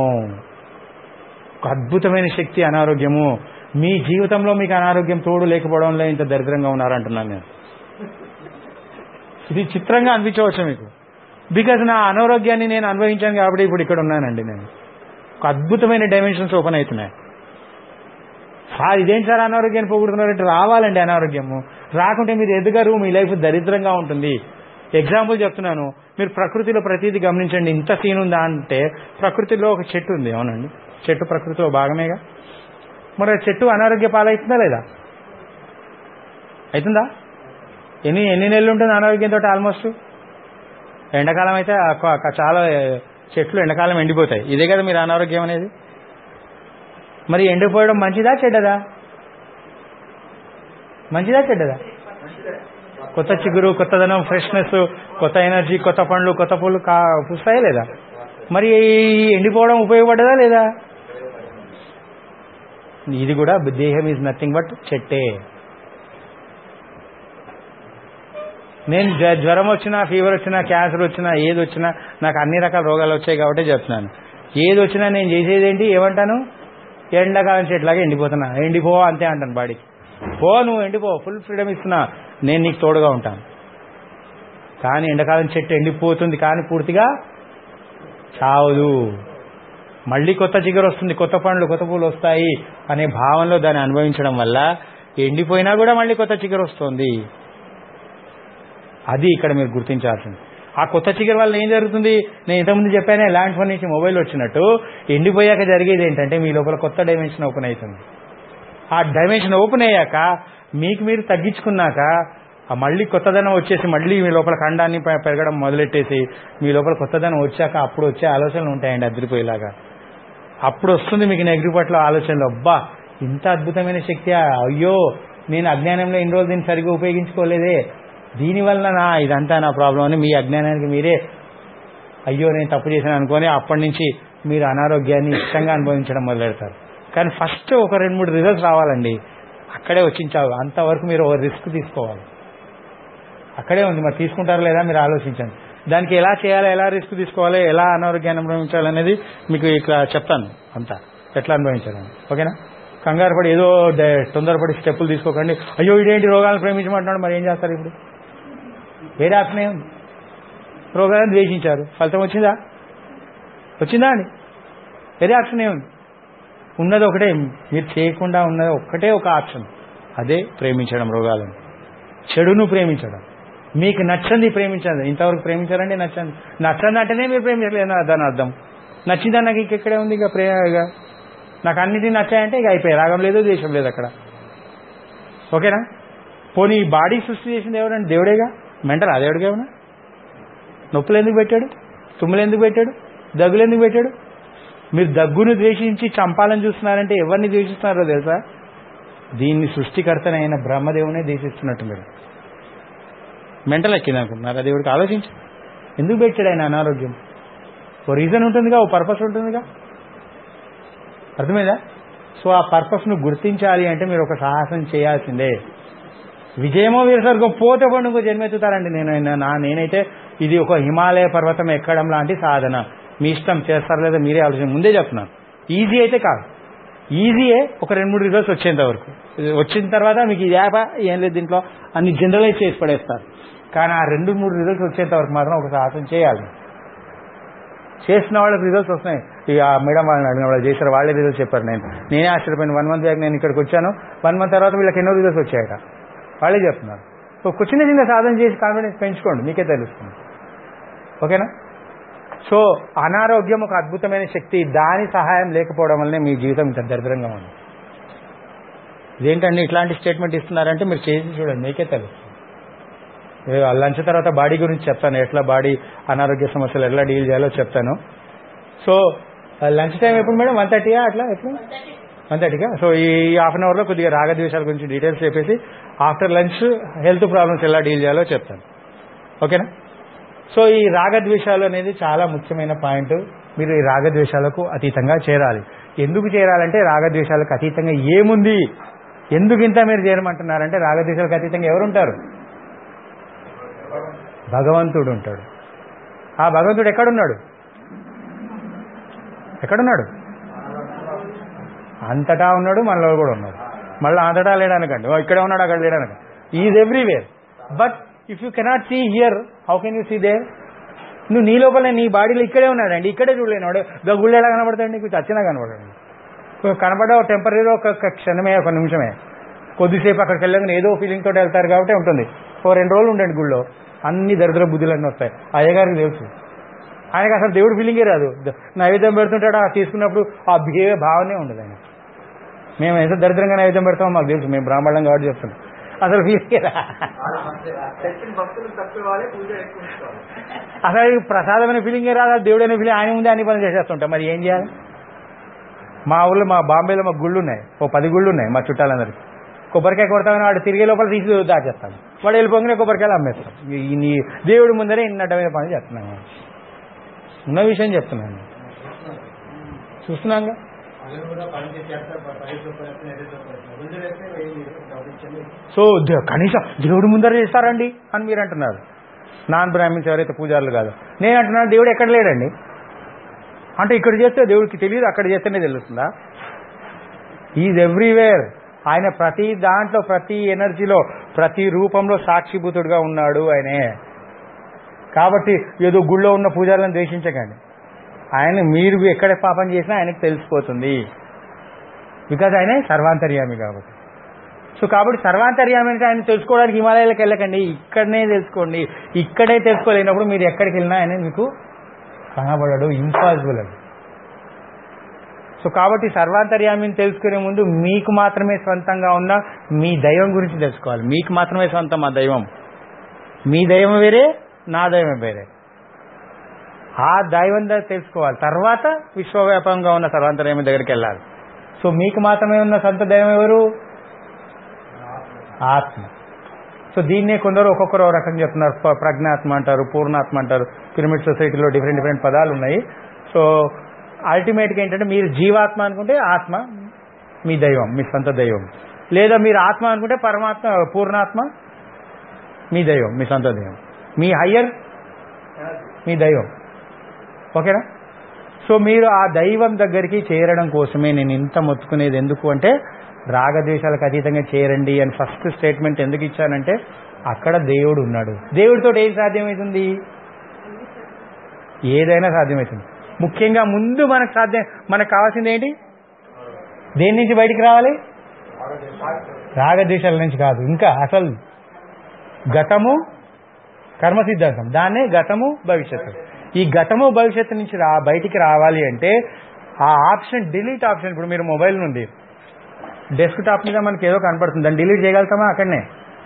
ఒక అద్భుతమైన శక్తి అనారోగ్యము మీ జీవితంలో మీకు అనారోగ్యం తోడు లేకపోవడంలో ఇంత దరిద్రంగా ఉన్నారంటున్నాను నేను ఇది చిత్రంగా అనిపించవచ్చు మీకు బికాజ్ నా అనారోగ్యాన్ని నేను అనుభవించాను కాబట్టి ఇప్పుడు ఇక్కడ ఉన్నానండి నేను ఒక అద్భుతమైన డైమెన్షన్స్ ఓపెన్ అవుతున్నాయి సార్ ఇదేం సార్ అనారోగ్యాన్ని పోగొడుతున్నారంటే రావాలండి అనారోగ్యము రాకుంటే మీరు ఎదుగరు మీ లైఫ్ దరిద్రంగా ఉంటుంది ఎగ్జాంపుల్ చెప్తున్నాను మీరు ప్రకృతిలో ప్రతిదీ గమనించండి ఇంత సీన్ ఉందా అంటే ప్రకృతిలో ఒక చెట్టు ఉంది అవునండి చెట్టు ప్రకృతిలో భాగమేగా మరి ఆ చెట్టు అనారోగ్య పాలవుతుందా లేదా అవుతుందా ఎన్ని ఎన్ని నెలలు ఉంటుంది అనారోగ్యంతో ఆల్మోస్ట్ ఎండాకాలం అయితే ఆ- ఆ చాలా చెట్లు ఎండాకాలం ఎండిపోతాయి ఇదే కదా మీరు అనారోగ్యం అనేది మరి ఎండిపోవడం మంచిదా చెడ్డదా మంచిదా చెడ్డదా కొత్త చిగురు కొత్తదనం ఫ్రెష్నెస్ కొత్త ఎనర్జీ కొత్త పండ్లు కొత్త పూలు కా పుస్తాయా లేదా మరి ఈ ఎండిపోవడం ఉపయోగపడ్డదా లేదా ఇది కూడా దేహం ఈజ్ నథింగ్ బట్ చెట్టే నేను జ్వ- జ్వరం వచ్చినా ఫీవర్ వచ్చినా క్యాన్సర్ వచ్చినా ఏది వచ్చినా నాకు అన్ని రకాల రోగాలు వచ్చాయి కాబట్టి చెప్తున్నాను ఏది వచ్చినా నేను చేసేది ఏంటి ఏమంటాను ఎండాకాలం చెట్లాగా ఎండిపోతున్నా ఎండిపో అంతే అంటాను బాడీకి పో నువ్వు ఎండిపో ఫుల్ ఫ్రీడమ్ ఇస్తున్నా నేను నీకు తోడుగా ఉంటాను కానీ ఎండాకాలం చెట్టు ఎండిపోతుంది కానీ పూర్తిగా చావదు మళ్ళీ కొత్త చిగురు వస్తుంది కొత్త పండ్లు కొత్త పూలు వస్తాయి అనే భావంలో దాన్ని అనుభవించడం వల్ల ఎండిపోయినా కూడా మళ్ళీ కొత్త చిగురు వస్తుంది అది ఇక్కడ మీరు గుర్తించాల్సింది ఆ కొత్త చిగురు వల్ల ఏం జరుగుతుంది నేను ఇంతకుముందు చెప్పానే ల్యాండ్ ఫోన్ నుంచి మొబైల్ వచ్చినట్టు ఎండిపోయాక జరిగేది ఏంటంటే మీ లోపల కొత్త డైమెన్షన్ ఓపెన్ అవుతుంది ఆ డైమెన్షన్ ఓపెన్ అయ్యాక మీకు మీరు తగ్గించుకున్నాక ఆ మళ్ళీ కొత్తదనం వచ్చేసి మళ్ళీ మీ లోపల ఖండాన్ని పె- పెరగడం మొదలెట్టేసి మీ లోపల కొత్తదనం వచ్చాక అప్పుడు వచ్చే ఆలోచనలు ఉంటాయండి అదిరిపోయేలాగా అప్పుడు వస్తుంది మీకు నెగిటివ్ పట్ల ఆలోచనలు అబ్బా ఇంత అద్భుతమైన శక్తి అయ్యో నేను అజ్ఞానంలో ఇన్ని రోజులు దీన్ని సరిగ్గా ఉపయోగించుకోలేదే దీనివల్ల నా ఇదంతా నా ప్రాబ్లం అని మీ అజ్ఞానానికి మీరే అయ్యో నేను తప్పు చేశాను అనుకొని అప్పటి నుంచి మీరు అనారోగ్యాన్ని ఇష్టంగా అనుభవించడం మొదలెడతారు కానీ ఫస్ట్ ఒక రెండు మూడు రిజల్ట్స్ రావాలండి అక్కడే వచ్చించావు అంతవరకు మీరు ఒక రిస్క్ తీసుకోవాలి అక్కడే ఉంది మరి తీసుకుంటారా లేదా మీరు ఆలోచించండి దానికి ఎలా చేయాలి ఎలా రిస్క్ తీసుకోవాలి ఎలా అనారోగ్యాన్ని అనుభవించాలనేది మీకు ఇక్కడ చెప్తాను అంతా ఎట్లా అనుభవించాలని ఓకేనా కంగారు పడి ఏదో ద- తొందరపడి స్టెప్పులు తీసుకోకండి అయ్యో ఇదేంటి రోగాలను ప్రేమించమంటున్నాడు మరి ఏం చేస్తారు ఇప్పుడు వేరే ఆప్షన్ ఏముంది రోగాలను ద్వేషించారు ఫలితం వచ్చిందా వచ్చిందా అండి వేరే ఆప్షన్ ఏముంది ఉన్నది ఒకటే మీరు చేయకుండా ఉన్నది ఒక్కటే ఒక ఆప్షన్ అదే ప్రేమించడం రోగాలను చెడును ప్రేమించడం మీకు నచ్చంది ప్రేమించండి ఇంతవరకు ప్రేమించారండి నచ్చండి నచ్చంది అంటేనే మీరు ప్రేమించలేదు దాని అర్థం నచ్చిందని నాకు ఇంకెక్కడే ఉంది ఇక ప్రేమ ఇక నాకు అన్నిటి నచ్చాయంటే ఇక అయిపోయి రాగం లేదు దేశం లేదు అక్కడ ఓకేనా పోనీ ఈ బాడీ సృష్టి చేసింది ఎవరండి దేవుడేగా మెంటల్ ఆ దేవుడిగా ఏమన్నా నొప్పులు ఎందుకు పెట్టాడు తుమ్ములు ఎందుకు పెట్టాడు దగ్గులు ఎందుకు పెట్టాడు మీరు దగ్గును ద్వేషించి చంపాలని చూస్తున్నారంటే ఎవరిని ద్వేషిస్తున్నారో తెలుసా దీన్ని సృష్టికర్తనైన బ్రహ్మదేవునే ద్వేషిస్తున్నట్టు మీరు మెంటల్ ఎక్కింది అనుకుంటున్నారు దేవుడికి ఆలోచించు ఎందుకు పెట్టాడు ఆయన అనారోగ్యం ఓ రీజన్ ఉంటుందిగా ఓ పర్పస్ ఉంటుందిగా అర్థమైందా సో ఆ పర్పస్ను గుర్తించాలి అంటే మీరు ఒక సాహసం చేయాల్సిందే విజయమో వీరసర్గం పోతే పండు ఇంకో జన్మెత్తుతారండి నేను నా నేనైతే ఇది ఒక హిమాలయ పర్వతం ఎక్కడం లాంటి సాధన మీ ఇష్టం చేస్తారు లేదా మీరే ఆలోచన ముందే చెప్తున్నాను ఈజీ అయితే కాదు ఈజీయే ఒక రెండు మూడు రిజల్ట్స్ వచ్చేంత వరకు ఇది వచ్చిన తర్వాత మీకు ఇది యాప ఏం లేదు దీంట్లో అన్ని జనరలైజ్ చేసి పడేస్తారు కానీ ఆ రెండు మూడు రిజల్ట్స్ వచ్చేంత వరకు మాత్రం ఒక సాహసం చేయాలి చేసిన వాళ్ళకి రిజల్ట్స్ వస్తున్నాయి ఇక ఆ మేడం వాళ్ళని అడిగిన వాళ్ళు చేశారు వాళ్ళే రిజల్ట్స్ చెప్పారు నేను నేనే ఆశ్చర్యపోయిన వన్ మంత్ బ్యాక్ నేను ఇక్కడికి వచ్చాను వన్ మంత్ తర్వాత వీళ్ళకి ఎన్నో రిజల్ట్స్ వచ్చాయట వాళ్ళే చెప్తున్నారు సో ఒక చిన్న చిన్న సాధన చేసి కాన్ఫిడెన్స్ పెంచుకోండి మీకే తెలుస్తుంది ఓకేనా సో అనారోగ్యం ఒక అద్భుతమైన శక్తి దాని సహాయం లేకపోవడం వల్లనే మీ జీవితం ఇంత దరిద్రంగా ఉంది ఇదేంటండి ఇట్లాంటి స్టేట్మెంట్ ఇస్తున్నారంటే మీరు చేసి చూడండి మీకే తెలుస్తుంది ఏ, లంచ్ తర్వాత బాడీ గురించి చెప్తాను ఎట్లా బాడీ అనారోగ్య సమస్యలు ఎట్లా డీల్ చేయాలో చెప్తాను సో లంచ్ టైం ఎప్పుడు మేడం వన్ థర్టీయా అట్లా ఎప్పుడు వన్ థర్టీగా సో ఈ హాఫ్ అన్ అవర్లో కొద్దిగా రాగద్వేషాల గురించి డీటెయిల్స్ చెప్పేసి ఆఫ్టర్ లంచ్ హెల్త్ ప్రాబ్లమ్స్ ఎలా డీల్ చేయాలో చెప్తాను ఓకేనా సో ఈ రాగద్వేషాలు అనేది చాలా ముఖ్యమైన పాయింట్ మీరు ఈ రాగద్వేషాలకు అతీతంగా చేరాలి ఎందుకు చేరాలంటే రాగద్వేషాలకు అతీతంగా ఏముంది ఎందుకు ఇంత మీరు చేరమంటున్నారంటే రాగద్వేషాలకు అతీతంగా ఎవరుంటారు భగవంతుడు ఉంటాడు ఆ భగవంతుడు ఎక్కడున్నాడు ఎక్కడున్నాడు అంతటా ఉన్నాడు మనలో కూడా ఉన్నాడు మళ్ళీ అంతటా లేడనకండి ఓ ఇక్కడే ఉన్నాడు అక్కడ లేడనక is everywhere but if you cannot see here how can you see there నువ్వు నీ లోపల నీ బాడీలో ఇక్కడే ఉన్నాడండి ఇక్కడే చూడలేనాడు ఇక గుళ్ళు ఎలా కనబడతాడు నీకు చచ్చినా కనబడండి కనబడ టెంపరీ ఒక ఒక క్షణమే ఒక నిమిషమే కొద్దిసేపు అక్కడికి వెళ్ళగానే ఏదో ఫీలింగ్ తోటి వెళ్తారు కాబట్టి ఉంటుంది ఓ రెండు రోజులు ఉండండి గుళ్ళో అన్ని దరిద్ర బుద్ధులన్నీ వస్తాయి అయ్యగారికి తెలుసు ఆయనకి అసలు దేవుడు ఫీలింగే రాదు ద- నైవేద్యం పెడుతుంటాడు ఆ తీసుకున్నప్పుడు ఆ బిహేవియర్ భావనే ఉండదు ఆయన మేము ఎంత దరిద్రంగా నైవేద్యం పెడతామో మాకు తెలుసు మేము బ్రాహ్మణం కాబట్టి చెప్తున్నాం అసలు ఫీలింగే రా తెచ్చిన భక్తులు తక్కువ వాళ్ళే పూజ ఎక్కువ ఉంచుకోవాలి. అసలు ఈ ప్రసాదమైన ఫీలింగే రాదు ఆ దేవుడైన ఫీలింగ్ ఆయన ముందే అన్ని పనులు చేసేస్తుంటాం మరి ఏం చేయాలి మా ఊళ్ళో మా బాంబేలో మా గుళ్ళు ఉన్నాయి ఓ పది గుళ్ళు ఉన్నాయి మా చుట్టాలందరికీ కొబ్బరికాయ కొడతామని వాడు తిరిగే లోపల తీసి దాచేస్తాడు వాడు వెళ్ళిపోగానే కొబ్బరికాయలు అమ్మేస్తాం ఈ- ఈ నీ దేవుడి ముందరే ఇన్ని అడ్డమైన పని చేస్తున్నాను ఉన్న విషయం చెప్తున్నాను చూస్తున్నాగా వాళ్ళు కూడా పని చేస్తారు పది రూపాయలు ఐదు రూపాయలు ముందు వేస్తే వెయ్యి డబ్బులు సో ద- కనీసం దేవుడి ముందర చేస్తారండి అని మీరు అంటున్నారు నాన్ బ్రాహ్మిన్స్ ఎవరైతే పూజారులు కాదు నేను అంటున్నాను దేవుడు ఎక్కడ లేడండి అంటే ఇక్కడ చేస్తే దేవుడికి తెలియదు అక్కడ చేస్తేనే తెలుస్తుందా ఈజ్ ఎవ్రీవేర్ ఆయన ప్రతి దాంట్లో ప్రతి ఎనర్జీలో ప్రతి రూపంలో సాక్షిభూతుడుగా ఉన్నాడు ఆయనే కాబట్టి ఏదో గుళ్ళో ఉన్న పూజారులను ద్వేషించకండి ఆయన మీరు ఎక్కడ పాపం చేసినా ఆయనకు తెలిసిపోతుంది బికాజ్ ఆయనే సర్వాంతర్యామి కాబట్టి సో కాబట్టి సర్వాంతర్యామి అంటే ఆయన తెలుసుకోవడానికి హిమాలయాలకు వెళ్ళకండి ఇక్కడనే తెలుసుకోండి ఇక్కడే తెలుసుకోలేనప్పుడు మీరు ఎక్కడికి వెళ్ళినా ఆయన మీకు కనబడడు ఇంపాసిబుల్ అది సో కాబట్టి సర్వాంతర్యామిని తెలుసుకునే ముందు మీకు మాత్రమే స్వంతంగా ఉన్న మీ దైవం గురించి తెలుసుకోవాలి మీకు మాత్రమే సొంతం ఆ దైవం మీ దైవం వేరే నా దైవం వేరే ఆ దైవం దగ్గర తెలుసుకోవాలి తర్వాత విశ్వవ్యాపకంగా ఉన్న సర్వాంతర్యామి దగ్గరికి వెళ్ళాలి సో మీకు మాత్రమే ఉన్న సొంత దైవం ఎవరు ఆత్మ సో దీన్నే కొందరు ఒక్కొక్కరు ఒక రకంగా చెప్తున్నారు ప- ప్రజ్ఞాత్మ అంటారు పూర్ణాత్మ అంటారు పిరమిడ్ సొసైటీలో డిఫరెంట్ డిఫరెంట్ పదాలు ఉన్నాయి సో అల్టిమేట్గా ఏంటంటే మీరు జీవాత్మ అనుకుంటే ఆత్మ మీ దైవం మీ సొంత దైవం లేదా మీరు ఆత్మ అనుకుంటే పరమాత్మ పూర్ణాత్మ మీ దైవం మీ సొంత దైవం మీ హయ్యర్ మీ దైవం ఓకేనా సో మీరు ఆ దైవం దగ్గరికి చేరడం కోసమే నేను ఇంత మొత్తుకునేది ఎందుకు అంటే రాగద్వేషాలకు అతీతంగా చేరండి అని ఫస్ట్ స్టేట్మెంట్ ఎందుకు ఇచ్చానంటే అక్కడ దేవుడు ఉన్నాడు దేవుడితో ఏం సాధ్యమవుతుంది ఏదైనా సాధ్యమవుతుంది ముఖ్యంగా ముందు మనకు సాధ్యం మనకు కావాల్సింది ఏంటి దేని నుంచి బయటికి రావాలి రాగద్వేషాల నుంచి కాదు ఇంకా అసలు గతము కర్మ సిద్ధాంతం దాన్నే గతము భవిష్యత్తు ఈ గతము భవిష్యత్తు నుంచి రా బయటికి రావాలి అంటే ఆ ఆప్షన్ డిలీట్ ఆప్షన్ ఇప్పుడు మీరు మొబైల్ నుండి డెస్క్ టాప్ మీద మనకి ఏదో కనపడుతుంది దాన్ని డిలీట్ చేయగలుగుతామా అక్కడనే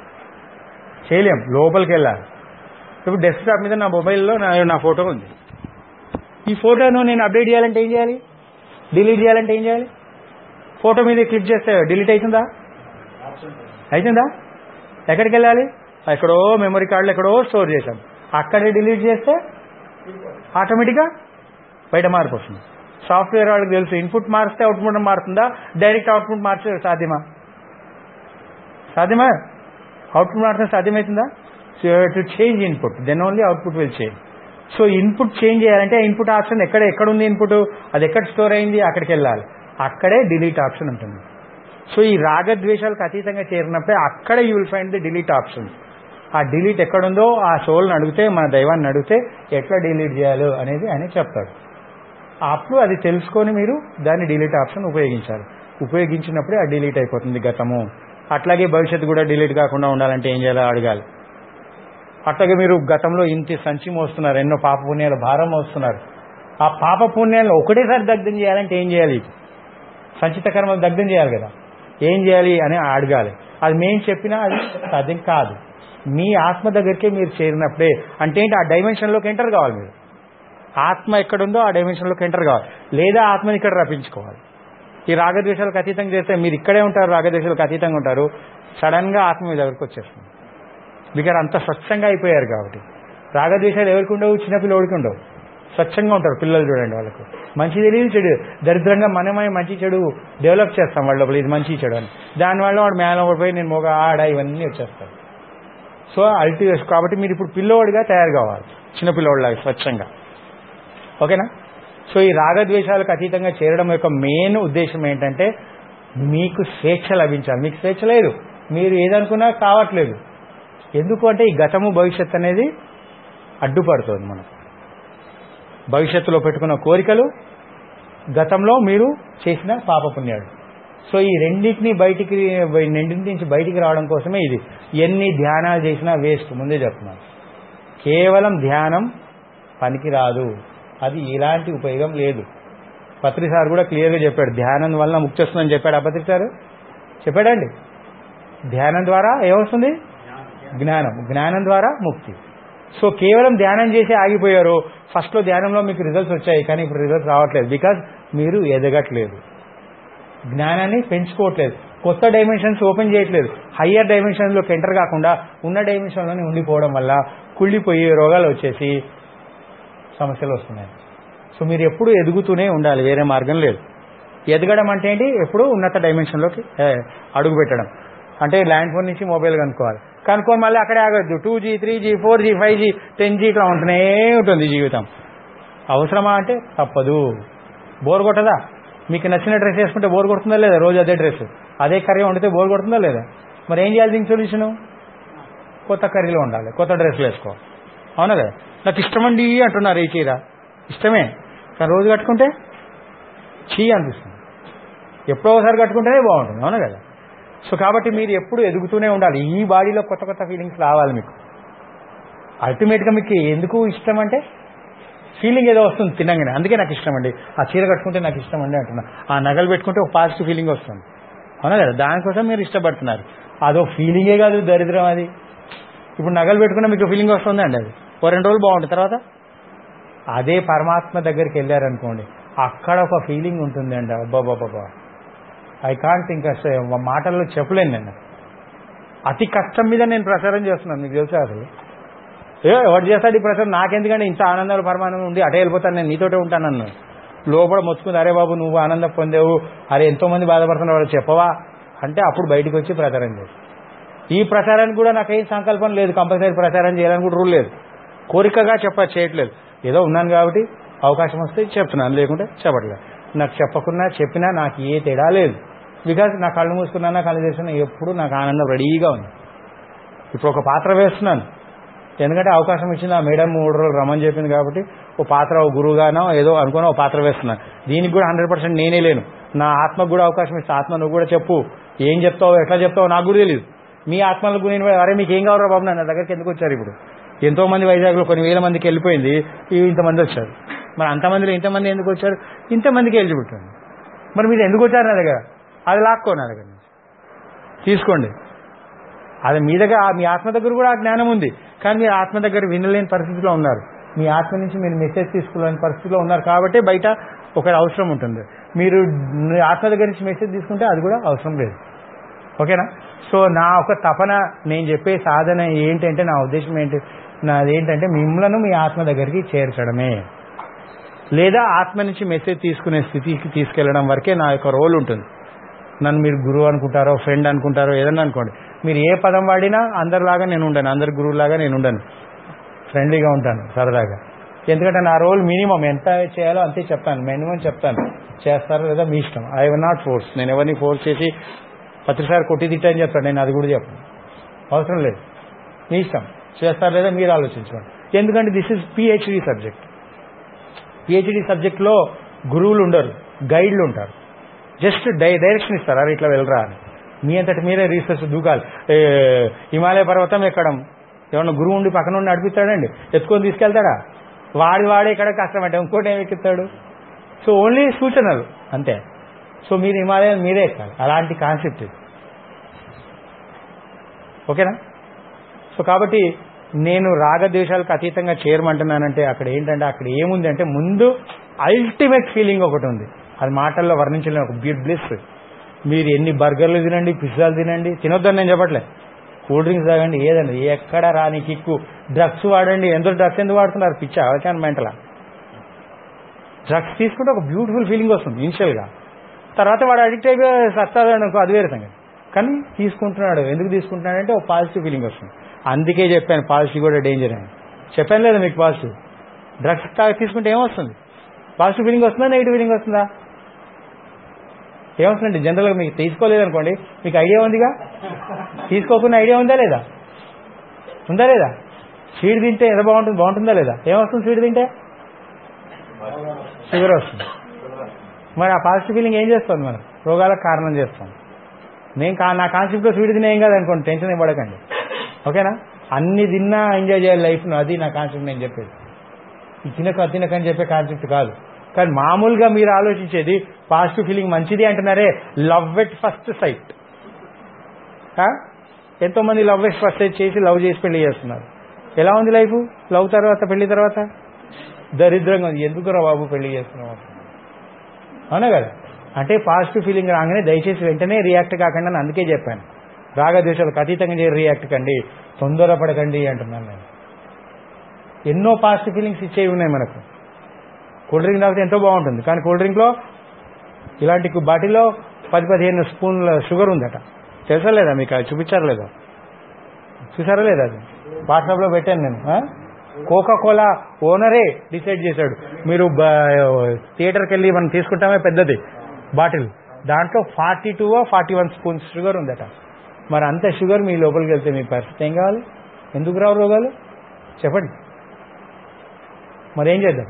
చేయలేం లోపలికి వెళ్ళాలి ఇప్పుడు డెస్క్ టాప్ మీద నా మొబైల్లో నా నా ఫోటో ఉంది ఈ ఫోటోను నేను అప్డేట్ చేయాలంటే ఏం చేయాలి డిలీట్ చేయాలంటే ఏం చేయాలి ఫోటో మీద క్లిక్ చేస్తే డిలీట్ అవుతుందా అవుతుందా ఎక్కడికి వెళ్ళాలి ఎక్కడో మెమరీ కార్డులు ఎక్కడో స్టోర్ చేశాం అక్కడే డిలీట్ చేస్తే ఆటోమేటిక్గా బయట మార్పు వస్తుంది సాఫ్ట్వేర్ వాళ్ళకి తెలుసు ఇన్పుట్ మారిస్తే అవుట్పుట్ మారుతుందా డైరెక్ట్ అవుట్పుట్ మార్చే సాధ్యమా సాధ్యమా అవుట్పుట్ మార్చడం సాధ్యమవుతుందా so to change input then only output will change so input change చేయాలంటే ఇన్పుట్ ఆప్షన్ ఎక్కడ ఎక్కడ ఉంది ఇన్పుట్ అది ఎక్కడ స్టోర్ అయింది అక్కడికి వెళ్ళాలి అక్కడే డిలీట్ ఆప్షన్ ఉంటుంది సో ఈ రాగద్వేషాలకు అతీతంగా చేరినప్పుడే అక్కడ you will find the delete option ఆ డిలీట్ ఎక్కడుందో ఆ సోల్ని అడిగితే మన దైవాన్ని అడిగితే ఎట్లా డిలీట్ చేయాలో అనేది ఆయన చెప్తాడు అప్పుడు అది తెలుసుకొని మీరు దాన్ని డిలీట్ ఆప్షన్ ఉపయోగించాలి ఉపయోగించినప్పుడే ఆ డిలీట్ అయిపోతుంది గతము అట్లాగే భవిష్యత్తు కూడా డిలీట్ కాకుండా ఉండాలంటే ఏం చేయాలో అడగాలి అట్లాగే మీరు గతంలో ఇంటి సంచి మోస్తున్నారు ఎన్నో పాప పుణ్యాలు భారం మోస్తున్నారు ఆ పాప పుణ్యాలను ఒకటేసారి దగ్ధం చేయాలంటే ఏం చేయాలి సంచిత కర్మలు దగ్ధం చేయాలి కదా ఏం చేయాలి అని అడగాలి అది మేము చెప్పినా అది సాధ్యం కాదు మీ ఆత్మ దగ్గరికే మీరు చేరినప్పుడే అంటే ఏంటి ఆ డైమెన్షన్లోకి ఎంటర్ కావాలి మీరు ఆత్మ ఎక్కడుందో ఆ డైమెన్షన్లోకి ఎంటర్ కావాలి లేదా ఆత్మని ఇక్కడ రప్పించుకోవాలి ఈ రాగద్వేషాలకు అతీతంగా చేస్తే మీరు ఇక్కడే ఉంటారు రాగద్వేషాలకు అతీతంగా ఉంటారు సడన్ గా ఆత్మ మీ దగ్గరకు వచ్చేస్తుంది బికార్ అంత స్వచ్ఛంగా అయిపోయారు కాబట్టి రాగద్వేషాలు ఎవరికి ఉండవు చిన్నపిల్లడికి ఉండవు స్వచ్ఛంగా ఉంటారు పిల్లలు చూడండి వాళ్ళకు మంచి తెలియదు చెడు దరిద్రంగా మనమే మంచి చెడు డెవలప్ చేస్తాం వాళ్ళ లోపల ఇది మంచి చెడు అని దానివల్ల వాడు మేళ పోయి నేను మొగ ఆడ ఇవన్నీ వచ్చేస్తాడు సో అల్టి కాబట్టి మీరు ఇప్పుడు పిల్లోడిగా తయారు కావాలి చిన్నపిల్లోడిలాగా స్వచ్ఛంగా ఓకేనా సో ఈ రాగద్వేషాలకు అతీతంగా చేరడం యొక్క మెయిన్ ఉద్దేశం ఏంటంటే మీకు స్వేచ్ఛ లభించాలి మీకు స్వేచ్ఛ లేదు మీరు ఏదనుకున్నా కావట్లేదు ఎందుకు అంటే ఈ గతము భవిష్యత్ అనేది అడ్డుపడుతుంది మనం భవిష్యత్తులో పెట్టుకున్న కోరికలు గతంలో మీరు చేసిన పాపపుణ్యాలు సో ఈ రెండింటిని బయటికి రెండింటి నుంచి బయటికి రావడం కోసమే ఇది ఎన్ని ధ్యానాలు చేసినా వేస్ట్ ముందే చెప్తున్నాను కేవలం ధ్యానం పనికిరాదు అది ఎలాంటి ఉపయోగం లేదు పత్రి సార్ కూడా క్లియర్గా చెప్పాడు ధ్యానం వలన ముక్తి వస్తుందని చెప్పాడు ఆ పత్రి సార్ చెప్పాడండి ధ్యానం ద్వారా ఏమొస్తుంది జ్ఞానం జ్ఞానం ద్వారా ముక్తి సో కేవలం ధ్యానం చేసి ఆగిపోయారు ఫస్ట్లో ధ్యానంలో మీకు రిజల్ట్స్ వచ్చాయి కానీ ఇప్పుడు రిజల్ట్స్ రావట్లేదు బికాజ్ మీరు ఎదగట్లేదు జ్ఞానాన్ని పెంచుకోవట్లేదు కొత్త డైమెన్షన్స్ ఓపెన్ చేయట్లేదు హయ్యర్ డైమెన్షన్లోకి ఎంటర్ కాకుండా ఉన్న డైమెన్షన్లోనే ఉండిపోవడం వల్ల కుళ్ళిపోయి రోగాలు వచ్చేసి సమస్యలు వస్తున్నాయి సో మీరు ఎప్పుడు ఎదుగుతూనే ఉండాలి వేరే మార్గం లేదు ఎదగడం అంటే ఏంటి ఎప్పుడు ఉన్నత డైమెన్షన్లోకి అడుగు పెట్టడం అంటే ల్యాండ్ ఫోన్ నుంచి మొబైల్ కనుక్కోవాలి కనుక్కొని మళ్ళీ అక్కడే ఆగొద్దు two G three G four G five G ten G ఇట్లా ఉంటూనే ఉంటుంది జీవితం అవసరమా అంటే తప్పదు బోర్ కొట్టదా మీకు నచ్చిన డ్రెస్ వేసుకుంటే బోర్ కొడుతుందా లేదా రోజు అదే డ్రెస్ అదే కర్రీ వండితే బోర్ కొడుతుందా లేదా మరి ఏం చేయాలి దీనికి సొల్యూషను కొత్త కర్రీలో ఉండాలి కొత్త డ్రెస్లు వేసుకో అవునా కదా నాకు ఇష్టమండి అంటున్నారు ఈ చీర ఇష్టమే కానీ రోజు కట్టుకుంటే చీ అనిపిస్తుంది ఎప్పుడో ఒకసారి కట్టుకుంటేనే బాగుంటుంది అవునా కదా సో కాబట్టి మీరు ఎప్పుడు ఎదుగుతూనే ఉండాలి ఈ బాడీలో కొత్త కొత్త ఫీలింగ్స్ రావాలి మీకు అల్టిమేట్గా మీకు ఎందుకు ఇష్టం అంటే ఫీలింగ్ ఏదో వస్తుంది తినంగానే అందుకే నాకు ఇష్టం అండి ఆ చీర కట్టుకుంటే నాకు ఇష్టం అండి అంటున్నా ఆ నగలు పెట్టుకుంటే ఒక పాజిటివ్ ఫీలింగ్ వస్తుంది అవునా కదా దానికోసం మీరు ఇష్టపడుతున్నారు అదో ఫీలింగే కాదు దరిద్రం అది ఇప్పుడు నగలు పెట్టుకున్నా మీకు ఫీలింగ్ వస్తుందండి అది ఓ రెండు రోజులు బాగుంటుంది తర్వాత అదే పరమాత్మ దగ్గరికి వెళ్ళారనుకోండి అక్కడ ఒక ఫీలింగ్ ఉంటుంది అండి అబ్బాబాబా ఐ కాంట్ ఇంకా మాటల్లో చెప్పలేను నేను అతి కష్టం మీద నేను ప్రచారం చేస్తున్నాను మీకు తెలుసా అసలు ఏ ఎవరు చేస్తాడు ఈ ప్రచారం నాకెందుకంటే ఇంత ఆనందాలు పరమానందం ఉండి అటే వెళ్ళిపోతాను నేను నీతోటే ఉంటానన్ను లోపల మొత్తుకుంది అరే బాబు నువ్వు ఆనందం పొందేవు అరే ఎంతో మంది బాధపడుతున్నారు వాళ్ళు చెప్పవా అంటే అప్పుడు బయటకు వచ్చి ప్రచారం చేసి ఈ ప్రచారానికి కూడా నాకేం సంకల్పం లేదు కంపల్సరీ ప్రచారం చేయాలని కూడా రూల్ లేదు కోరికగా చెప్ప చేయట్లేదు ఏదో ఉన్నాను కాబట్టి అవకాశం వస్తే చెప్తున్నాను లేకుంటే చెప్పట్లేదు నాకు చెప్పకున్నా చెప్పినా నాకు ఏ తేడా లేదు బికాజ్ నా కళ్ళు మూసుకున్నా కళ్ళు చేస్తున్నా ఎప్పుడు నాకు ఆనందం రెడీగా ఉంది ఇప్పుడు ఒక పాత్ర వేస్తున్నాను ఎందుకంటే అవకాశం ఇచ్చింది ఆ మేడం మూడు రోజులు రమ్మని చెప్పింది కాబట్టి ఓ పాత్ర ఓ గురువుగానో ఏదో అనుకుని ఓ పాత్ర వేస్తున్నాను దీనికి కూడా హండ్రెడ్ పర్సెంట్ నేనే లేను నా ఆత్మకు కూడా అవకాశం ఇస్తా ఆత్మ నువ్వు కూడా చెప్పు ఏం చెప్తావు ఎట్లా చెప్తావు నాకు కూడా తెలియదు మీ ఆత్మలకు నేను అరే మీకు ఏం కావాలో బాబు నా దగ్గరికి ఎందుకు వచ్చారు ఇప్పుడు ఎంతో మంది వైజాగ్లో కొన్ని వేల మందికి వెళ్ళిపోయింది ఈ ఇంతమంది వచ్చారు మరి అంతమందిలో ఇంతమంది ఎందుకు వచ్చారు ఇంతమందికి వెళ్ళిపోతుంది మరి మీరు ఎందుకు వచ్చారు నా దగ్గర అది లాక్కో నా దగ్గర నుంచి తీసుకోండి అది మీ దగ్గర మీ ఆత్మ దగ్గర కూడా ఆ జ్ఞానం ఉంది కానీ మీరు ఆత్మ దగ్గర వినలేని పరిస్థితిలో ఉన్నారు మీ ఆత్మ నుంచి మీరు మెసేజ్ తీసుకోలేని పరిస్థితిలో ఉన్నారు కాబట్టి బయట ఒక అవసరం ఉంటుంది మీరు మీ ఆత్మ దగ్గర నుంచి మెసేజ్ తీసుకుంటే అది కూడా అవసరం లేదు ఓకేనా సో నా ఒక తపన నేను చెప్పే సాధన ఏంటంటే నా ఉద్దేశం ఏంటి నాది ఏంటంటే మిమ్మల్ని మీ ఆత్మ దగ్గరికి చేర్చడమే లేదా ఆత్మ నుంచి మెసేజ్ తీసుకునే స్థితికి తీసుకెళ్లడం వరకే నా యొక్క రోల్ ఉంటుంది నన్ను మీరు గురువు అనుకుంటారో ఫ్రెండ్ అనుకుంటారో ఏదన్నా అనుకోండి మీరు ఏ పదం వాడినా అందరిలాగా నేను ఉండను అందరి గురువులాగా నేను ఉండను ఫ్రెండ్లీగా ఉంటాను సరదాగా ఎందుకంటే నా రోల్ మినిమం ఎంత చేయాలో అంతే చెప్తాను మినిమం చెప్తాను చేస్తారో లేదా మీ ఇష్టం ఐ విల్ నాట్ ఫోర్స్ నేను ఎవరిని ఫోర్స్ చేసి ప్రతిసారి కొట్టి తిట్టని చెప్తాను నేను అది కూడా చెప్పను అవసరం లేదు మీ ఇష్టం చేస్తారు లేదా మీరు ఆలోచించుకోండి ఎందుకంటే this is PhD subject PhD సబ్జెక్ట్లో గురువులు ఉండరు గైడ్లు ఉంటారు జస్ట్ డై డైరెక్షన్ ఇస్తారు అరే ఇట్లా వెళ్ళరా అని మీ అంతటి మీరే రీసెర్చ్ దూకాలి ఏ, హిమాలయ పర్వతం ఎక్కడం ఏమన్నా గురువు ఉండి పక్కన ఉండి నడిపిస్తాడండి ఎత్తుకొని తీసుకెళ్తాడా వాడి వాడే ఇక్కడ కష్టం అంటే ఇంకోటి ఏమి ఎక్కుతాడు సో ఓన్లీ సూచనలు అంతే సో మీరు హిమాలయం మీరే ఎక్కాలి అలాంటి కాన్సెప్ట్ ఇది ఓకేనా సో కాబట్టి నేను రాగద్వేషాలకు అతీతంగా చేరమంటున్నానంటే అక్కడ ఏంటంటే అక్కడ ఏముంది అంటే ముందు అల్టిమేట్ ఫీలింగ్ ఒకటి ఉంది అది మాటల్లో వర్ణించలేని ఒక బ్యూట్ బ్లిస్ మీరు ఎన్ని బర్గర్లు తినండి పిజ్జాలు తినండి తినొద్దని నేను చెప్పట్లే కూల్ డ్రింక్స్ తాగండి ఏదండి ఎక్కడ రాని కిక్కు డ్రగ్స్ వాడండి ఎందుకు డ్రగ్స్ ఎందుకు వాడుతున్నారు పిచ్చా అవకాశం మెంటలా డ్రగ్స్ తీసుకుంటే ఒక బ్యూటిఫుల్ ఫీలింగ్ వస్తుంది ఇనిషియల్గా తర్వాత వాడు అడిక్ట్ అయిపోయి సత్తాడు అనుకో అది వేరే సంగతి కానీ తీసుకుంటున్నాడు ఎందుకు తీసుకుంటున్నాడంటే ఒక పాజిటివ్ ఫీలింగ్ వస్తుంది అందుకే చెప్పాను పాజిటివ్ కూడా డేంజర్ అని చెప్పాను లేదా మీకు పాజిటివ్ డ్రగ్స్ తీసుకుంటే ఏమొస్తుంది పాజిటివ్ ఫీలింగ్ వస్తుందా నెగిటివ్ ఫీలింగ్ వస్తుందా ఏమొస్తుందండి జనరల్గా మీకు తీసుకోలేదనుకోండి మీకు ఐడియా ఉందిగా తీసుకోకుండా ఐడియా ఉందా లేదా ఉందా లేదా స్వీట్ తింటే ఎంత బాగుంటుంది బాగుంటుందా లేదా ఏమొస్తుంది స్వీట్ తింటే షుగర్ వస్తుంది మరి ఆ పాజిటివ్ ఫీలింగ్ ఏం చేస్తుంది మనం రోగాలకు కారణం చేస్తాం నేను కా నా కాన్సెప్ట్లో స్వీట్ తినే ఏం కాదు అనుకోండి టెన్షన్ ఏం పడకండి ఓకేనా అన్ని తిన్నా ఎంజాయ్ చేయాలి లైఫ్ను అది నా కాన్సెప్ట్ నేను చెప్పేది ఈ తినక తినకని చెప్పే కాన్సెప్ట్ కాదు కానీ మామూలుగా మీరు ఆలోచించేది పాజిటివ్ ఫీలింగ్ మంచిది అంటున్నారే లవ్ ఎట్ ఫస్ట్ సైట్ ఎంతో మంది లవ్ ఎట్ ఫస్ట్ సైట్ చేసి లవ్ చేసి పెళ్లి చేస్తున్నారు ఎలా ఉంది లైఫ్ లవ్ తర్వాత పెళ్లి తర్వాత దరిద్రంగా ఉంది ఎందుకురా బాబు పెళ్లి చేస్తున్నావు అవునా కదా అంటే పాజిటివ్ ఫీలింగ్ రాగానే దయచేసి వెంటనే రియాక్ట్ కాకండి అని అందుకే చెప్పాను రాగద్వేషాలకు అతీతంగా చేరి రియాక్ట్ కండి తొందరపడకండి అంటున్నాను నేను ఎన్నో పాజిటివ్ ఫీలింగ్స్ ఇచ్చేవి ఉన్నాయి మనకు కూల్ డ్రింక్ తాగితే ఎంతో బాగుంటుంది కానీ కూల్ డ్రింక్లో ఇలాంటి బాటిల్లో పది పదిహేను స్పూన్ల షుగర్ ఉందట తెలుసా లేదా మీకు అది చూపించారా లేదా చూసారా లేదా అది వాట్సాప్లో పెట్టాను నేను కోకా కోలా ఓనరే డిసైడ్ చేశాడు మీరు థియేటర్కి వెళ్ళి మనం తీసుకుంటామే పెద్దది బాటిల్ దాంట్లో forty two forty one spoons sugar ఉందట మరి అంత షుగర్ మీ లోపలికి వెళ్తే మీ పరిస్థితి ఏం కావాలి ఎందుకు రావు రోగాలు చెప్పండి మరి ఏం చేద్దాం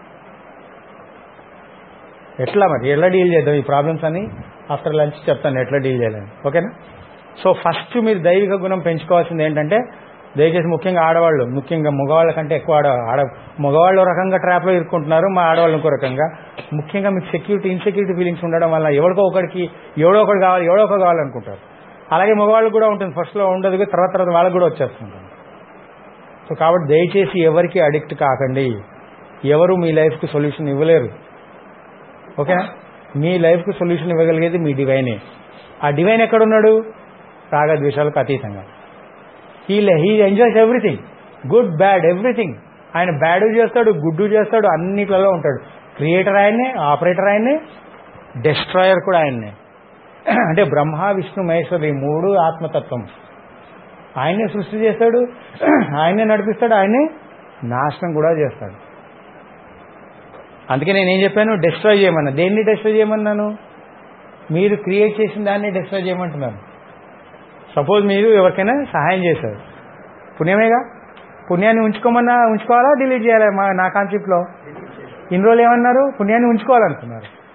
ఎట్లా మరి ఎట్లా డీల్ చేద్దాం ఈ ప్రాబ్లమ్స్ అని ఆఫ్టర్ లంచ్ చెప్తాను ఎట్లా డీల్ చేయాలని ఓకేనా సో ఫస్ట్ మీరు దైవిక గుణం పెంచుకోవాల్సింది ఏంటంటే దయచేసి ముఖ్యంగా ఆడవాళ్ళు ముఖ్యంగా మగవాళ్ళ కంటే ఎక్కువ ఆడ ఆడ మగవాళ్ళు ఒక రకంగా ట్రాప్లో ఇరుక్కుంటున్నారు మా ఆడవాళ్ళు ఇంకో రకంగా ముఖ్యంగా మీకు సెక్యూరిటీ ఇన్సెక్యూరిటీ ఫీలింగ్స్ ఉండడం వల్ల ఎవరికో ఒకరికి ఎవడో ఒకటి కావాలి ఎవడో ఒకటి కావాలనుకుంటారు అలాగే మగవాళ్ళు కూడా ఉంటుంది ఫస్ట్లో ఉండదు తర్వాత తర్వాత వాళ్ళకి కూడా వచ్చేస్తుంటుంది సో కాబట్టి దయచేసి ఎవరికి అడిక్ట్ కాకండి ఎవరు మీ లైఫ్కి సొల్యూషన్ ఇవ్వలేరు ఓకేనా మీ లైఫ్కి సొల్యూషన్ ఇవ్వగలిగేది మీ డివైనే ఆ డివైన్ ఎక్కడున్నాడు రాగద్వేషాలకు అతీతంగా he he enjoys everything good bad everything ఆయన బ్యాడ్ చేస్తాడు గుడ్ చేస్తాడు అన్నిట్లలో ఉంటాడు క్రియేటర్ ఆయన్నే ఆపరేటర్ ఆయన్నే డెస్ట్రాయర్ కూడా ఆయన్నే అంటే బ్రహ్మ విష్ణు మహేశ్వరు ఈ మూడు ఆత్మతత్వం ఆయనే సృష్టి చేస్తాడు ఆయనే నడిపిస్తాడు ఆయనే నాశనం కూడా చేస్తాడు అందుకే నేను ఏం చెప్పాను డెస్ట్రాయ్ చేయమన్నా దేన్ని డెస్ట్రాయ్ చేయమన్నాను మీరు క్రియేట్ చేసిన దాన్ని డెస్ట్రాయ్ చేయమంటున్నాను సపోజ్ మీరు ఎవరికైనా సహాయం చేశారు పుణ్యమేగా పుణ్యాన్ని ఉంచుకోమన్నా ఉంచుకోవాలా డిలీట్ చేయాలా మా నా కాన్సెప్ట్లో ఇన్ని రోజులు ఏమన్నారు పుణ్యాన్ని ఉంచుకోవాలనుకున్నారు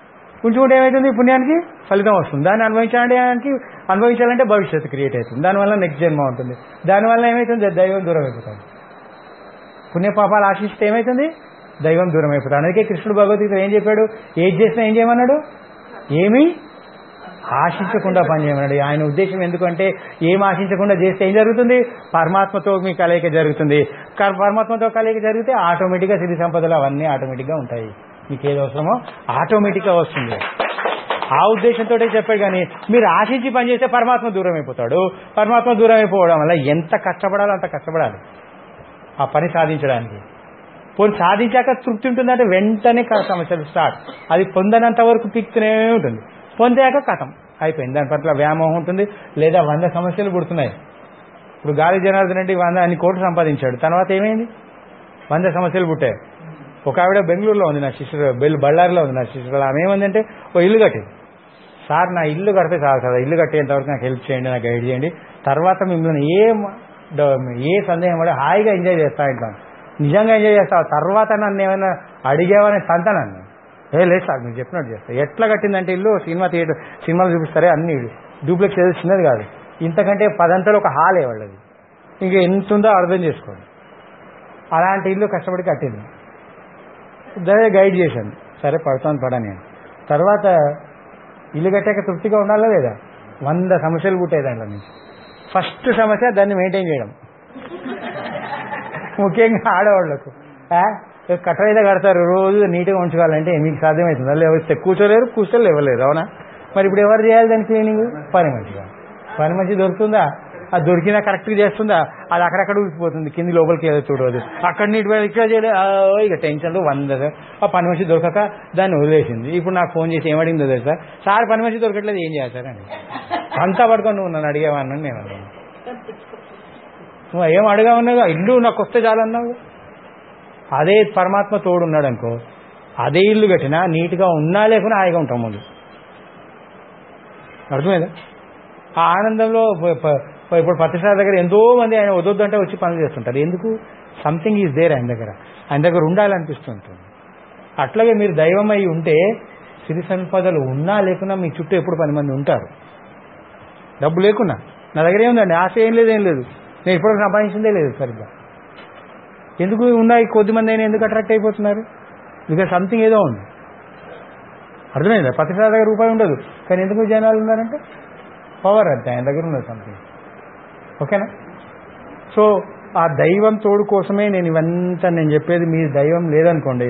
ఉంచుకుంటే ఏమవుతుంది పుణ్యానికి ఫలితం వస్తుంది దాన్ని అనుభవించడానికి అనుభవించాలంటే భవిష్యత్తు క్రియేట్ అవుతుంది దానివల్ల నెక్స్ట్ జన్మ ఉంటుంది దానివల్ల ఏమవుతుంది దైవం దూరం అయిపోతుంది పుణ్యపాపాలు ఆశిస్తే ఏమవుతుంది దైవం దూరం అయిపోతుంది అందుకే కృష్ణుడు భగవద్గీత ఏం చెప్పాడు ఏది చేసినా ఏం చేయమన్నాడు ఏమీ ఆశించకుండా పనిచేయమన్నాడు ఆయన ఉద్దేశం ఎందుకంటే ఏం ఆశించకుండా చేస్తే ఏం జరుగుతుంది పరమాత్మతో మీ కలయిక జరుగుతుంది క- పరమాత్మతో కలయిక జరిగితే ఆటోమేటిక్గా సిరి సంపదలు అవన్నీ ఆటోమేటిక్గా ఉంటాయి మీకు ఏది అవసరమో ఆటోమేటిక్గా వస్తుంది ఆ ఉద్దేశంతో చెప్పాడు కానీ మీరు ఆశించి పనిచేస్తే పరమాత్మ దూరం అయిపోతాడు పరమాత్మ దూరం అయిపోవడం వల్ల ఎంత కష్టపడాలో అంత కష్టపడాలి ఆ పని సాధించడానికి పోనీ సాధించాక తృప్తి ఉంటుందంటే వెంటనే క- సమస్యలు స్టార్ట్ అది పొందనంత వరకు పిక్తూనే ఉంటుంది పొందాక కథం అయిపోయింది దాని పట్ల వ్యామోహం ఉంటుంది లేదా వంద సమస్యలు పుడుతున్నాయి ఇప్పుడు గాలి జనార్దన్ రెడ్డి వంద అన్ని కోట్లు సంపాదించాడు తర్వాత ఏమైంది వంద సమస్యలు పుట్టాయి ఒక ఆవిడ బెంగళూరులో ఉంది నా శిష్యుడు బెల్ బళ్ళారిలో ఉంది నా శిష్యుడు ఆమె ఏమందంటే ఓ ఇల్లు కట్టింది సార్ నా ఇల్లు కడితే చాలు కదా ఇల్లు కట్టేంత వరకు నాకు హెల్ప్ చేయండి నాకు గైడ్ చేయండి తర్వాత మిమ్మల్ని ఏ మ- డ- ఏ సందేహం పడి హాయిగా ఎంజాయ్ చేస్తా ఇంటాను నిజంగా ఎంజాయ్ చేస్తావు తర్వాత నన్ను ఏమైనా అడిగావని తంతానన్ను ఏ లేదు సార్ మీరు చెప్పినట్టు చేస్తా ఎట్లా కట్టిందంటే ఇల్లు సినిమా థియేటర్ సినిమాలు చూపిస్తారే అన్ని డూప్లెక్స్ ఏదో చిన్నది కాదు ఇంతకంటే పదంతలో ఒక హాలే వాళ్ళది ఇంకా ఎంత ఉందో అర్థం చేసుకోండి అలాంటి ఇల్లు కష్టపడి కట్టింది దాన్ని గైడ్ చేశాను సరే పడుతాను పడా నేను తర్వాత ఇల్లు కట్టాక తృప్తిగా ఉండాలా లేదా వంద సమస్యలు పుట్టాయి దాంట్లో నుంచి ఫస్ట్ సమస్య దాన్ని మెయింటైన్ చేయడం ముఖ్యంగా ఆడవాళ్లకు ఆ? కట్ట అయితే కడతారు రోజు నీట్గా ఉంచుకోవాలంటే మీకు సాధ్యమవుతుందా లేకపోతే కూర్చోలేరు కూర్చోలేరు ఇవ్వలేరు అవునా మరి ఇప్పుడు ఎవరు చేయాలి దాని క్లీనింగ్ పని మంచిగా పని మంచి దొరుకుతుందా అది దొరికినా కరెక్ట్గా చేస్తుందా అది అక్కడక్కడ ఊసిపోతుంది కింది లోపలికి ఏదో చూడదు అక్కడ నీటి పోయి ఇక్కడ చేయలేదు ఆ, ఇక టెన్షన్లు వంద ఆ పని మనిషి దొరకక దాన్ని వదిలేసింది ఇప్పుడు నాకు ఫోన్ చేసి ఏమడిగిందో తెలుసా సార్ పని మనిషి దొరకట్లేదు ఏం చేయాలి సార్ అని అంతా పడుకొని నువ్వు నన్ను అడిగావని నేను అన్నాను నువ్వు ఏం అడగామన్నావు ఇల్లు నాకు వస్తే చాలన్నావు అదే పరమాత్మ తోడున్నాడు అనుకో అదే ఇల్లు కట్టినా నీట్గా ఉన్నా లేకున్నా హాయిగా ఉంటాం ముందు అర్థమైందా ఆ ఆనందంలో ప- ప- ప- ఇప్పుడు పత్రిసారి దగ్గర ఎంతో మంది ఆయన వదొద్దంటే వచ్చి పనులు చేస్తుంటారు ఎందుకు సంథింగ్ ఈజ్ దేర్ ఆయన దగ్గర ఆయన దగ్గర ఉండాలనిపిస్తుంటుంది అట్లాగే మీరు దైవం అయి ఉంటే సిరి సంపదలు ఉన్నా లేకున్నా మీ చుట్టూ ఎప్పుడు పది మంది ఉంటారు డబ్బు లేకున్నా నా దగ్గర ఏముందండి ఆశ ఏం లేదు ఏం లేదు నేను ఇప్పుడు సంపాదించిందే లేదు సరిగ్గా ఎందుకు ఉన్నాయి కొద్ది మంది అయినా ఎందుకు అట్రాక్ట్ అయిపోతున్నారు బికాస్ సంథింగ్ ఏదో ఉంది అర్థమైందా ప్రతిసారి దగ్గర రూపాయి ఉండదు కానీ ఎందుకు జనాలు ఉన్నారంటే పవర్ అంతే ఆయన దగ్గర ఉన్నది సంథింగ్ ఓకేనా సో ఆ దైవం తోడు కోసమే నేను ఇవంతా నేను చెప్పేది మీ దైవం లేదనుకోండి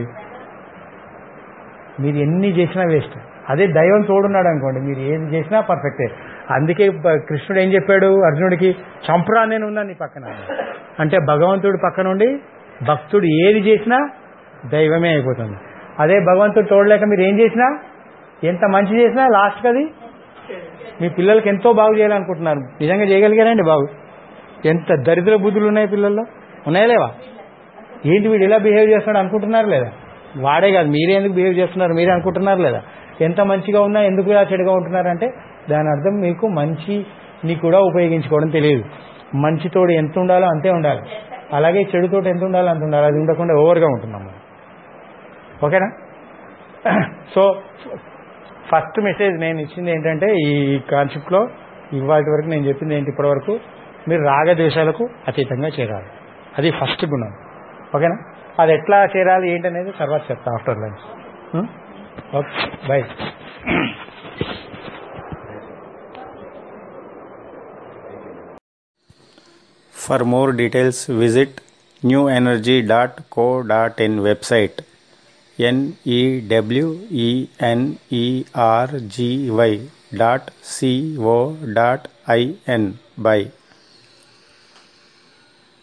మీరు ఎన్ని చేసినా వేస్ట్ అదే దైవం తోడున్నాడు అనుకోండి మీరు ఏది చేసినా పర్ఫెక్టే అందుకే బ- కృష్ణుడు ఏం చెప్పాడు అర్జునుడికి చంపురా నేను ఉన్నాను నీ పక్కన అంటే భగవంతుడి పక్క నుండి భక్తుడు ఏది చేసినా దైవమే అయిపోతుంది అదే భగవంతుడు తోడలేక మీరు ఏం చేసినా ఎంత మంచి చేసినా లాస్ట్కి అది మీ పిల్లలకి ఎంతో బాగు చేయాలనుకుంటున్నారు నిజంగా చేయగలిగారండి బాగు ఎంత దరిద్ర బుద్ధులు ఉన్నాయి పిల్లల్లో ఉన్నాయా లేవా ఏంటి వీడు ఇలా బిహేవ్ చేస్తున్నాడు అనుకుంటున్నారు లేదా వాడే కాదు మీరే ఎందుకు బిహేవ్ చేస్తున్నారు మీరే అనుకుంటున్నారు లేదా ఎంత మంచిగా ఉన్నా ఎందుకు ఇలా చెడుగా ఉంటున్నారంటే దాని అర్థం మీకు మంచిని కూడా ఉపయోగించుకోవడం తెలియదు మంచితోడు ఎంత ఉండాలో అంతే ఉండాలి అలాగే చెడుతోటి ఎంత ఉండాలో అంత ఉండాలి అది ఉండకుండా ఓవర్గా ఉంటున్నాం మనం ఓకేనా సో ఫస్ట్ మెసేజ్ నేను ఇచ్చింది ఏంటంటే ఈ కాన్సెప్ట్లో ఇవాటి వరకు నేను చెప్పింది ఏంటి ఇప్పటి వరకు మీరు రాగద్వేషాలకు అతీతంగా చేరాలి అది ఫస్ట్ గుణం ఓకేనా అది ఎట్లా చేరాలి ఏంటనేది తర్వాత చెప్తా after lunch okay bye For more details, visit newenergy.co.in website n e w e n e r g y dot c o dot i n. Bye.